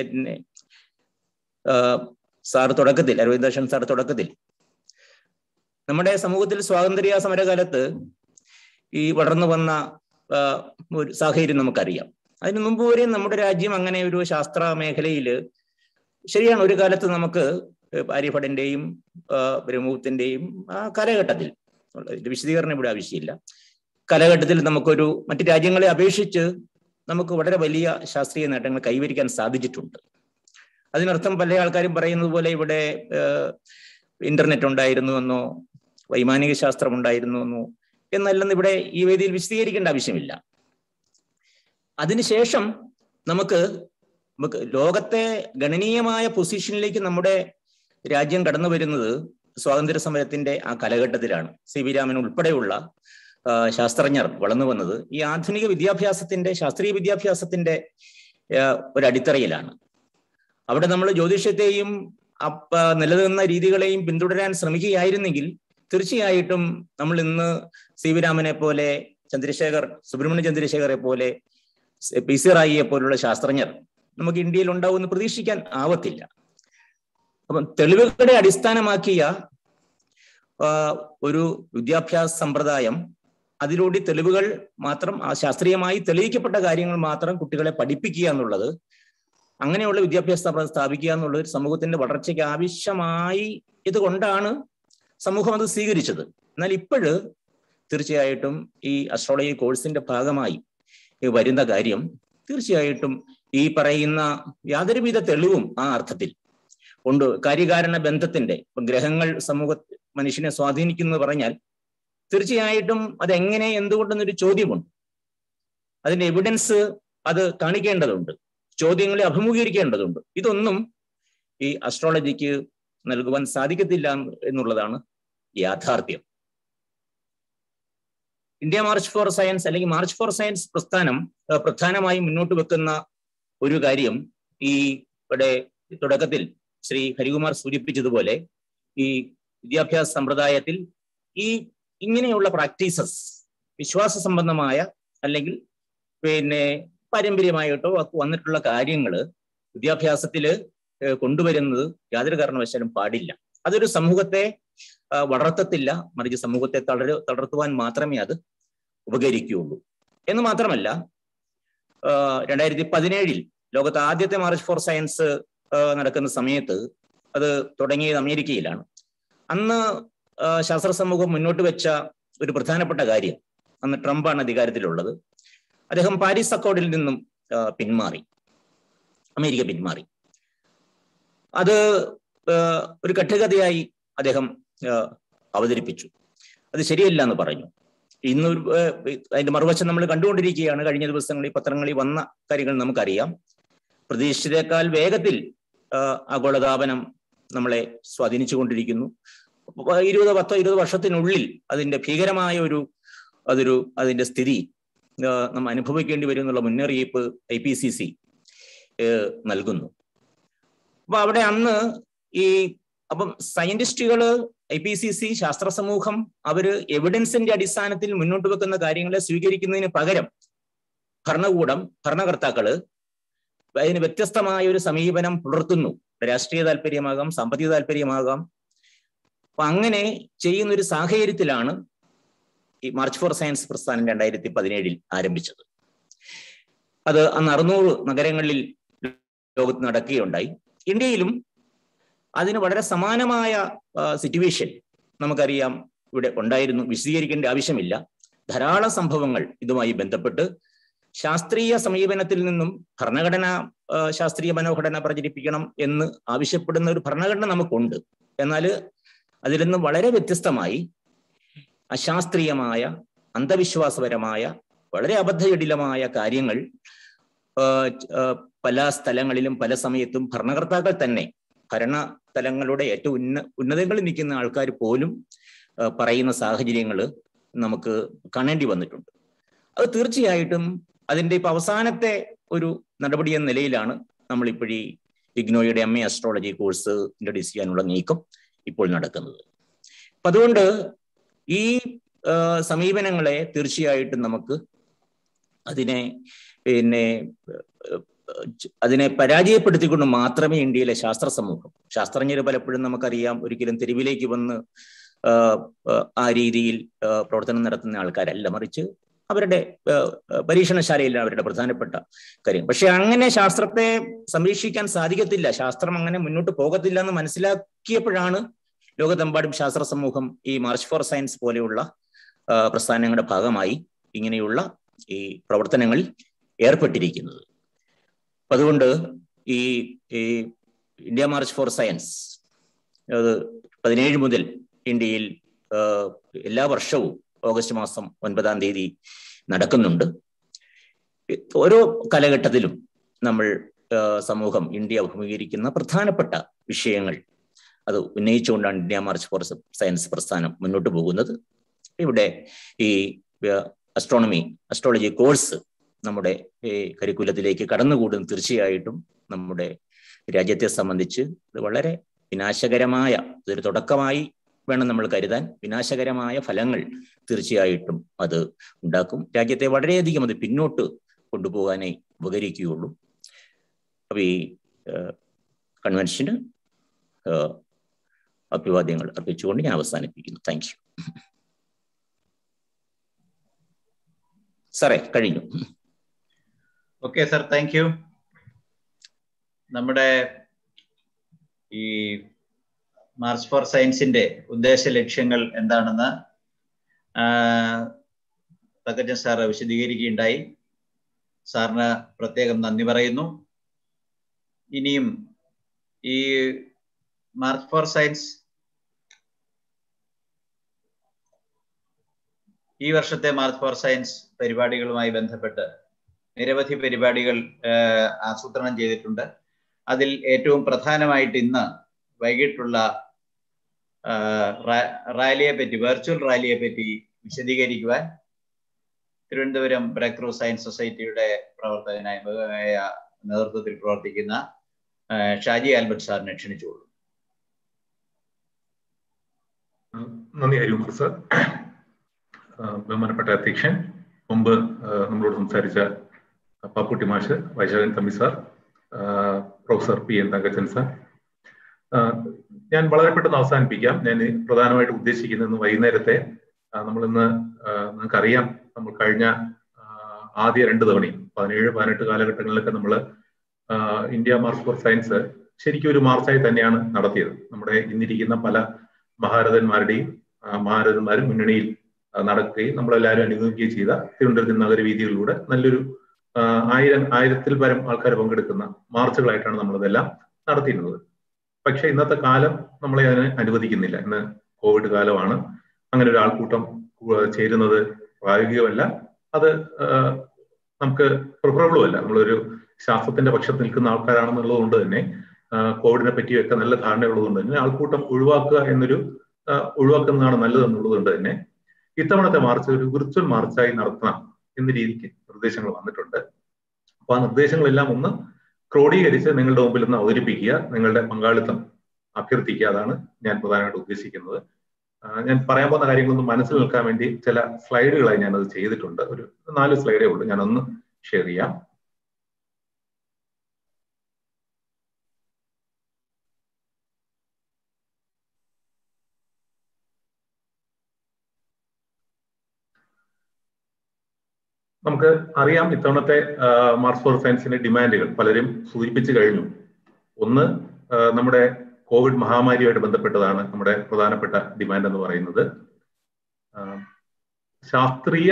സാർ തുടക്കത്തിൽ അരവിന്ദാക്ഷൻ സാർ തുടക്കത്തിൽ നമ്മുടെ സമൂഹത്തിൽ സ്വാതന്ത്ര്യ സമരകാലത്ത് ഈ വളർന്നു വന്ന ഒരു സാഹചര്യം നമുക്കറിയാം അതിനു മുമ്പ് വരെ നമ്മുടെ രാജ്യം അങ്ങനെ ഒരു ശാസ്ത്ര മേഖലയിൽ ശരിയാണ് ഒരു കാലത്ത് നമുക്ക് ആര്യഭടന്റെയും ബ്രഹ്മഗുപ്തന്റെയും ആ കാലഘട്ടത്തിൽ വിശദീകരണം ഇവിടെ ആവശ്യമില്ല കാലഘട്ടത്തിൽ നമുക്കൊരു മറ്റു രാജ്യങ്ങളെ അപേക്ഷിച്ച് നമുക്ക് വളരെ വലിയ ശാസ്ത്രീയ നേട്ടങ്ങൾ കൈവരിക്കാൻ സാധിച്ചിട്ടുണ്ട് അതിനർത്ഥം പല ആൾക്കാരും പറയുന്നത് പോലെ ഇവിടെ ഇന്റർനെറ്റ് ഉണ്ടായിരുന്നു എന്നോ വൈമാനിക ശാസ്ത്രം ഉണ്ടായിരുന്നു എന്നോ എന്നല്ലെന്ന് ഇവിടെ ഈ വേദിയിൽ വിശദീകരിക്കേണ്ട ആവശ്യമില്ല അതിനുശേഷം നമുക്ക് നമുക്ക് ലോകത്തെ ഗണനീയമായ പൊസിഷനിലേക്ക് നമ്മുടെ രാജ്യം കടന്നു വരുന്നത് സ്വാതന്ത്ര്യ സമരത്തിന്റെ ആ കാലഘട്ടത്തിലാണ് സി വി രാമൻ ഉൾപ്പെടെയുള്ള ശാസ്ത്രജ്ഞർ വളർന്നു വന്നത് ഈ ആധുനിക വിദ്യാഭ്യാസത്തിന്റെ ശാസ്ത്രീയ വിദ്യാഭ്യാസത്തിന്റെ ഒരു അടിത്തറയിലാണ് അവിടെ നമ്മൾ ജ്യോതിഷത്തെയും നിലനിന്ന രീതികളെയും പിന്തുടരാൻ ശ്രമിക്കുകയായിരുന്നെങ്കിൽ തീർച്ചയായിട്ടും നമ്മൾ ഇന്ന് സി വി രാമനെ പോലെ ചന്ദ്രശേഖർ സുബ്രഹ്മണ്യ ചന്ദ്രശേഖറെ പോലെ പി സി റായിയെ പോലുള്ള ശാസ്ത്രജ്ഞർ നമുക്ക് ഇന്ത്യയിൽ ഉണ്ടാവുമെന്ന് പ്രതീക്ഷിക്കാൻ ആവത്തില്ല അപ്പം തെളിവുകളെ അടിസ്ഥാനമാക്കിയ ഒരു വിദ്യാഭ്യാസ സമ്പ്രദായം അതിലൂടെ തെളിവുകൾ മാത്രം ആ ശാസ്ത്രീയമായി തെളിയിക്കപ്പെട്ട കാര്യങ്ങൾ മാത്രം കുട്ടികളെ പഠിപ്പിക്കുക എന്നുള്ളത് അങ്ങനെയുള്ള വിദ്യാഭ്യാസ സമ്പ്രദായം സ്ഥാപിക്കുക എന്നുള്ളത് ഒരു സമൂഹത്തിന്റെ വളർച്ചയ്ക്ക് ആവശ്യമായി ഇതുകൊണ്ടാണ് സമൂഹം അത് സ്വീകരിച്ചത് എന്നാൽ ഇപ്പോഴ് തീർച്ചയായിട്ടും ഈ അസ്ട്രോളജി കോഴ്സിന്റെ ഭാഗമായി വരുന്ന കാര്യം തീർച്ചയായിട്ടും ഈ പറയുന്ന യാതൊരുവിധ തെളിവും ആ അർത്ഥത്തിൽ ഉണ്ട് കാര്യകാരണ ബന്ധത്തിന്റെ ഗ്രഹങ്ങൾ സമൂഹ മനുഷ്യനെ സ്വാധീനിക്കുന്നു പറഞ്ഞാൽ തീർച്ചയായിട്ടും അതെങ്ങനെ എന്തുകൊണ്ടെന്നൊരു ചോദ്യമുണ്ട് അതിന്റെ എവിഡൻസ് അത് കാണിക്കേണ്ടതുണ്ട് ചോദ്യങ്ങളെ അഭിമുഖീകരിക്കേണ്ടതുണ്ട് ഇതൊന്നും ഈ അസ്ട്രോളജിക്ക് നൽകുവാൻ സാധിക്കത്തില്ല എന്നുള്ളതാണ് യാഥാർത്ഥ്യം ഇന്ത്യ മാർച്ച് ഫോർ സയൻസ് അല്ലെങ്കിൽ മാർച്ച് ഫോർ സയൻസ് പ്രസ്ഥാനം പ്രധാനമായും മുന്നോട്ട് വെക്കുന്ന ഒരു കാര്യം ഈ ഇവിടെ തുടക്കത്തിൽ ശ്രീ ഹരികുമാർ സൂചിപ്പിച്ചതുപോലെ ഈ വിദ്യാഭ്യാസ സമ്പ്രദായത്തിൽ ഈ ഇങ്ങനെയുള്ള പ്രാക്ടീസസ് വിശ്വാസ സംബന്ധമായ അല്ലെങ്കിൽ പിന്നെ പാരമ്പര്യമായിട്ടോ വന്നിട്ടുള്ള കാര്യങ്ങൾ വിദ്യാഭ്യാസത്തിൽ കൊണ്ടുവരുന്നത് യാതൊരു കാരണവശാലും പാടില്ല അതൊരു സമൂഹത്തെ വളർത്തത്തില്ല മറിച്ച് സമൂഹത്തെ തളര തളർത്തുവാൻ മാത്രമേ അത് ഉപകരിക്കുകയുള്ളൂ എന്ന് മാത്രമല്ല രണ്ടായിരത്തി പതിനേഴിൽ ലോകത്തെ ആദ്യത്തെ മാർച്ച് ഫോർ സയൻസ് നടക്കുന്ന സമയത്ത് അത് തുടങ്ങിയത് അമേരിക്കയിലാണ് അന്ന് ശാസ്ത്ര സമൂഹം മുന്നോട്ട് വെച്ച ഒരു പ്രധാനപ്പെട്ട കാര്യം അന്ന് ട്രംപാണ് അധികാരത്തിലുള്ളത് അദ്ദേഹം പാരീസ് അക്കോർഡിൽ നിന്നും പിന്മാറി അമേരിക്ക പിന്മാറി അത് ഒരു കഠികതയായി അദ്ദേഹം അവതരിപ്പിച്ചു അത് ശരിയല്ല എന്ന് പറഞ്ഞു ഇന്ന് അതിന്റെ മറുവശം നമ്മൾ കണ്ടുകൊണ്ടിരിക്കുകയാണ് കഴിഞ്ഞ ദിവസങ്ങളിൽ പത്രങ്ങളിൽ വന്ന കാര്യങ്ങൾ നമുക്കറിയാം പ്രതീക്ഷിച്ചതേക്കാൾ വേഗത്തിൽ ആഗോളതാപനം നമ്മളെ സ്വാധീനിച്ചുകൊണ്ടിരിക്കുന്നു ഇരുപത് പത്തോ ഇരുപത് വർഷത്തിനുള്ളിൽ അതിന്റെ ഭീകരമായ ഒരു അതൊരു അതിന്റെ സ്ഥിതി നമ്മൾ അനുഭവിക്കേണ്ടി വരും എന്നുള്ള മുന്നറിയിപ്പ് ഐ പി സി സി നൽകുന്നു അപ്പൊ അവിടെ അന്ന് ഈ അപ്പം സയന്റിസ്റ്റുകള് ഐ പി സി സി ശാസ്ത്ര സമൂഹം അവര് എവിഡൻസിന്റെ അടിസ്ഥാനത്തിൽ മുന്നോട്ട് വെക്കുന്ന കാര്യങ്ങളെ സ്വീകരിക്കുന്നതിന് പകരം ഭരണകൂടം ഭരണകർത്താക്കള് അതിന് വ്യത്യസ്തമായ ഒരു സമീപനം പുലർത്തുന്നു രാഷ്ട്രീയ താല്പര്യമാകാം സാമ്പത്തിക താല്പര്യമാകാം അപ്പൊ അങ്ങനെ ചെയ്യുന്ന ഒരു സാഹചര്യത്തിലാണ് ഈ മാർച്ച് ഫോർ സയൻസ് പ്രസ്ഥാനം രണ്ടായിരത്തി പതിനേഴിൽ ആരംഭിച്ചത് അത് അന്ന് അറുന്നൂറ് നഗരങ്ങളിൽ ലോകത്ത് നടക്കുകയുണ്ടായി ഇന്ത്യയിലും അതിന് വളരെ സമാനമായ സിറ്റുവേഷൻ നമുക്കറിയാം ഇവിടെ ഉണ്ടായിരുന്നു വിശദീകരിക്കേണ്ട ആവശ്യമില്ല ധാരാളം സംഭവങ്ങൾ ഇതുമായി ബന്ധപ്പെട്ട് ശാസ്ത്രീയ സമീപനത്തിൽ നിന്നും ഭരണഘടന ശാസ്ത്രീയ മനോഘടന പ്രചരിപ്പിക്കണം എന്ന് ആവശ്യപ്പെടുന്ന ഒരു ഭരണഘടന നമുക്കുണ്ട് എന്നാൽ അതിൽ നിന്നും വളരെ വ്യത്യസ്തമായി അശാസ്ത്രീയമായ അന്ധവിശ്വാസപരമായ വളരെ അബദ്ധജടിലമായ കാര്യങ്ങൾ പല സ്ഥലങ്ങളിലും പല സമയത്തും ഭരണകർത്താക്കൾ തന്നെ ഭരണ തലങ്ങളുടെ ഏറ്റവും ഉന്ന ഉന്നതങ്ങളിൽ നിൽക്കുന്ന ആൾക്കാർ പോലും പറയുന്ന സാഹചര്യങ്ങൾ നമുക്ക് കാണേണ്ടി വന്നിട്ടുണ്ട് അത് തീർച്ചയായിട്ടും അതിൻ്റെ ഇപ്പൊ അവസാനത്തെ ഒരു നടപടി എന്ന നിലയിലാണ് നമ്മളിപ്പോഴീ ഇഗ്നോയുടെ M A astrology course introduce ചെയ്യാനുള്ള നീക്കം ഇപ്പോൾ നടക്കുന്നത് അപ്പൊ അതുകൊണ്ട് ഈ സമീപനങ്ങളെ തീർച്ചയായിട്ടും നമുക്ക് അതിനെ പിന്നെ അതിനെ പരാജയപ്പെടുത്തിക്കൊണ്ട് മാത്രമേ ഇന്ത്യയിലെ ശാസ്ത്ര സമൂഹം ശാസ്ത്രജ്ഞർ പലപ്പോഴും നമുക്കറിയാം ഒരിക്കലും തെരുവിലേക്ക് വന്ന് ആ രീതിയിൽ പ്രവർത്തനം നടത്തുന്ന ആൾക്കാരല്ല മറിച്ച് അവരുടെ പരീക്ഷണശാലയിലാണ് അവരുടെ പ്രധാനപ്പെട്ട കാര്യം പക്ഷെ അങ്ങനെ ശാസ്ത്രത്തെ സംരക്ഷിക്കാൻ സാധിക്കത്തില്ല ശാസ്ത്രം അങ്ങനെ മുന്നോട്ട് പോകത്തില്ല എന്ന് മനസ്സിലാക്കിയപ്പോഴാണ് ലോകത്തെമ്പാടും ശാസ്ത്ര സമൂഹം ഈ മാർച്ച് ഫോർ സയൻസ് പോലെയുള്ള പ്രസ്ഥാനങ്ങളുടെ ഭാഗമായി ഇങ്ങനെയുള്ള ഈ പ്രവർത്തനങ്ങളിൽ ഏർപ്പെട്ടിരിക്കുന്നത് അതുകൊണ്ട് ഈ ഈ ഇന്ത്യ മാർച്ച് ഫോർ സയൻസ് അത് പതിനേഴ് മുതൽ ഇന്ത്യയിൽ എല്ലാ വർഷവും ഓഗസ്റ്റ് മാസം ഒൻപതാം തീയതി നടക്കുന്നുണ്ട് ഓരോ കാലഘട്ടത്തിലും നമ്മൾ സമൂഹം ഇന്ത്യ അഭിമുഖീകരിക്കുന്ന പ്രധാനപ്പെട്ട വിഷയങ്ങൾ അത് ഉന്നയിച്ചുകൊണ്ടാണ് ഇന്ത്യ മാർച്ച് ഫോർ സയൻസ് പ്രസ്ഥാനം മുന്നോട്ട് പോകുന്നത് ഇവിടെ ഈ അസ്ട്രോണമി അസ്ട്രോളജി കോഴ്സ് നമ്മുടെ ഈ കരിക്കുലത്തിലേക്ക് കടന്നുകൂടും തീർച്ചയായിട്ടും നമ്മുടെ രാജ്യത്തെ സംബന്ധിച്ച് ഇത് വളരെ വിനാശകരമായ ഇതൊരു തുടക്കമായി വേണം നമ്മൾ കരുതാൻ വിനാശകരമായ ഫലങ്ങൾ തീർച്ചയായിട്ടും അത് ഉണ്ടാക്കും രാജ്യത്തെ വളരെയധികം അത് പിന്നോട്ട് കൊണ്ടുപോകാനേ ഉപകരിക്കുകയുള്ളൂ അപ്പൊ ഈ കൺവെൻഷന് അഭിവാദ്യങ്ങൾ അർപ്പിച്ചുകൊണ്ട് ഞാൻ അവസാനിപ്പിക്കുന്നു താങ്ക് യു സാറേ കഴിഞ്ഞു ഓക്കെ സർ താങ്ക് യു നമ്മുടെ ഈ മാർച്ച് ഫോർ സയൻസിന്റെ ഉദ്ദേശ ലക്ഷ്യങ്ങൾ എന്താണെന്ന് തകജൻ സാർ വിശദീകരിക്കുകയുണ്ടായി സാറിന് പ്രത്യേകം നന്ദി പറയുന്നു ഇനിയും ഈ മാർച്ച് ഫോർ സയൻസ് ഈ വർഷത്തെ മാർച്ച് ഫോർ സയൻസ് പരിപാടികളുമായി ബന്ധപ്പെട്ട് നിരവധി പരിപാടികൾ ആസൂത്രണം ചെയ്തിട്ടുണ്ട് അതിൽ ഏറ്റവും പ്രധാനമായിട്ട് ഇന്ന് വൈകിട്ടുള്ള റാലിയെ പറ്റി വെർച്വൽ റാലിയെ പറ്റി വിശദീകരിക്കുവാൻ തിരുവനന്തപുരം ബ്രേക്ക് ത്രൂ സയൻസ് സൊസൈറ്റിയുടെ പ്രവർത്തകനായ നേതൃത്വത്തിൽ പ്രവർത്തിക്കുന്ന ഷാജി ആൽബർട്ട് സാറിനെ ക്ഷണിച്ചുകൊള്ളു നന്ദി ഹരികുമാർ സർ ബഹുമാനപ്പെട്ട അധ്യക്ഷൻ മുമ്പ് നമ്മളോട് സംസാരിച്ച പാപ്പുട്ടി മാഷ് Vaisakhan Thampi sir professor P N Thankachan sir ഞാൻ വളരെ പെട്ടെന്ന് അവസാനിപ്പിക്കാം ഞാൻ പ്രധാനമായിട്ട് ഉദ്ദേശിക്കുന്നത് വൈകുന്നേരത്തെ നമ്മളിന്ന് നിങ്ങൾക്കറിയാം നമ്മൾ കഴിഞ്ഞ ആദ്യ രണ്ട് തവണയും പതിനേഴ് പതിനെട്ട് കാലഘട്ടങ്ങളിലൊക്കെ നമ്മൾ ഇന്ത്യ മാർച്ച് ഫോർ സയൻസ് ശരിക്കും ഒരു മാർച്ചായി തന്നെയാണ് നടത്തിയത് നമ്മുടെ ഇന്നിരിക്കുന്ന പല മഹാരഥന്മാരുടെയും മഹാരഥന്മാരും മുന്നണിയിൽ നടക്കുകയും നമ്മളെല്ലാവരും അനുഭവിക്കുകയും ചെയ്ത തിരുവനന്തപുരത്ത് നഗരവീതികളിലൂടെ നല്ലൊരു ആയിരം ആയിരത്തിൽ പരം ആൾക്കാർ പങ്കെടുക്കുന്ന മാർച്ചുകളായിട്ടാണ് നമ്മളിതെല്ലാം നടത്തിയിരുന്നത് പക്ഷെ ഇന്നത്തെ കാലം നമ്മളെ അതിന് അനുവദിക്കുന്നില്ല ഇന്ന് കോവിഡ് കാലമാണ് അങ്ങനെ ഒരു ആൾക്കൂട്ടം ചേരുന്നത് പ്രായോഗികമല്ല അത് നമുക്ക് പ്രിഫറബിളും അല്ല നമ്മളൊരു ശാസ്ത്രത്തിന്റെ പക്ഷത്ത് നിൽക്കുന്ന ആൾക്കാരാണെന്നുള്ളത് കൊണ്ട് തന്നെ കോവിഡിനെ പറ്റിയൊക്കെ നല്ല ധാരണയുള്ളത് തന്നെ ആൾക്കൂട്ടം ഒഴിവാക്കുക എന്നൊരു ഒഴിവാക്കുന്നതാണ് നല്ലതെന്നുള്ളത് കൊണ്ട് തന്നെ ഇത്തവണത്തെ മാർച്ച് ഒരു വിർച്വൽ മാർച്ചായി നടത്തണം എന്ന രീതിക്ക് നിർദ്ദേശങ്ങൾ വന്നിട്ടുണ്ട് അപ്പൊ ആ നിർദ്ദേശങ്ങളെല്ലാം ഒന്ന് ക്രോഡീകരിച്ച് നിങ്ങളുടെ മുമ്പിൽ ഒന്ന് അവതരിപ്പിക്കുക നിങ്ങളുടെ പങ്കാളിത്തം അഭ്യർത്ഥിക്കുക അതാണ് ഞാൻ പ്രധാനമായിട്ട് ഉദ്ദേശിക്കുന്നത് ഞാൻ പറയാൻ പോകുന്ന കാര്യങ്ങളൊന്നും മനസ്സിൽ നിൽക്കാൻ വേണ്ടി ചില സ്ലൈഡുകളായി ഞാനത് ചെയ്തിട്ടുണ്ട് ഒരു നാല് സ്ലൈഡേ ഉള്ളൂ ഞാനൊന്ന് ഷെയർ ചെയ്യാം നമുക്ക് അറിയാം ഇത്തവണത്തെ മാർച്ച് ഫോർ സയൻസിന്റെ ഡിമാൻഡുകൾ പലരും സൂചിപ്പിച്ചു കഴിഞ്ഞു ഒന്ന് നമ്മുടെ കോവിഡ് മഹാമാരിയുമായിട്ട് ബന്ധപ്പെട്ടതാണ് നമ്മുടെ പ്രധാനപ്പെട്ട ഡിമാൻഡ് എന്ന് പറയുന്നത് ശാസ്ത്രീയ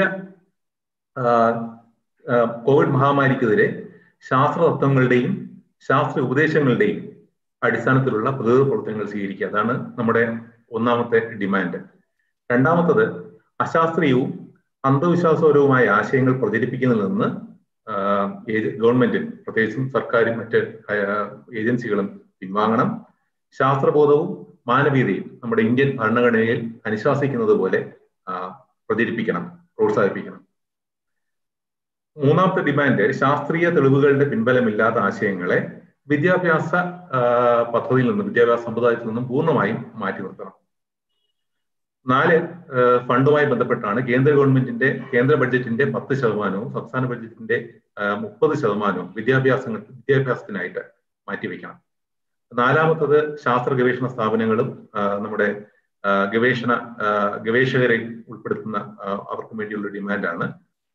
കോവിഡ് മഹാമാരിക്കെതിരെ ശാസ്ത്ര തത്വങ്ങളുടെയും ശാസ്ത്ര ഉപദേശങ്ങളുടെയും അടിസ്ഥാനത്തിലുള്ള പ്രതിരോധ പ്രവർത്തനങ്ങൾ സ്വീകരിക്കുക അതാണ് നമ്മുടെ ഒന്നാമത്തെ ഡിമാൻഡ് രണ്ടാമത്തത് അശാസ്ത്രീയവും അന്ധവിശ്വാസപരവുമായ ആശയങ്ങൾ പ്രചരിപ്പിക്കുന്നതിൽ നിന്ന് ഗവൺമെന്റ് പ്രത്യേകിച്ചും സർക്കാരും മറ്റ് ഏജൻസികളും പിൻവാങ്ങണം ശാസ്ത്രബോധവും മാനവീയതയും നമ്മുടെ ഇന്ത്യൻ ഭരണഘടനയിൽ അനുശാസിക്കുന്നത് പോലെ പ്രചരിപ്പിക്കണം പ്രോത്സാഹിപ്പിക്കണം മൂന്നാമത്തെ ഡിമാൻഡ് ശാസ്ത്രീയ തെളിവുകളുടെ പിൻബലമില്ലാത്ത ആശയങ്ങളെ വിദ്യാഭ്യാസ പദ്ധതിയിൽ നിന്നും വിദ്യാഭ്യാസ സമ്പ്രദായത്തിൽ നിന്നും പൂർണ്ണമായും മാറ്റി നിർത്തണം നാല് ഫണ്ടുമായി ബന്ധപ്പെട്ടാണ് കേന്ദ്ര ഗവൺമെന്റിന്റെ കേന്ദ്ര ബഡ്ജറ്റിന്റെ പത്ത് ശതമാനവും സംസ്ഥാന ബഡ്ജറ്റിന്റെ മുപ്പത് ശതമാനവും വിദ്യാഭ്യാസ വിദ്യാഭ്യാസത്തിനായിട്ട് മാറ്റിവെക്കണം നാലാമത്തത് ശാസ്ത്ര ഗവേഷണ സ്ഥാപനങ്ങളും നമ്മുടെ ഗവേഷണ ഗവേഷകരെ ഉൾപ്പെടുത്തുന്ന അവർക്ക് വേണ്ടിയുള്ള ഡിമാൻഡാണ്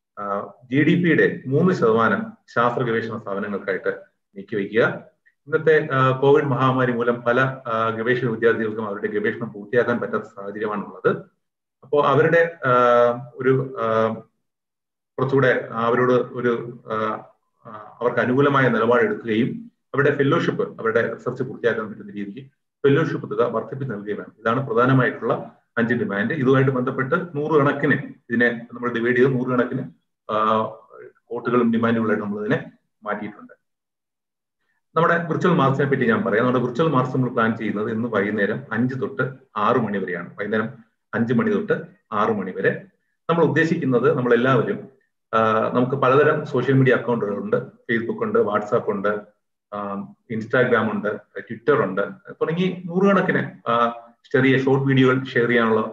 ജി ഡി പിയുടെ മൂന്ന് ശതമാനം ശാസ്ത്ര ഗവേഷണ സ്ഥാപനങ്ങൾക്കായിട്ട് നീക്കിവെക്കുക ഇന്നത്തെ കോവിഡ് മഹാമാരി മൂലം പല ഗവേഷക വിദ്യാർത്ഥികൾക്കും അവരുടെ ഗവേഷണം പൂർത്തിയാക്കാൻ പറ്റാത്ത സാഹചര്യമാണുള്ളത് അപ്പോൾ അവരുടെ ഒരു കുറച്ചുകൂടെ അവരോട് ഒരു അവർക്ക് അനുകൂലമായ നിലപാടെടുക്കുകയും അവരുടെ ഫെല്ലോഷിപ്പ് അവരുടെ റിസർച്ച് പൂർത്തിയാക്കാൻ പറ്റുന്ന രീതിക്ക് ഫെല്ലോഷിപ്പ് തുക വർദ്ധിപ്പിച്ച് നൽകുകയും വേണം ഇതാണ് പ്രധാനമായിട്ടുള്ള അഞ്ച് ഡിമാൻഡ് ഇതുമായിട്ട് ബന്ധപ്പെട്ട് നൂറുകണക്കിന് ഇതിനെ നമ്മൾ ഡിവൈഡ് ചെയ്ത് നൂറുകണക്കിന് കോട്ടുകളും ഡിമാൻഡുകളായിട്ട് നമ്മൾ ഇതിനെ മാറ്റിയിട്ടുണ്ട് നമ്മുടെ വിർച്വൽ മാർക്സിനെ പറ്റി ഞാൻ പറയാം നമ്മുടെ വിർച്വൽ മാർക്സ് നമ്മൾ പ്ലാൻ ചെയ്യുന്നത് ഇന്ന് വൈകുന്നേരം അഞ്ച് തൊട്ട് ആറ് മണി വരെയാണ് വൈകുന്നേരം അഞ്ച് മണി തൊട്ട് ആറ് മണി വരെ നമ്മൾ ഉദ്ദേശിക്കുന്നത് നമ്മൾ എല്ലാവരും നമുക്ക് പലതരം സോഷ്യൽ മീഡിയ അക്കൗണ്ടുകളുണ്ട് ഫേസ്ബുക്ക് ഉണ്ട് വാട്സാപ്പ് ഉണ്ട് ഇൻസ്റ്റാഗ്രാം ഉണ്ട് ട്വിറ്റർ ഉണ്ട് തുടങ്ങി നൂറുകണക്കിന് ചെറിയ ഷോർട്ട് വീഡിയോകൾ ഷെയർ ചെയ്യാനുള്ള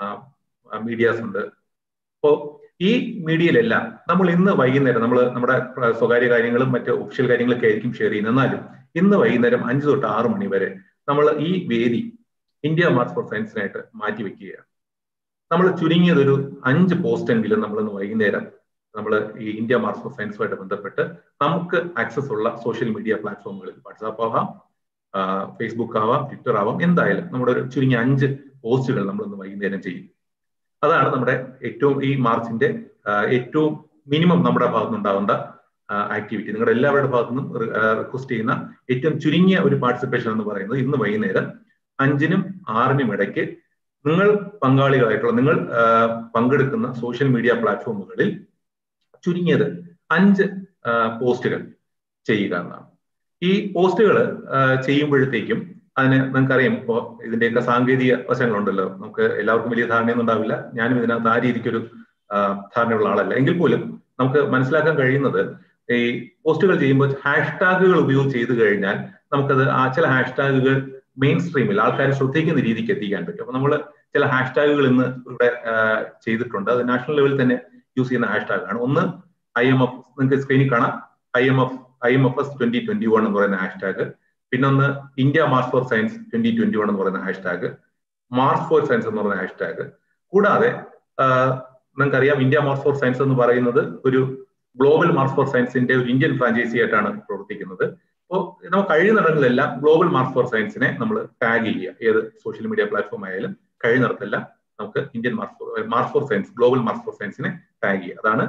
മീഡിയാസ് ഉണ്ട് അപ്പോൾ ഈ മീഡിയയിലെല്ലാം നമ്മൾ ഇന്ന് വൈകുന്നേരം നമ്മൾ നമ്മുടെ സ്വകാര്യ കാര്യങ്ങളും മറ്റ് ഒഫീഷ്യൽ കാര്യങ്ങളൊക്കെ ആയിരിക്കും ഷെയർ ചെയ്യുന്നത് എന്നാലും ഇന്ന് വൈകുന്നേരം അഞ്ച് തൊട്ട് ആറ് മണി വരെ നമ്മൾ ഈ വേദി ഇന്ത്യ മാർച്ച് ഫോർ സയൻസിനായിട്ട് മാറ്റിവെക്കുകയാണ് നമ്മൾ ചുരുങ്ങിയത് ഒരു അഞ്ച് പോസ്റ്റ് എങ്കിലും നമ്മൾ ഇന്ന് വൈകുന്നേരം നമ്മൾ ഈ ഇന്ത്യ മാർച്ച് ഫോർ സയൻസുമായിട്ട് ബന്ധപ്പെട്ട് നമുക്ക് ആക്സസ് ഉള്ള സോഷ്യൽ മീഡിയ പ്ലാറ്റ്ഫോമുകളിൽ വാട്സാപ്പ് ആവാം ഫേസ്ബുക്ക് ആവാം ട്വിറ്റർ ആവാം എന്തായാലും നമ്മുടെ ഒരു ചുരുങ്ങിയ അഞ്ച് പോസ്റ്റുകൾ നമ്മൾ ഇന്ന് വൈകുന്നേരം ചെയ്യും അതാണ് നമ്മുടെ ഏറ്റവും ഈ മാർച്ചിന്റെ ഏറ്റവും മിനിമം നമ്മുടെ ഭാഗത്തുനിന്ന് ഉണ്ടാവേണ്ട ആക്ടിവിറ്റി നിങ്ങളുടെ എല്ലാവരുടെ ഭാഗത്തുനിന്നും റിക്വസ്റ്റ് ചെയ്യുന്ന ഏറ്റവും ചുരുങ്ങിയ ഒരു പാർട്ടിസിപ്പേഷൻ എന്ന് പറയുന്നത് ഇന്ന് വൈകുന്നേരം അഞ്ചിനും ആറിനും ഇടയ്ക്ക് നിങ്ങൾ പങ്കാളികളായിട്ടുള്ള നിങ്ങൾ പങ്കെടുക്കുന്ന സോഷ്യൽ മീഡിയ പ്ലാറ്റ്ഫോമുകളിൽ ചുരുങ്ങിയത് അഞ്ച് പോസ്റ്റുകൾ ചെയ്യുക എന്നാണ് ഈ പോസ്റ്റുകൾ ചെയ്യുമ്പോഴത്തേക്കും അതിന് നിങ്ങൾക്കറിയാം ഇപ്പോൾ ഇതിന്റെയൊക്കെ സാങ്കേതിക വശങ്ങളുണ്ടല്ലോ നമുക്ക് എല്ലാവർക്കും വലിയ ധാരണയൊന്നും ഉണ്ടാവില്ല ഞാനും ഇതിനകത്ത് ആ രീതിക്കൊരു ധാരണയുള്ള ആളല്ല എങ്കിൽ പോലും നമുക്ക് മനസ്സിലാക്കാൻ കഴിയുന്നത് ഈ പോസ്റ്റുകൾ ചെയ്യുമ്പോൾ ഹാഷ്ടാഗുകൾ ഉപയോഗിച്ച് ചെയ്തു കഴിഞ്ഞാൽ നമുക്കത് ആ ചില ഹാഷ്ടാഗുകൾ മെയിൻ സ്ട്രീമിൽ ആൾക്കാർ ശ്രദ്ധിക്കുന്ന രീതിക്ക് എത്തിക്കാൻ പറ്റും അപ്പൊ നമ്മൾ ചില ഹാഷ്ടാഗുകൾ ഇന്ന് ഇവിടെ ചെയ്തിട്ടുണ്ട് അത് നാഷണൽ ലെവലിൽ തന്നെ യൂസ് ചെയ്യുന്ന ഹാഷ്ടാഗ് ആണ് ഒന്ന് ഐ എം എഫ് നിങ്ങൾക്ക് സ്ക്രീനിൽ കാണാം I M F I M F S twenty twenty one എന്ന് പറയുന്ന ഹാഷ്ടാഗ് പിന്നൊന്ന് India March for Science twenty twenty one എന്ന് പറയുന്ന ഹാഷ്ടാഗ് മാർച്ച് ഫോർ സയൻസ് എന്ന് പറയുന്ന ഹാഷ്ടാഗ് കൂടാതെ നിങ്ങൾക്കറിയാം ഇന്ത്യ മാർച്ച് ഫോർ സയൻസ് എന്ന് പറയുന്നത് ഒരു ഗ്ലോബൽ മാർച്ച് ഫോർ സയൻസിന്റെ ഒരു ഇന്ത്യൻ ഫ്രാഞ്ചൈസി ആയിട്ടാണ് പ്രവർത്തിക്കുന്നത് അപ്പോൾ നമുക്ക് കഴിയുന്നിടങ്ങളിലെല്ലാം ഗ്ലോബൽ മാർച്ച് ഫോർ സയൻസിനെ നമ്മൾ ടാഗ് ചെയ്യുക ഏത് സോഷ്യൽ മീഡിയ പ്ലാറ്റ്ഫോം ആയാലും കഴിയുന്നിടത്തെല്ലാം നമുക്ക് Indian March for March for Science global March for സയൻസിനെ ടാഗ് ചെയ്യുക അതാണ്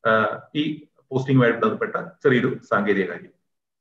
ഈ പോസ്റ്റിംഗുമായിട്ട് ബന്ധപ്പെട്ട ചെറിയൊരു സാങ്കേതിക കാര്യം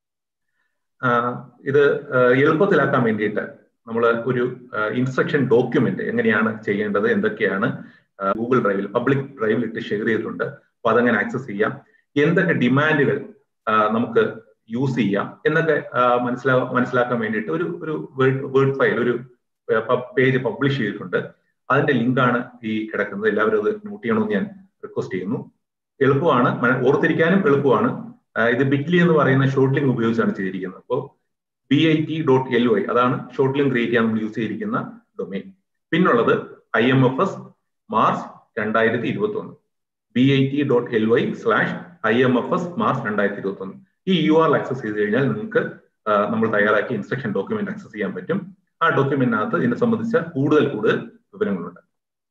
ഇത് എളുപ്പത്തിലാക്കാൻ വേണ്ടിയിട്ട് നമ്മൾ ഒരു ഇൻസ്ട്രക്ഷൻ ഡോക്യുമെന്റ് എങ്ങനെയാണ് ചെയ്യേണ്ടത് എന്തൊക്കെയാണ് ഗൂഗിൾ ഡ്രൈവിൽ പബ്ലിക് ഡ്രൈവിൽ ഇട്ട് ഷെയർ ചെയ്തിട്ടുണ്ട് അപ്പൊ അതെങ്ങനെ ആക്സസ് ചെയ്യാം എന്തൊക്കെ ഡിമാൻഡുകൾ നമുക്ക് യൂസ് ചെയ്യാം എന്നൊക്കെ മനസ്സിലാ മനസ്സിലാക്കാൻ വേണ്ടിയിട്ട് ഒരു ഒരു വേർഡ് ഫയൽ ഒരു പേജ് പബ്ലിഷ് ചെയ്തിട്ടുണ്ട് അതിന്റെ ലിങ്കാണ് ഈ കിടക്കുന്നത് എല്ലാവരും അത് നോട്ട് ചെയ്യണമെന്ന് ഞാൻ റിക്വസ്റ്റ് ചെയ്യുന്നു എളുപ്പമാണ് ഓർത്തിരിക്കാനും എളുപ്പമാണ് ഇത് ബിറ്റ്ലി എന്ന് പറയുന്ന ഷോർട്ട് ലിങ്ക് ഉപയോഗിച്ചാണ് ചെയ്തിരിക്കുന്നത് അപ്പോൾ B I T dot L Y അതാണ് ഷോർട്ട് ലിങ്ക് ക്രിയേറ്റ് ചെയ്യാൻ നമ്മൾ യൂസ് ചെയ്തിരിക്കുന്ന ഡൊമൈൻ പിന്നുള്ളത് I M F S March രണ്ടായിരത്തി ഇരുപത്തി ഒന്ന് B I T dot L Y slash I M F S March രണ്ടായിരത്തി ഇരുപത്തി ഒന്ന് ഈ യു ആർ ആക്സസ് ചെയ്ത് കഴിഞ്ഞാൽ നിങ്ങൾക്ക് നമ്മൾ തയ്യാറാക്കിയ ഇൻസ്ട്രക്ഷൻ ഡോക്യുമെന്റ് ആക്സസ് ചെയ്യാൻ പറ്റും ആ ഡോക്യുമെന്റിനകത്ത് ഇതിനെ സംബന്ധിച്ച കൂടുതൽ കൂടുതൽ വിവരങ്ങളുണ്ട്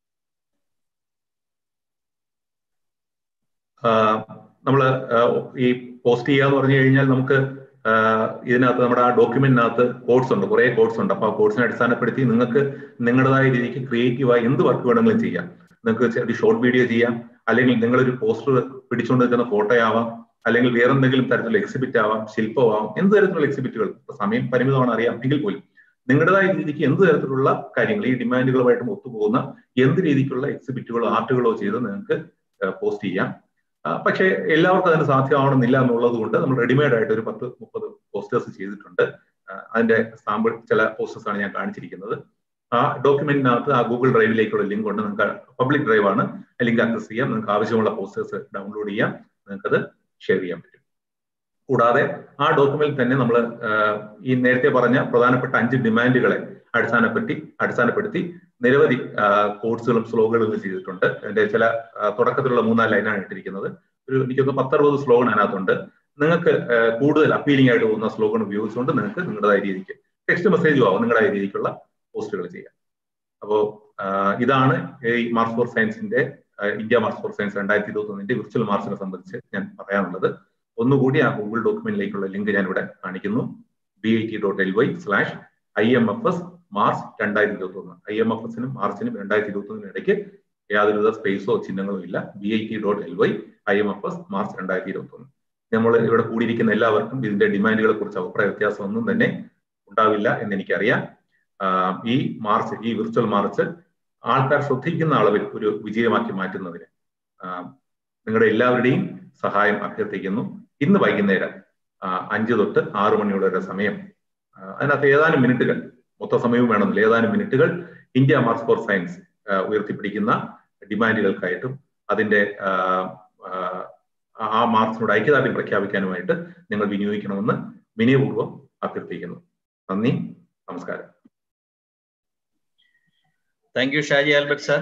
നമ്മൾ ഈ പോസ്റ്റ് ചെയ്യുക എന്ന് പറഞ്ഞു കഴിഞ്ഞാൽ നമുക്ക് ഇതിനകത്ത് നമ്മുടെ ആ ഡോക്യുമെന്റിനകത്ത് കോഡ്സ് ഉണ്ട് കുറെ കോഡ്സ് ഉണ്ട് അപ്പൊ ആ കോഡ്സിനെ അടിസ്ഥാനപ്പെടുത്തി നിങ്ങൾക്ക് നിങ്ങളുടേതായ രീതിക്ക് ക്രിയേറ്റീവായി എന്ത് വർക്ക് വേണമെങ്കിലും ചെയ്യാം നിങ്ങൾക്ക് ഒരു ഷോർട്ട് വീഡിയോ ചെയ്യാം അല്ലെങ്കിൽ നിങ്ങളൊരു പോസ്റ്റർ പിടിച്ചുകൊണ്ട് നിൽക്കുന്ന ഫോട്ടോ ആവാം അല്ലെങ്കിൽ വേറെ എന്തെങ്കിലും തരത്തിലുള്ള എക്സിബിറ്റ് ആവാം ശില്പമാവാം എന്ത് തരത്തിലുള്ള എക്സിബിറ്റുകൾ സമയം പരിമിതമാണ് അറിയാം എങ്കിൽ പോലും നിങ്ങളുടേതായ രീതിക്ക് എന്ത് തരത്തിലുള്ള കാര്യങ്ങൾ ഈ ഡിമാൻഡുകളുമായിട്ടും ഒത്തുപോകുന്ന എന്ത് രീതിക്കുള്ള എക്സിബിറ്റുകളോ ആർട്ടുകളോ ചെയ്ത് നിങ്ങൾക്ക് പോസ്റ്റ് ചെയ്യാം പക്ഷേ എല്ലാവർക്കും അതിന് സാധ്യമാവണമെന്നില്ല എന്നുള്ളത് കൊണ്ട് നമ്മൾ റെഡിമെയ്ഡ് ആയിട്ട് ഒരു പത്ത് മുപ്പത് പോസ്റ്റേഴ്സ് ചെയ്തിട്ടുണ്ട് അതിന്റെ സാമ്പിൾ ചില പോസ്റ്റേഴ്സ് ആണ് ഞാൻ കാണിച്ചിരിക്കുന്നത് ആ ഡോക്യുമെന്റിനകത്ത് ആ ഗൂഗിൾ ഡ്രൈവിലേക്കുള്ള ലിങ്ക് ഉണ്ട് നിങ്ങൾക്ക് പബ്ലിക് ഡ്രൈവ് ആണ് ലിങ്ക് ആക്സസ് ചെയ്യാം നിങ്ങൾക്ക് ആവശ്യമുള്ള പോസ്റ്റേഴ്സ് ഡൗൺലോഡ് ചെയ്യാം നിങ്ങൾക്കത് ഷെയർ ചെയ്യാൻ പറ്റും കൂടാതെ ആ ഡോക്യുമെന്റിൽ തന്നെ നമ്മൾ ഈ നേരത്തെ പറഞ്ഞ പ്രധാനപ്പെട്ട അഞ്ച് ഡിമാൻഡുകളെ അടിസ്ഥാനപ്പെടുത്തി അടിസ്ഥാനപ്പെടുത്തി നിരവധി കോഴ്സുകളും സ്ലോഗനുകളും ചെയ്തിട്ടുണ്ട് അതിന്റെ ചില തുടക്കത്തിലുള്ള മൂന്നാല് ലൈനാണ് ഇട്ടിരിക്കുന്നത് ഒരു എനിക്കൊന്ന് പത്തറുപത് സ്ലോഗൻ അതിനകത്തുണ്ട് നിങ്ങൾക്ക് കൂടുതൽ അപ്പീലിംഗ് ആയിട്ട് തോന്നുന്ന സ്ലോഗൻ ഉപയോഗിച്ചുകൊണ്ട് നിങ്ങൾക്ക് നിങ്ങളുടേതായ രീതിക്ക് ടെക്സ്റ്റ് മെസ്സേജും ആവും നിങ്ങളുടേതായ രീതിക്കുള്ള പോസ്റ്റുകൾ ചെയ്യാം അപ്പോൾ ഇതാണ് ഈ മാർക്സ് ഫോർ സയൻസിന്റെ ഇന്ത്യ മാർക്സ് ഫോർ സയൻസ് രണ്ടായിരത്തി ഇരുപത്തി ഒന്നിന്റെ വിർച്വൽ മാർക്സിനെ സംബന്ധിച്ച് ഞാൻ പറയാനുള്ളത് ഒന്നുകൂടി ആ ഗൂഗിൾ ഡോക്യുമെന്റിലേക്കുള്ള ലിങ്ക് ഞാൻ ഇവിടെ കാണിക്കുന്നു B I T dot L Y slash I M F S March രണ്ടായിരത്തി ഇരുപത്തി ഒന്ന് ഐ എം എഫ് എസിനും മാർച്ചിനും രണ്ടായിരത്തി ഇരുപത്തി ഒന്നിനും ഇടയ്ക്ക് യാതൊരുവിധ സ്പേസോ ചിഹ്നങ്ങളും ഇല്ല B I T dot L Y I M F S March രണ്ടായിരത്തി ഇരുപത്തി ഒന്ന് നമ്മൾ ഇവിടെ കൂടിയിരിക്കുന്ന എല്ലാവർക്കും ഇതിന്റെ ഡിമാൻഡുകളെ കുറിച്ച് അഭിപ്രായ വ്യത്യാസം ഒന്നും തന്നെ ഉണ്ടാവില്ല എന്ന് എനിക്കറിയാം ഈ മാർച്ച് ഈ വിർച്വൽ മാർച്ച് ആൾക്കാർ ശ്രദ്ധിക്കുന്ന അളവിൽ ഒരു വിജയമാക്കി മാറ്റുന്നതിന് നിങ്ങളുടെ എല്ലാവരുടെയും സഹായം അഭ്യർത്ഥിക്കുന്നു ഇന്ന് വൈകുന്നേരം അഞ്ച് തൊട്ട് ആറു മണിയുള്ള വരെ സമയം അതിനകത്ത് ഏതാനും മിനിറ്റുകൾ മൊത്ത സമയവും വേണമെന്നില്ല ഏതാനും മിനിറ്റുകൾ ഇന്ത്യ മാർച്ച് ഫോർ സയൻസ് ഉയർത്തിപ്പിടിക്കുന്ന ഡിമാൻഡുകൾക്കായിട്ടും അതിന്റെ ആ മാർച്ചിനോട് ഐക്യദാർഢ്യം പ്രഖ്യാപിക്കാനുമായിട്ട് നിങ്ങൾ വിനിയോഗിക്കണമെന്ന് വിനയപൂർവ്വം അഭ്യർത്ഥിക്കുന്നു നന്ദി നമസ്കാരം thank you Shaji Albert sir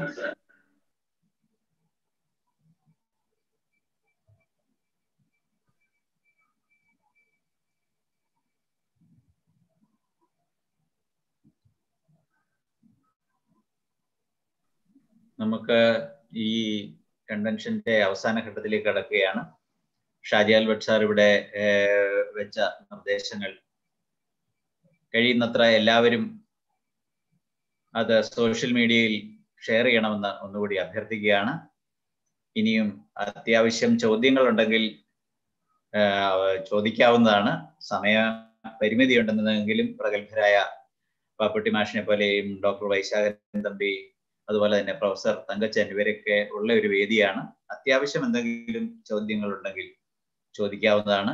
നമുക്ക് ഈ കൺവെൻഷന്റെ അവസാന ഘട്ടത്തിലേക്ക് കടക്കുകയാണ് ഷാജി ആൽബർട്ട് സാർ ഇവിടെ വെച്ച നിർദ്ദേശങ്ങൾ കഴിയുന്നത്ര എല്ലാവരും അത് സോഷ്യൽ മീഡിയയിൽ ഷെയർ ചെയ്യണമെന്ന് ഒന്നുകൂടി അഭ്യർത്ഥിക്കുകയാണ് ഇനിയും അത്യാവശ്യം ചോദ്യങ്ങൾ ഉണ്ടെങ്കിൽ ചോദിക്കാവുന്നതാണ് സമയ പരിമിതി ഉണ്ടെന്നെങ്കിലും പ്രഗത്ഭരായ പാപ്പുട്ടി മാഷിനെ പോലെയും ഡോക്ടർ വൈശാഖൻ തമ്പി അതുപോലെ തന്നെ പ്രൊഫസർ തങ്കച്ചൻ ഇവരൊക്കെ ഉള്ള ഒരു വേദിയാണ് അത്യാവശ്യം എന്തെങ്കിലും ചോദ്യങ്ങൾ ഉണ്ടെങ്കിൽ ചോദിക്കാവുന്നതാണ്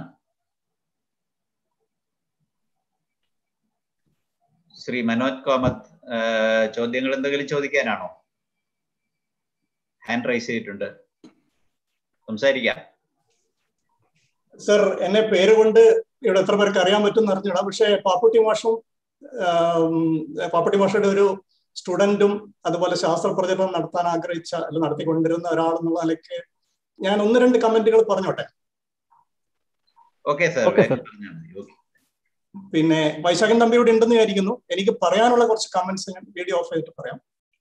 ശ്രീ മനോജ് കോമത്ത് ചോദ്യങ്ങൾ എന്തെങ്കിലും ചോദിക്കാനാണോ ഹാൻഡ് റൈസ് ചെയ്തിട്ടുണ്ട് സംസാരിക്കാം സർ എന്നെ പേര് കൊണ്ട് ഇവിടെ എത്ര പേർക്ക് അറിയാൻ പറ്റും അറിഞ്ഞിടാ പക്ഷേ പാപ്പുട്ടി മാഷും പാപ്പുട്ടി മാഷയുടെ ഒരു സ്റ്റുഡന്റും അതുപോലെ ശാസ്ത്ര പ്രചരണം നടത്താൻ ആഗ്രഹിച്ച അല്ല നടത്തിക്കൊണ്ടിരുന്ന ഒരാളെന്നുള്ള നിലയ്ക്ക് ഞാൻ ഒന്ന് രണ്ട് കമന്റുകൾ പറഞ്ഞോട്ടെ ഓക്കെ സാർ പിന്നെ വൈശാഖൻ തമ്പി ഇവിടെ ഉണ്ടെന്ന് വിചാരിക്കുന്നു എനിക്ക് പറയാനുള്ള കുറച്ച് കമന്റ്സ് ഞാൻ വീഡിയോ ഓഫ് ചെയ്തിട്ട് പറയാം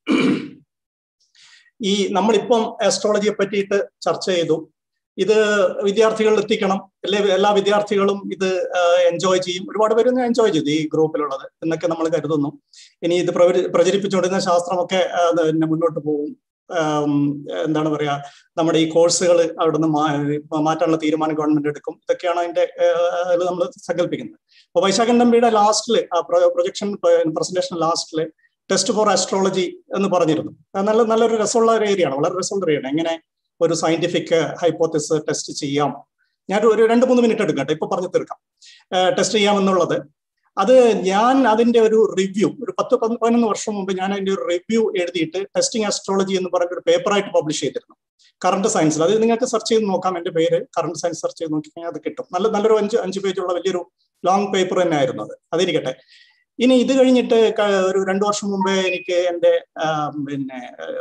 ഈ നമ്മളിപ്പം ആസ്ട്രോളജിയെ പറ്റിയിട്ട് ചർച്ച ചെയ്തു ഇത് വിദ്യാർത്ഥികളിൽ എത്തിക്കണം അല്ലെ എല്ലാ വിദ്യാർത്ഥികളും ഇത് എൻജോയ് ചെയ്യും ഒരുപാട് പേര് എൻജോയ് ചെയ്തു ഈ ഗ്രൂപ്പിലുള്ളത് എന്നൊക്കെ നമ്മൾ കരുതുന്നു ഇനി ഇത് പ്രചരിപ്പിച്ചുകൊണ്ടിരുന്ന ശാസ്ത്രമൊക്കെ പിന്നെ മുന്നോട്ട് പോകും എന്താണ് പറയാ നമ്മുടെ ഈ കോഴ്സുകൾ അവിടെ നിന്ന് മാറ്റാനുള്ള തീരുമാനം ഗവൺമെന്റ് എടുക്കും ഇതൊക്കെയാണ് അതിന്റെ നമ്മൾ സങ്കല്പിക്കുന്നത് അപ്പൊ വൈശാഖൻ തമ്പിയുടെ ലാസ്റ്റില് ആ പ്രൊജക്ഷൻ പ്രസന്റേഷൻ ലാസ്റ്റില് ടെസ്റ്റ് ഫോർ ആസ്ട്രോളജി എന്ന് പറഞ്ഞിരുന്നു നല്ല നല്ലൊരു രസമുള്ള ഒരു ഏരിയ ആണ് വളരെ രസമുള്ള ഏരിയ ആണ് എങ്ങനെ ഒരു സയന്റിഫിക് ഹൈപ്പോത്തിസ് ടെസ്റ്റ് ചെയ്യാം ഞാൻ ഒരു രണ്ട് മൂന്ന് മിനിറ്റ് എടുക്കട്ടെ ഇപ്പൊ പറഞ്ഞു തീർക്കാം ടെസ്റ്റ് ചെയ്യാം എന്നുള്ളത് അത് ഞാൻ അതിന്റെ ഒരു റിവ്യൂ ഒരു പത്ത് പതിനൊന്ന് വർഷം മുമ്പ് ഞാൻ അതിന്റെ ഒരു റിവ്യൂ എഴുതിയിട്ട് ടെസ്റ്റിംഗ് ആസ്ട്രോളജി എന്ന് പറഞ്ഞ ഒരു പേപ്പറായിട്ട് പബ്ലിഷ് ചെയ്തിരുന്നു കറണ്ട് സയൻസിൽ അത് നിങ്ങൾക്ക് സെർച്ച് ചെയ്ത് നോക്കാം എന്റെ പേര് കറണ്ട് സയൻസ് സെർച്ച് ചെയ്ത് നോക്കിക്കഴിഞ്ഞാൽ അത് കിട്ടും നല്ല നല്ലൊരു അഞ്ച് അഞ്ച് പേജുള്ള വലിയൊരു ലോങ് പേപ്പർ തന്നെ ആയിരുന്നു അത് അതിരിക്കട്ടെ ഇനി ഇത് കഴിഞ്ഞിട്ട് ഒരു രണ്ടു വർഷം മുമ്പേ എനിക്ക് എൻ്റെ പിന്നെ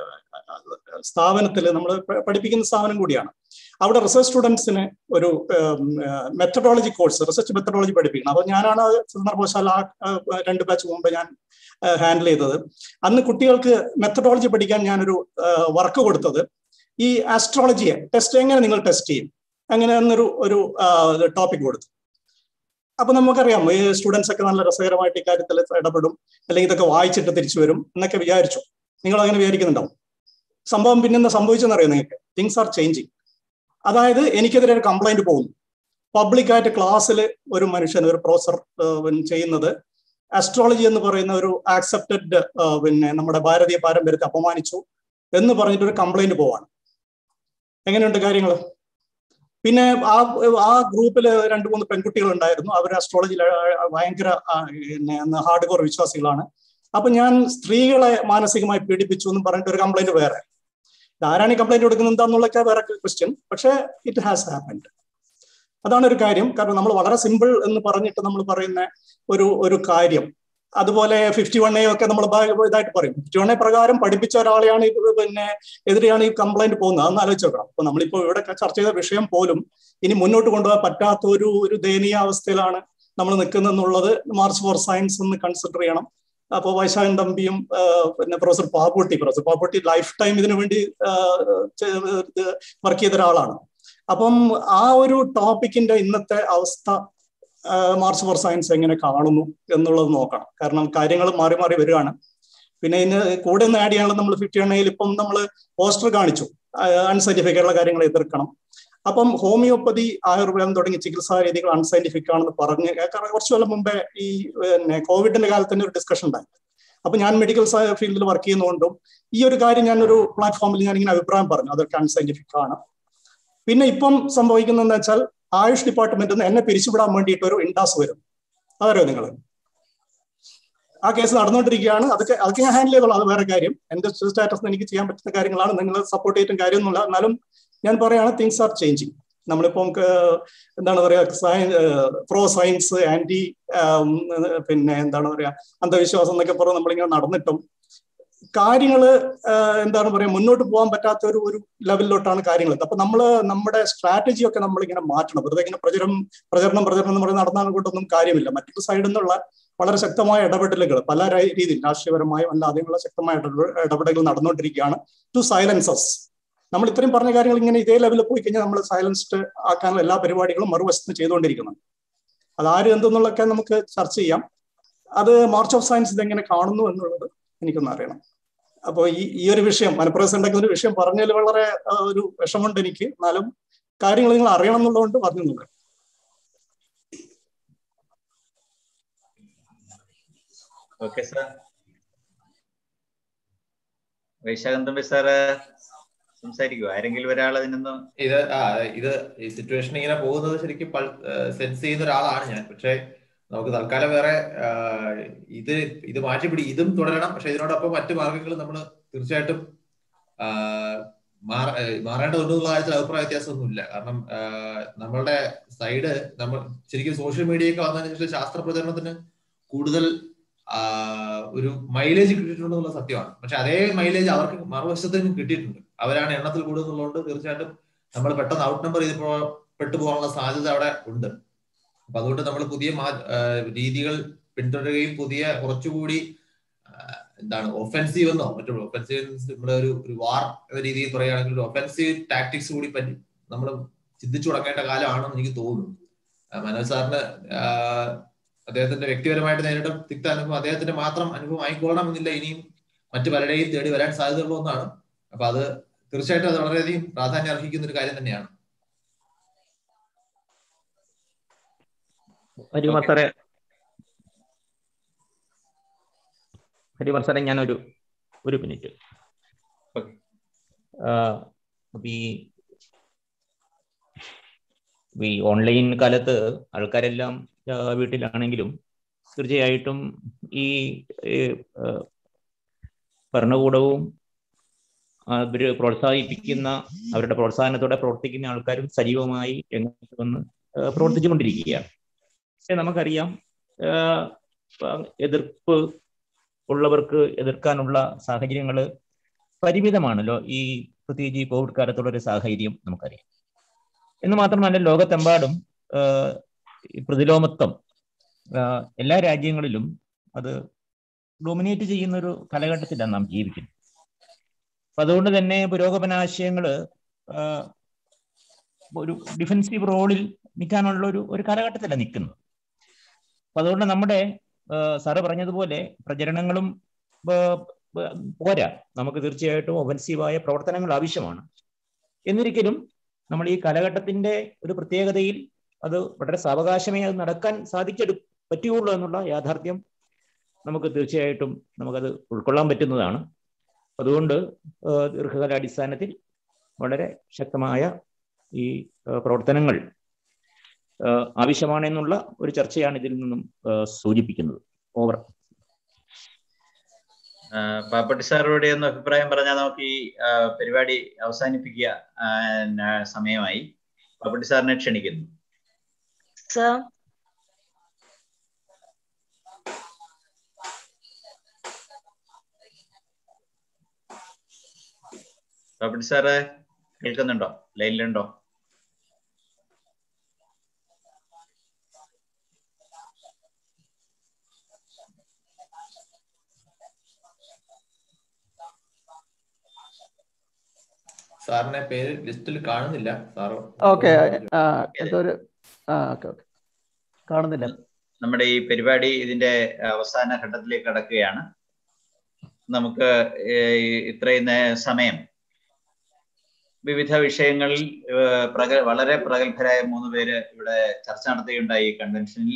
സ്ഥാപനത്തിൽ നമ്മൾ പഠിപ്പിക്കുന്ന സ്ഥാപനം കൂടിയാണ് അവിടെ റിസർച്ച് സ്റ്റുഡൻസിന് ഒരു മെത്തഡോളജി കോഴ്സ് റിസർച്ച് മെത്തഡോളജി പഠിപ്പിക്കണം അപ്പോൾ ഞാനാണ് സന്ദർഭവശാൽ ആ രണ്ട് ബാച്ച് മുമ്പ് ഞാൻ ഹാൻഡിൽ ചെയ്തത് അന്ന് കുട്ടികൾക്ക് മെത്തഡോളജി പഠിക്കാൻ ഞാനൊരു വർക്ക് കൊടുത്തത് ഈ ആസ്ട്രോളജിയെ ടെസ്റ്റ് എങ്ങനെ നിങ്ങൾ ടെസ്റ്റ് ചെയ്യും അങ്ങനെ എന്നൊരു ഒരു ടോപ്പിക് കൊടുത്തു അപ്പൊ നമുക്കറിയാം ഈ സ്റ്റുഡൻസ് ഒക്കെ നല്ല രസകരമായിട്ട് ഇക്കാര്യത്തിൽ ഇടപെടും അല്ലെങ്കിൽ ഇതൊക്കെ വായിച്ചിട്ട് തിരിച്ചു വരും എന്നൊക്കെ വിചാരിച്ചു നിങ്ങൾ അങ്ങനെ വിചാരിക്കുന്നുണ്ടാവും സംഭവം പിന്നെ സംഭവിച്ചെന്നറിയാം നിങ്ങൾക്ക് തിങ്സ് ആർ ചേഞ്ചിങ് അതായത് എനിക്കെതിരെ ഒരു കംപ്ലൈന്റ് പോകുന്നു പബ്ലിക്കായിട്ട് ക്ലാസ്സിൽ ഒരു മനുഷ്യൻ ഒരു പ്രൊഫസർ ചെയ്യുന്നത് ആസ്ട്രോളജി എന്ന് പറയുന്ന ഒരു ആക്സെപ്റ്റഡ് പിന്നെ നമ്മുടെ ഭാരതീയ പാരമ്പര്യത്തെ അപമാനിച്ചു എന്ന് പറഞ്ഞിട്ട് ഒരു കംപ്ലൈന്റ് പോവാണ് എങ്ങനെയുണ്ട് കാര്യങ്ങൾ പിന്നെ ആ ആ ഗ്രൂപ്പിൽ രണ്ട് മൂന്ന് പെൺകുട്ടികൾ ഉണ്ടായിരുന്നു അവർ അസ്ട്രോളജിയിൽ ഭയങ്കര പിന്നെ ഹാർഡ് കോർ വിശ്വാസികളാണ് അപ്പൊ ഞാൻ സ്ത്രീകളെ മാനസികമായി പീഡിപ്പിച്ചു എന്ന് പറഞ്ഞിട്ട് ഒരു കംപ്ലൈന്റ് വേറെ ആരാണ് ഈ കംപ്ലൈന്റ് കൊടുക്കുന്നത് എന്താന്നുള്ളൊക്കെ വേറെ ക്വസ്റ്റ്യൻ പക്ഷേ ഇറ്റ് ഹാസ് ഹാപ്പൻഡ് അതാണ് ഒരു കാര്യം കാരണം നമ്മൾ വളരെ സിമ്പിൾ എന്ന് പറഞ്ഞിട്ട് നമ്മൾ പറയുന്ന ഒരു ഒരു കാര്യം അതുപോലെ ഫിഫ്റ്റി വൺ എ ഒക്കെ നമ്മൾ ഇതായിട്ട് പറയും ഫിഫ്റ്റി വൺ എ പ്രകാരം പഠിപ്പിച്ച ഒരാളെയാണ് ഈ പിന്നെ എതിരെയാണ് ഈ കംപ്ലൈന്റ് പോകുന്നത് അതൊന്ന് ആലോചിച്ച് നോക്കണം അപ്പൊ നമ്മളിപ്പോ ഇവിടെ ചർച്ച ചെയ്ത വിഷയം പോലും ഇനി മുന്നോട്ട് കൊണ്ടുപോകാൻ പറ്റാത്ത ഒരു ഒരു ദയനീയ അവസ്ഥയിലാണ് നമ്മൾ നിൽക്കുന്നെന്നുള്ളത് മാർച്ച് ഫോർ സയൻസ് എന്ന് കൺസിഡർ ചെയ്യണം അപ്പോൾ വൈശാഖൻ തമ്പിയും പിന്നെ professor Papputty professor Papputty life time ഇതിനു വേണ്ടി വർക്ക് ചെയ്ത ഒരാളാണ് അപ്പം ആ ഒരു ടോപ്പിക്കിന്റെ ഇന്നത്തെ അവസ്ഥ മാർച്ച് ഫോർ സയൻസ് എങ്ങനെ കാണുന്നു എന്നുള്ളത് നോക്കണം കാരണം കാര്യങ്ങൾ മാറി മാറി വരികയാണ് പിന്നെ ഇതിന് കൂടെ ഒന്ന് ആഡ് ചെയ്യാനുള്ള നമ്മൾ ഫിഫ്റ്റി എണ്ണയിൽ ഇപ്പം നമ്മൾ പോസ്റ്റർ കാണിച്ചു അൺസൈന്റിഫിക് ആയിട്ടുള്ള കാര്യങ്ങൾ എതിർക്കണം അപ്പം ഹോമിയോപ്പതി ആയുർവേദം തുടങ്ങിയ ചികിത്സാ രീതികൾ അൺസൈന്റിഫിക് ആണെന്ന് പറഞ്ഞ് കുറച്ചു കൊല്ലം മുമ്പേ ഈ പിന്നെ കോവിഡിന്റെ കാലത്ത് തന്നെ ഒരു ഡിസ്കഷൻ ഉണ്ടായി അപ്പൊ ഞാൻ മെഡിക്കൽ ഫീൽഡിൽ വർക്ക് ചെയ്യുന്നതുകൊണ്ടും ഈ ഒരു കാര്യം ഞാൻ ഒരു പ്ലാറ്റ്ഫോമിൽ ഞാൻ ഇങ്ങനെ അഭിപ്രായം പറഞ്ഞു അതൊക്കെ അൺസൈന്റിഫിക് ആണ് പിന്നെ ഇപ്പം സംഭവിക്കുന്നതെന്ന് വെച്ചാൽ ആയുഷ് ഡിപ്പാർട്ട്മെന്റിൽ നിന്ന് എന്നെ പിരിച്ചുവിടാൻ വേണ്ടിയിട്ട് ഒരു ഇൻഡാസ് വരും അതറിയോ നിങ്ങൾ ആ കേസ് നടന്നുകൊണ്ടിരിക്കുകയാണ് അതൊക്കെ അതൊക്കെ ഞാൻ ഹാൻഡിൽ ചെയ്തോളാം അത് വേറെ കാര്യം എന്റെ സ്റ്റാറ്റസ് എനിക്ക് ചെയ്യാൻ പറ്റുന്ന കാര്യങ്ങളാണ് നിങ്ങൾ സപ്പോർട്ട് ചെയ്തിട്ടും കാര്യമൊന്നുമില്ല എന്നാലും ഞാൻ പറയാണ് തിങ്സ് ആർ ചേഞ്ചിങ് നമ്മളിപ്പം എന്താണ് പറയാ പ്രോ സയൻസ് ആന്റി പിന്നെ എന്താണ് പറയാ അന്ധവിശ്വാസം എന്നൊക്കെ പറഞ്ഞ് നമ്മളിങ്ങനെ നടന്നിട്ടും കാര്യങ്ങൾ എന്താണ് പറയാ മുന്നോട്ട് പോകാൻ പറ്റാത്ത ഒരു ഒരു ലെവലിലോട്ടാണ് കാര്യങ്ങൾ അപ്പൊ നമ്മൾ നമ്മുടെ സ്ട്രാറ്റജി ഒക്കെ നമ്മളിങ്ങനെ മാറ്റണം വെറുതെ ഇങ്ങനെ പ്രചരണം പ്രചരണം പ്രചരണം എന്ന് പറയുന്നത് നടന്നാൽ കൊണ്ടൊന്നും കാര്യമില്ല മറ്റൊരു സൈഡിൽ നിന്നുള്ള വളരെ ശക്തമായ ഇടപെടലുകൾ പല രീതിയിൽ രാഷ്ട്രീയപരമായും അല്ലാതെയുള്ള ശക്തമായ ഇടപെടലുകൾ നടന്നുകൊണ്ടിരിക്കുകയാണ് ടു സൈലൻസസ് നമ്മൾ ഇത്രയും പറഞ്ഞ കാര്യങ്ങൾ ഇങ്ങനെ ഇതേ ലെവലിൽ പോയി കഴിഞ്ഞാൽ നമ്മൾ സൈലൻസ്ഡ് ആക്കാനുള്ള എല്ലാ പരിപാടികളും മറുവശത്ത് ചെയ്തുകൊണ്ടിരിക്കുന്നത് അതാര് എന്തെന്നുള്ളതൊക്കെ നമുക്ക് ചർച്ച ചെയ്യാം അത് മാർച്ച് ഓഫ് സയൻസ് ഇതെങ്ങനെ കാണുന്നു എന്നുള്ളത് എനിക്കൊന്ന് അറിയണം അപ്പോൾ ഈ ഈ ഒരു വിഷയം മനപ്രസം ഉണ്ടാക്കുന്ന ഒരു വിഷയം പറഞ്ഞതിൽ വളരെ ഒരു വിഷമുണ്ട് എനിക്ക് എന്നാലും കാര്യങ്ങൾ നിങ്ങൾ അറിയണം എന്നുള്ളതുകൊണ്ട് പറഞ്ഞു okay sir Vaisakhan Thampi sir സംസാരിക്കുമോ ആരെങ്കിലും ഒരാൾ അതിനൊന്നും ഇത് ആ ഇത് ഈ സിറ്റുവേഷൻ ഇങ്ങനെ പോകുന്നത് ശരിക്കും സെൻസ് ചെയ്യുന്ന ഒരാളാണ് ഞാൻ പക്ഷേ നമുക്ക് തൽക്കാലം വേറെ ഇത് ഇത് മാറ്റിപ്പിടി ഇതും തുടരണം പക്ഷെ ഇതിനോടൊപ്പം മറ്റു മാർഗങ്ങൾ നമ്മൾ തീർച്ചയായിട്ടും മാറേണ്ടതുണ്ടെന്നുള്ള കാര്യത്തിൽ അഭിപ്രായ വ്യത്യാസമൊന്നുമില്ല കാരണം നമ്മളുടെ സൈഡ് നമ്മൾ ശരിക്കും സോഷ്യൽ മീഡിയയൊക്കെ വന്നതിന് ശേഷം ശാസ്ത്ര പ്രചരണത്തിന് കൂടുതൽ ഒരു മൈലേജ് കിട്ടിയിട്ടുണ്ടെന്നുള്ള സത്യമാണ് പക്ഷെ അതേ മൈലേജ് അവർക്ക് മറുവശത്തിന് കിട്ടിയിട്ടുണ്ട് അവരാണ് എണ്ണത്തിൽ കൂടുതലുള്ളതുകൊണ്ട് തീർച്ചയായിട്ടും നമ്മൾ പെട്ടെന്ന് ഔട്ട് നമ്പർ ചെയ്ത് പെട്ടുപോകാനുള്ള സാധ്യത അവിടെ ഉണ്ട് അപ്പൊ അതുകൊണ്ട് നമ്മൾ പുതിയ രീതികൾ പിന്തുടരുകയും പുതിയ കുറച്ചുകൂടി എന്താണ് ഒഫൻസീവ് എന്നോ മറ്റു ഒഫൻസീവ് നമ്മുടെ ഒരു ഒരു വാർ എന്ന രീതിയിൽ പറയുകയാണെങ്കിൽ ഒരു ഒഫൻസീവ് ടാക്ടിക്സ് കൂടി പറ്റി നമ്മൾ ചിന്തിച്ചു തുടങ്ങേണ്ട കാലമാണെന്ന് എനിക്ക് തോന്നുന്നു മനോജ് സാറിന് അദ്ദേഹത്തിന്റെ വ്യക്തിപരമായിട്ട് നേരിട്ട തിക്ത അനുഭവം അദ്ദേഹത്തിന്റെ മാത്രം അനുഭവം ആയിക്കൊള്ളണം എന്നില്ല ഇനിയും മറ്റു പലരെയും തേടി വരാൻ സാധ്യതയുള്ള ഒന്നാണ് അപ്പൊ അത് തീർച്ചയായിട്ടും അത് വളരെയധികം പ്രാധാന്യം അർഹിക്കുന്ന ഒരു കാര്യം തന്നെയാണ് ഹരികുമാർ സാറെ ഹരികുമാർ സാറെ ഞാനൊരു ഒരു മിനിറ്റ് ഈ ഈ ഓൺലൈൻ കാലത്ത് ആൾക്കാരെല്ലാം വീട്ടിലാണെങ്കിലും തീർച്ചയായിട്ടും ഈ ഭരണകൂടവും അവർ പ്രോത്സാഹിപ്പിക്കുന്ന അവരുടെ പ്രോത്സാഹനത്തോടെ പ്രവർത്തിക്കുന്ന ആൾക്കാരും സജീവമായി രംഗത്ത് വന്ന് പ്രവർത്തിച്ചുകൊണ്ടിരിക്കുകയാണ് പക്ഷെ നമുക്കറിയാം എതിർപ്പ് ഉള്ളവർക്ക് എതിർക്കാനുള്ള സാഹചര്യങ്ങൾ പരിമിതമാണല്ലോ ഈ പ്രത്യേകിച്ച് ഈ കോവിഡ് കാലത്തുള്ള ഒരു സാഹചര്യം നമുക്കറിയാം എന്ന് മാത്രമല്ല ലോകത്തെമ്പാടും പ്രതിലോമത്വം എല്ലാ രാജ്യങ്ങളിലും അത് ഡൊമിനേറ്റ് ചെയ്യുന്ന ഒരു കാലഘട്ടത്തിലാണ് നാം ജീവിക്കുന്നത് അപ്പൊ അതുകൊണ്ട് തന്നെ പുരോഗമനാശയങ്ങൾ ഒരു ഡിഫൻസീവ് റോളിൽ നിൽക്കാനുള്ള ഒരു ഒരു കാലഘട്ടത്തിലാണ് നിൽക്കുന്നത് അപ്പൊ അതുകൊണ്ട് നമ്മുടെ സാറ് പറഞ്ഞതുപോലെ പ്രചരണങ്ങളും പോരാ നമുക്ക് തീർച്ചയായിട്ടും ഒഫൻസീവായ പ്രവർത്തനങ്ങൾ ആവശ്യമാണ് എന്നിരിക്കലും നമ്മൾ ഈ കാലഘട്ടത്തിന്റെ ഒരു പ്രത്യേകതയിൽ അത് വളരെ സാവകാശമേ അത് നടക്കാൻ സാധിച്ചെടു പറ്റുകയുള്ളൂ എന്നുള്ള യാഥാർത്ഥ്യം നമുക്ക് തീർച്ചയായിട്ടും നമുക്കത് ഉൾക്കൊള്ളാൻ പറ്റുന്നതാണ് അതുകൊണ്ട് ദീർഘകാലാടിസ്ഥാനത്തിൽ വളരെ ശക്തമായ ഈ പ്രവർത്തനങ്ങൾ ആവശ്യമാണെന്നുള്ള ഒരു ചർച്ചയാണ് ഇതിൽ നിന്നും സൂചിപ്പിക്കുന്നത് ഓവർ പാപ്പട്ടി സാറോടെ ഒന്ന് അഭിപ്രായം പറഞ്ഞാൽ നമുക്ക് ഈ പരിപാടി അവസാനിപ്പിക്കുക സമയമായി പാപ്പട്ടി സാറിനെ ക്ഷണിക്കുന്നു സർ റോബിൻ സാറ് കേൾക്കുന്നുണ്ടോ ലൈനിലുണ്ടോ സാറിനെ പേര് ലിസ്റ്റിൽ കാണുന്നില്ല സാറ് ഓക്കെ എന്തോ ഒരു ആ ഓക്കെ ഓക്കെ കാണുന്നില്ല നമ്മുടെ ഈ പരിപാടി ഇതിന്റെ അവസാന ഘട്ടത്തിലേക്ക് കടക്കുകയാണ് നമുക്ക് ഏഹ്, ഇത്രയും നേ- സമയം വിവിധ വിഷയങ്ങളിൽ ഏഹ്, പ്രഗ വളരെ പ്രഗത്ഭരായ മൂന്ന് പേര് ഇവിടെ ചർച്ച നടത്തുകയുണ്ടായി ഈ കൺവെൻഷനിൽ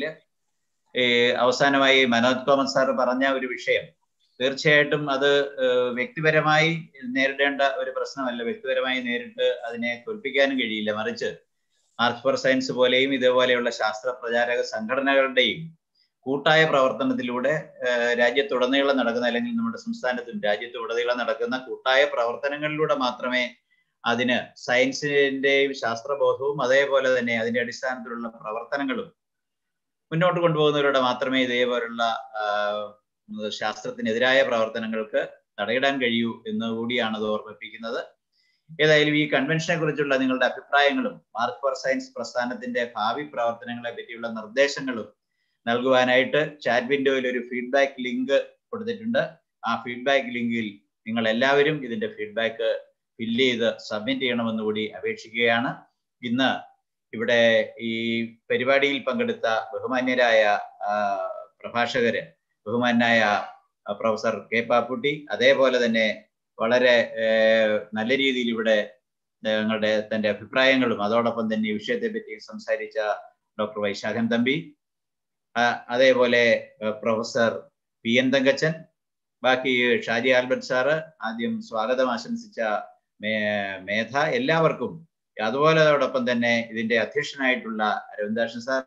അവസാനമായി മനോജ് തോമസ് സാർ പറഞ്ഞ ഒരു വിഷയം തീർച്ചയായിട്ടും അത് ഏഹ്, വ്യക്തിപരമായി നേരിടേണ്ട ഒരു പ്രശ്നമല്ല വ്യക്തിപരമായി നേരിട്ട് അതിനെ തോൽപ്പിക്കാനും കഴിയില്ല മറിച്ച് ആർട്സ് ഫോർ സയൻസ് പോലെയും ഇതേപോലെയുള്ള ശാസ്ത്ര പ്രചാരക സംഘടനകളുടെയും കൂട്ടായ പ്രവർത്തനത്തിലൂടെ ഏഹ്, രാജ്യത്തുടനീളം നടക്കുന്ന അല്ലെങ്കിൽ നമ്മുടെ സംസ്ഥാനത്തും രാജ്യത്തുടനീളം നടക്കുന്ന കൂട്ടായ പ്രവർത്തനങ്ങളിലൂടെ മാത്രമേ അതിന് സയൻസിന്റെയും ശാസ്ത്രബോധവും അതേപോലെ തന്നെ അതിന്റെ അടിസ്ഥാനത്തിലുള്ള പ്രവർത്തനങ്ങളും മുന്നോട്ട് കൊണ്ടുപോകുന്നവരുടെ മാത്രമേ ഇതേപോലുള്ള ആഹ്, ശാസ്ത്രത്തിനെതിരായ പ്രവർത്തനങ്ങൾക്ക് തടയിടാൻ കഴിയൂ എന്ന് കൂടിയാണ് അത് ഓർമ്മിപ്പിക്കുന്നത് ഏതായാലും ഈ കൺവെൻഷനെ കുറിച്ചുള്ള നിങ്ങളുടെ അഭിപ്രായങ്ങളും മാർക്ക് ഫോർ സയൻസ് പ്രസ്ഥാനത്തിന്റെ ഭാവി പ്രവർത്തനങ്ങളെ പറ്റിയുള്ള നിർദ്ദേശങ്ങളും നൽകുവാനായിട്ട് ചാറ്റ് വിൻഡോയിൽ ഒരു ഫീഡ്ബാക്ക് ലിങ്ക് കൊടുത്തിട്ടുണ്ട് ആ ഫീഡ്ബാക്ക് ലിങ്കിൽ നിങ്ങൾ എല്ലാവരും ഇതിന്റെ ഫീഡ്ബാക്ക് ഫില്ല് ചെയ്ത് സബ്മിറ്റ് ചെയ്യണമെന്ന് കൂടി അപേക്ഷിക്കുകയാണ് ഇന്ന് ഇവിടെ ഈ പരിപാടിയിൽ പങ്കെടുത്ത ബഹുമാന്യരായ ആ, പ്രഭാഷകര് ബഹുമാനായ ആ, പ്രൊഫസർ കെ പാപ്പുട്ടി അതേപോലെ തന്നെ വളരെ ഏഹ്, നല്ല രീതിയിൽ ഇവിടെ ഞങ്ങളുടെ തന്റെ അഭിപ്രായങ്ങളും അതോടൊപ്പം തന്നെ ഈ വിഷയത്തെ പറ്റി സംസാരിച്ച ഡോക്ടർ വൈശാഖൻ തമ്പി ആ, അതേപോലെ ഏഹ്, പ്രൊഫസർ പി എൻ തങ്കച്ചൻ ബാക്കി ഷാജി ആൽബർട്ട് സാറ് ആദ്യം സ്വാഗതം ആശംസിച്ച മേ- മേധ എല്ലാവർക്കും അതുപോലെ അതോടൊപ്പം തന്നെ ഇതിന്റെ അധ്യക്ഷനായിട്ടുള്ള അരവിന്ദാഷൻ സാർ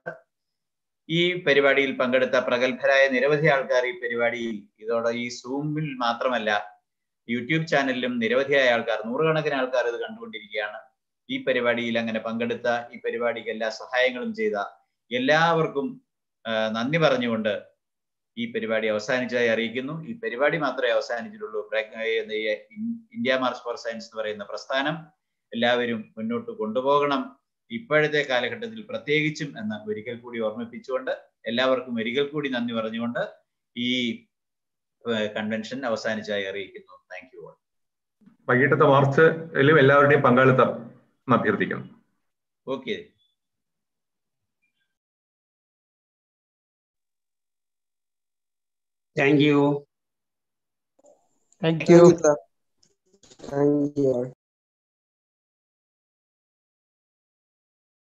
ഈ പരിപാടിയിൽ പങ്കെടുത്ത പ്രഗത്ഭരായ നിരവധി ആൾക്കാർ ഈ പരിപാടിയിൽ ഇതോടെ ഈ സൂമിൽ മാത്രമല്ല യൂട്യൂബ് ചാനലിലും നിരവധിയായ ആൾക്കാർ നൂറുകണക്കിന് ആൾക്കാർ ഇത് കണ്ടുകൊണ്ടിരിക്കുകയാണ് ഈ പരിപാടിയിൽ അങ്ങനെ പങ്കെടുത്ത ഈ പരിപാടിക്ക് എല്ലാ സഹായങ്ങളും ചെയ്ത എല്ലാവർക്കും ആ, നന്ദി പറഞ്ഞുകൊണ്ട് ഈ പരിപാടി അവസാനിച്ചതായി അറിയിക്കുന്നു ഈ പരിപാടി മാത്രമേ അവസാനിച്ചിട്ടുള്ളൂ പ്രജ്ഞ- ഏത് ഈ ഇന്ത്യ മാർച്ച് ഫോർ സയൻസ് എന്ന് പറയുന്ന പ്രസ്ഥാനം എല്ലാവരും മുന്നോട്ട് കൊണ്ടുപോകണം ഇപ്പോഴത്തെ കാലഘട്ടത്തിൽ പ്രത്യേകിച്ചും എന്ന് ഒരിക്കൽ കൂടി ഓർമ്മിപ്പിച്ചുകൊണ്ട് എല്ലാവർക്കും ഒരിക്കൽ കൂടി നന്ദി പറഞ്ഞുകൊണ്ട് ഈ ഏഹ്, കൺവെൻഷൻ അവസാനിച്ചതായി അറിയിക്കുന്നു താങ്ക് യു വൈകിട്ടത്തെ മാർച്ചിലും എല്ലാവരുടെയും പങ്കാളിത്തം എന്ന് അഭ്യർത്ഥിക്കുന്നു okay thank you thank Thank you, sir. Thank you all.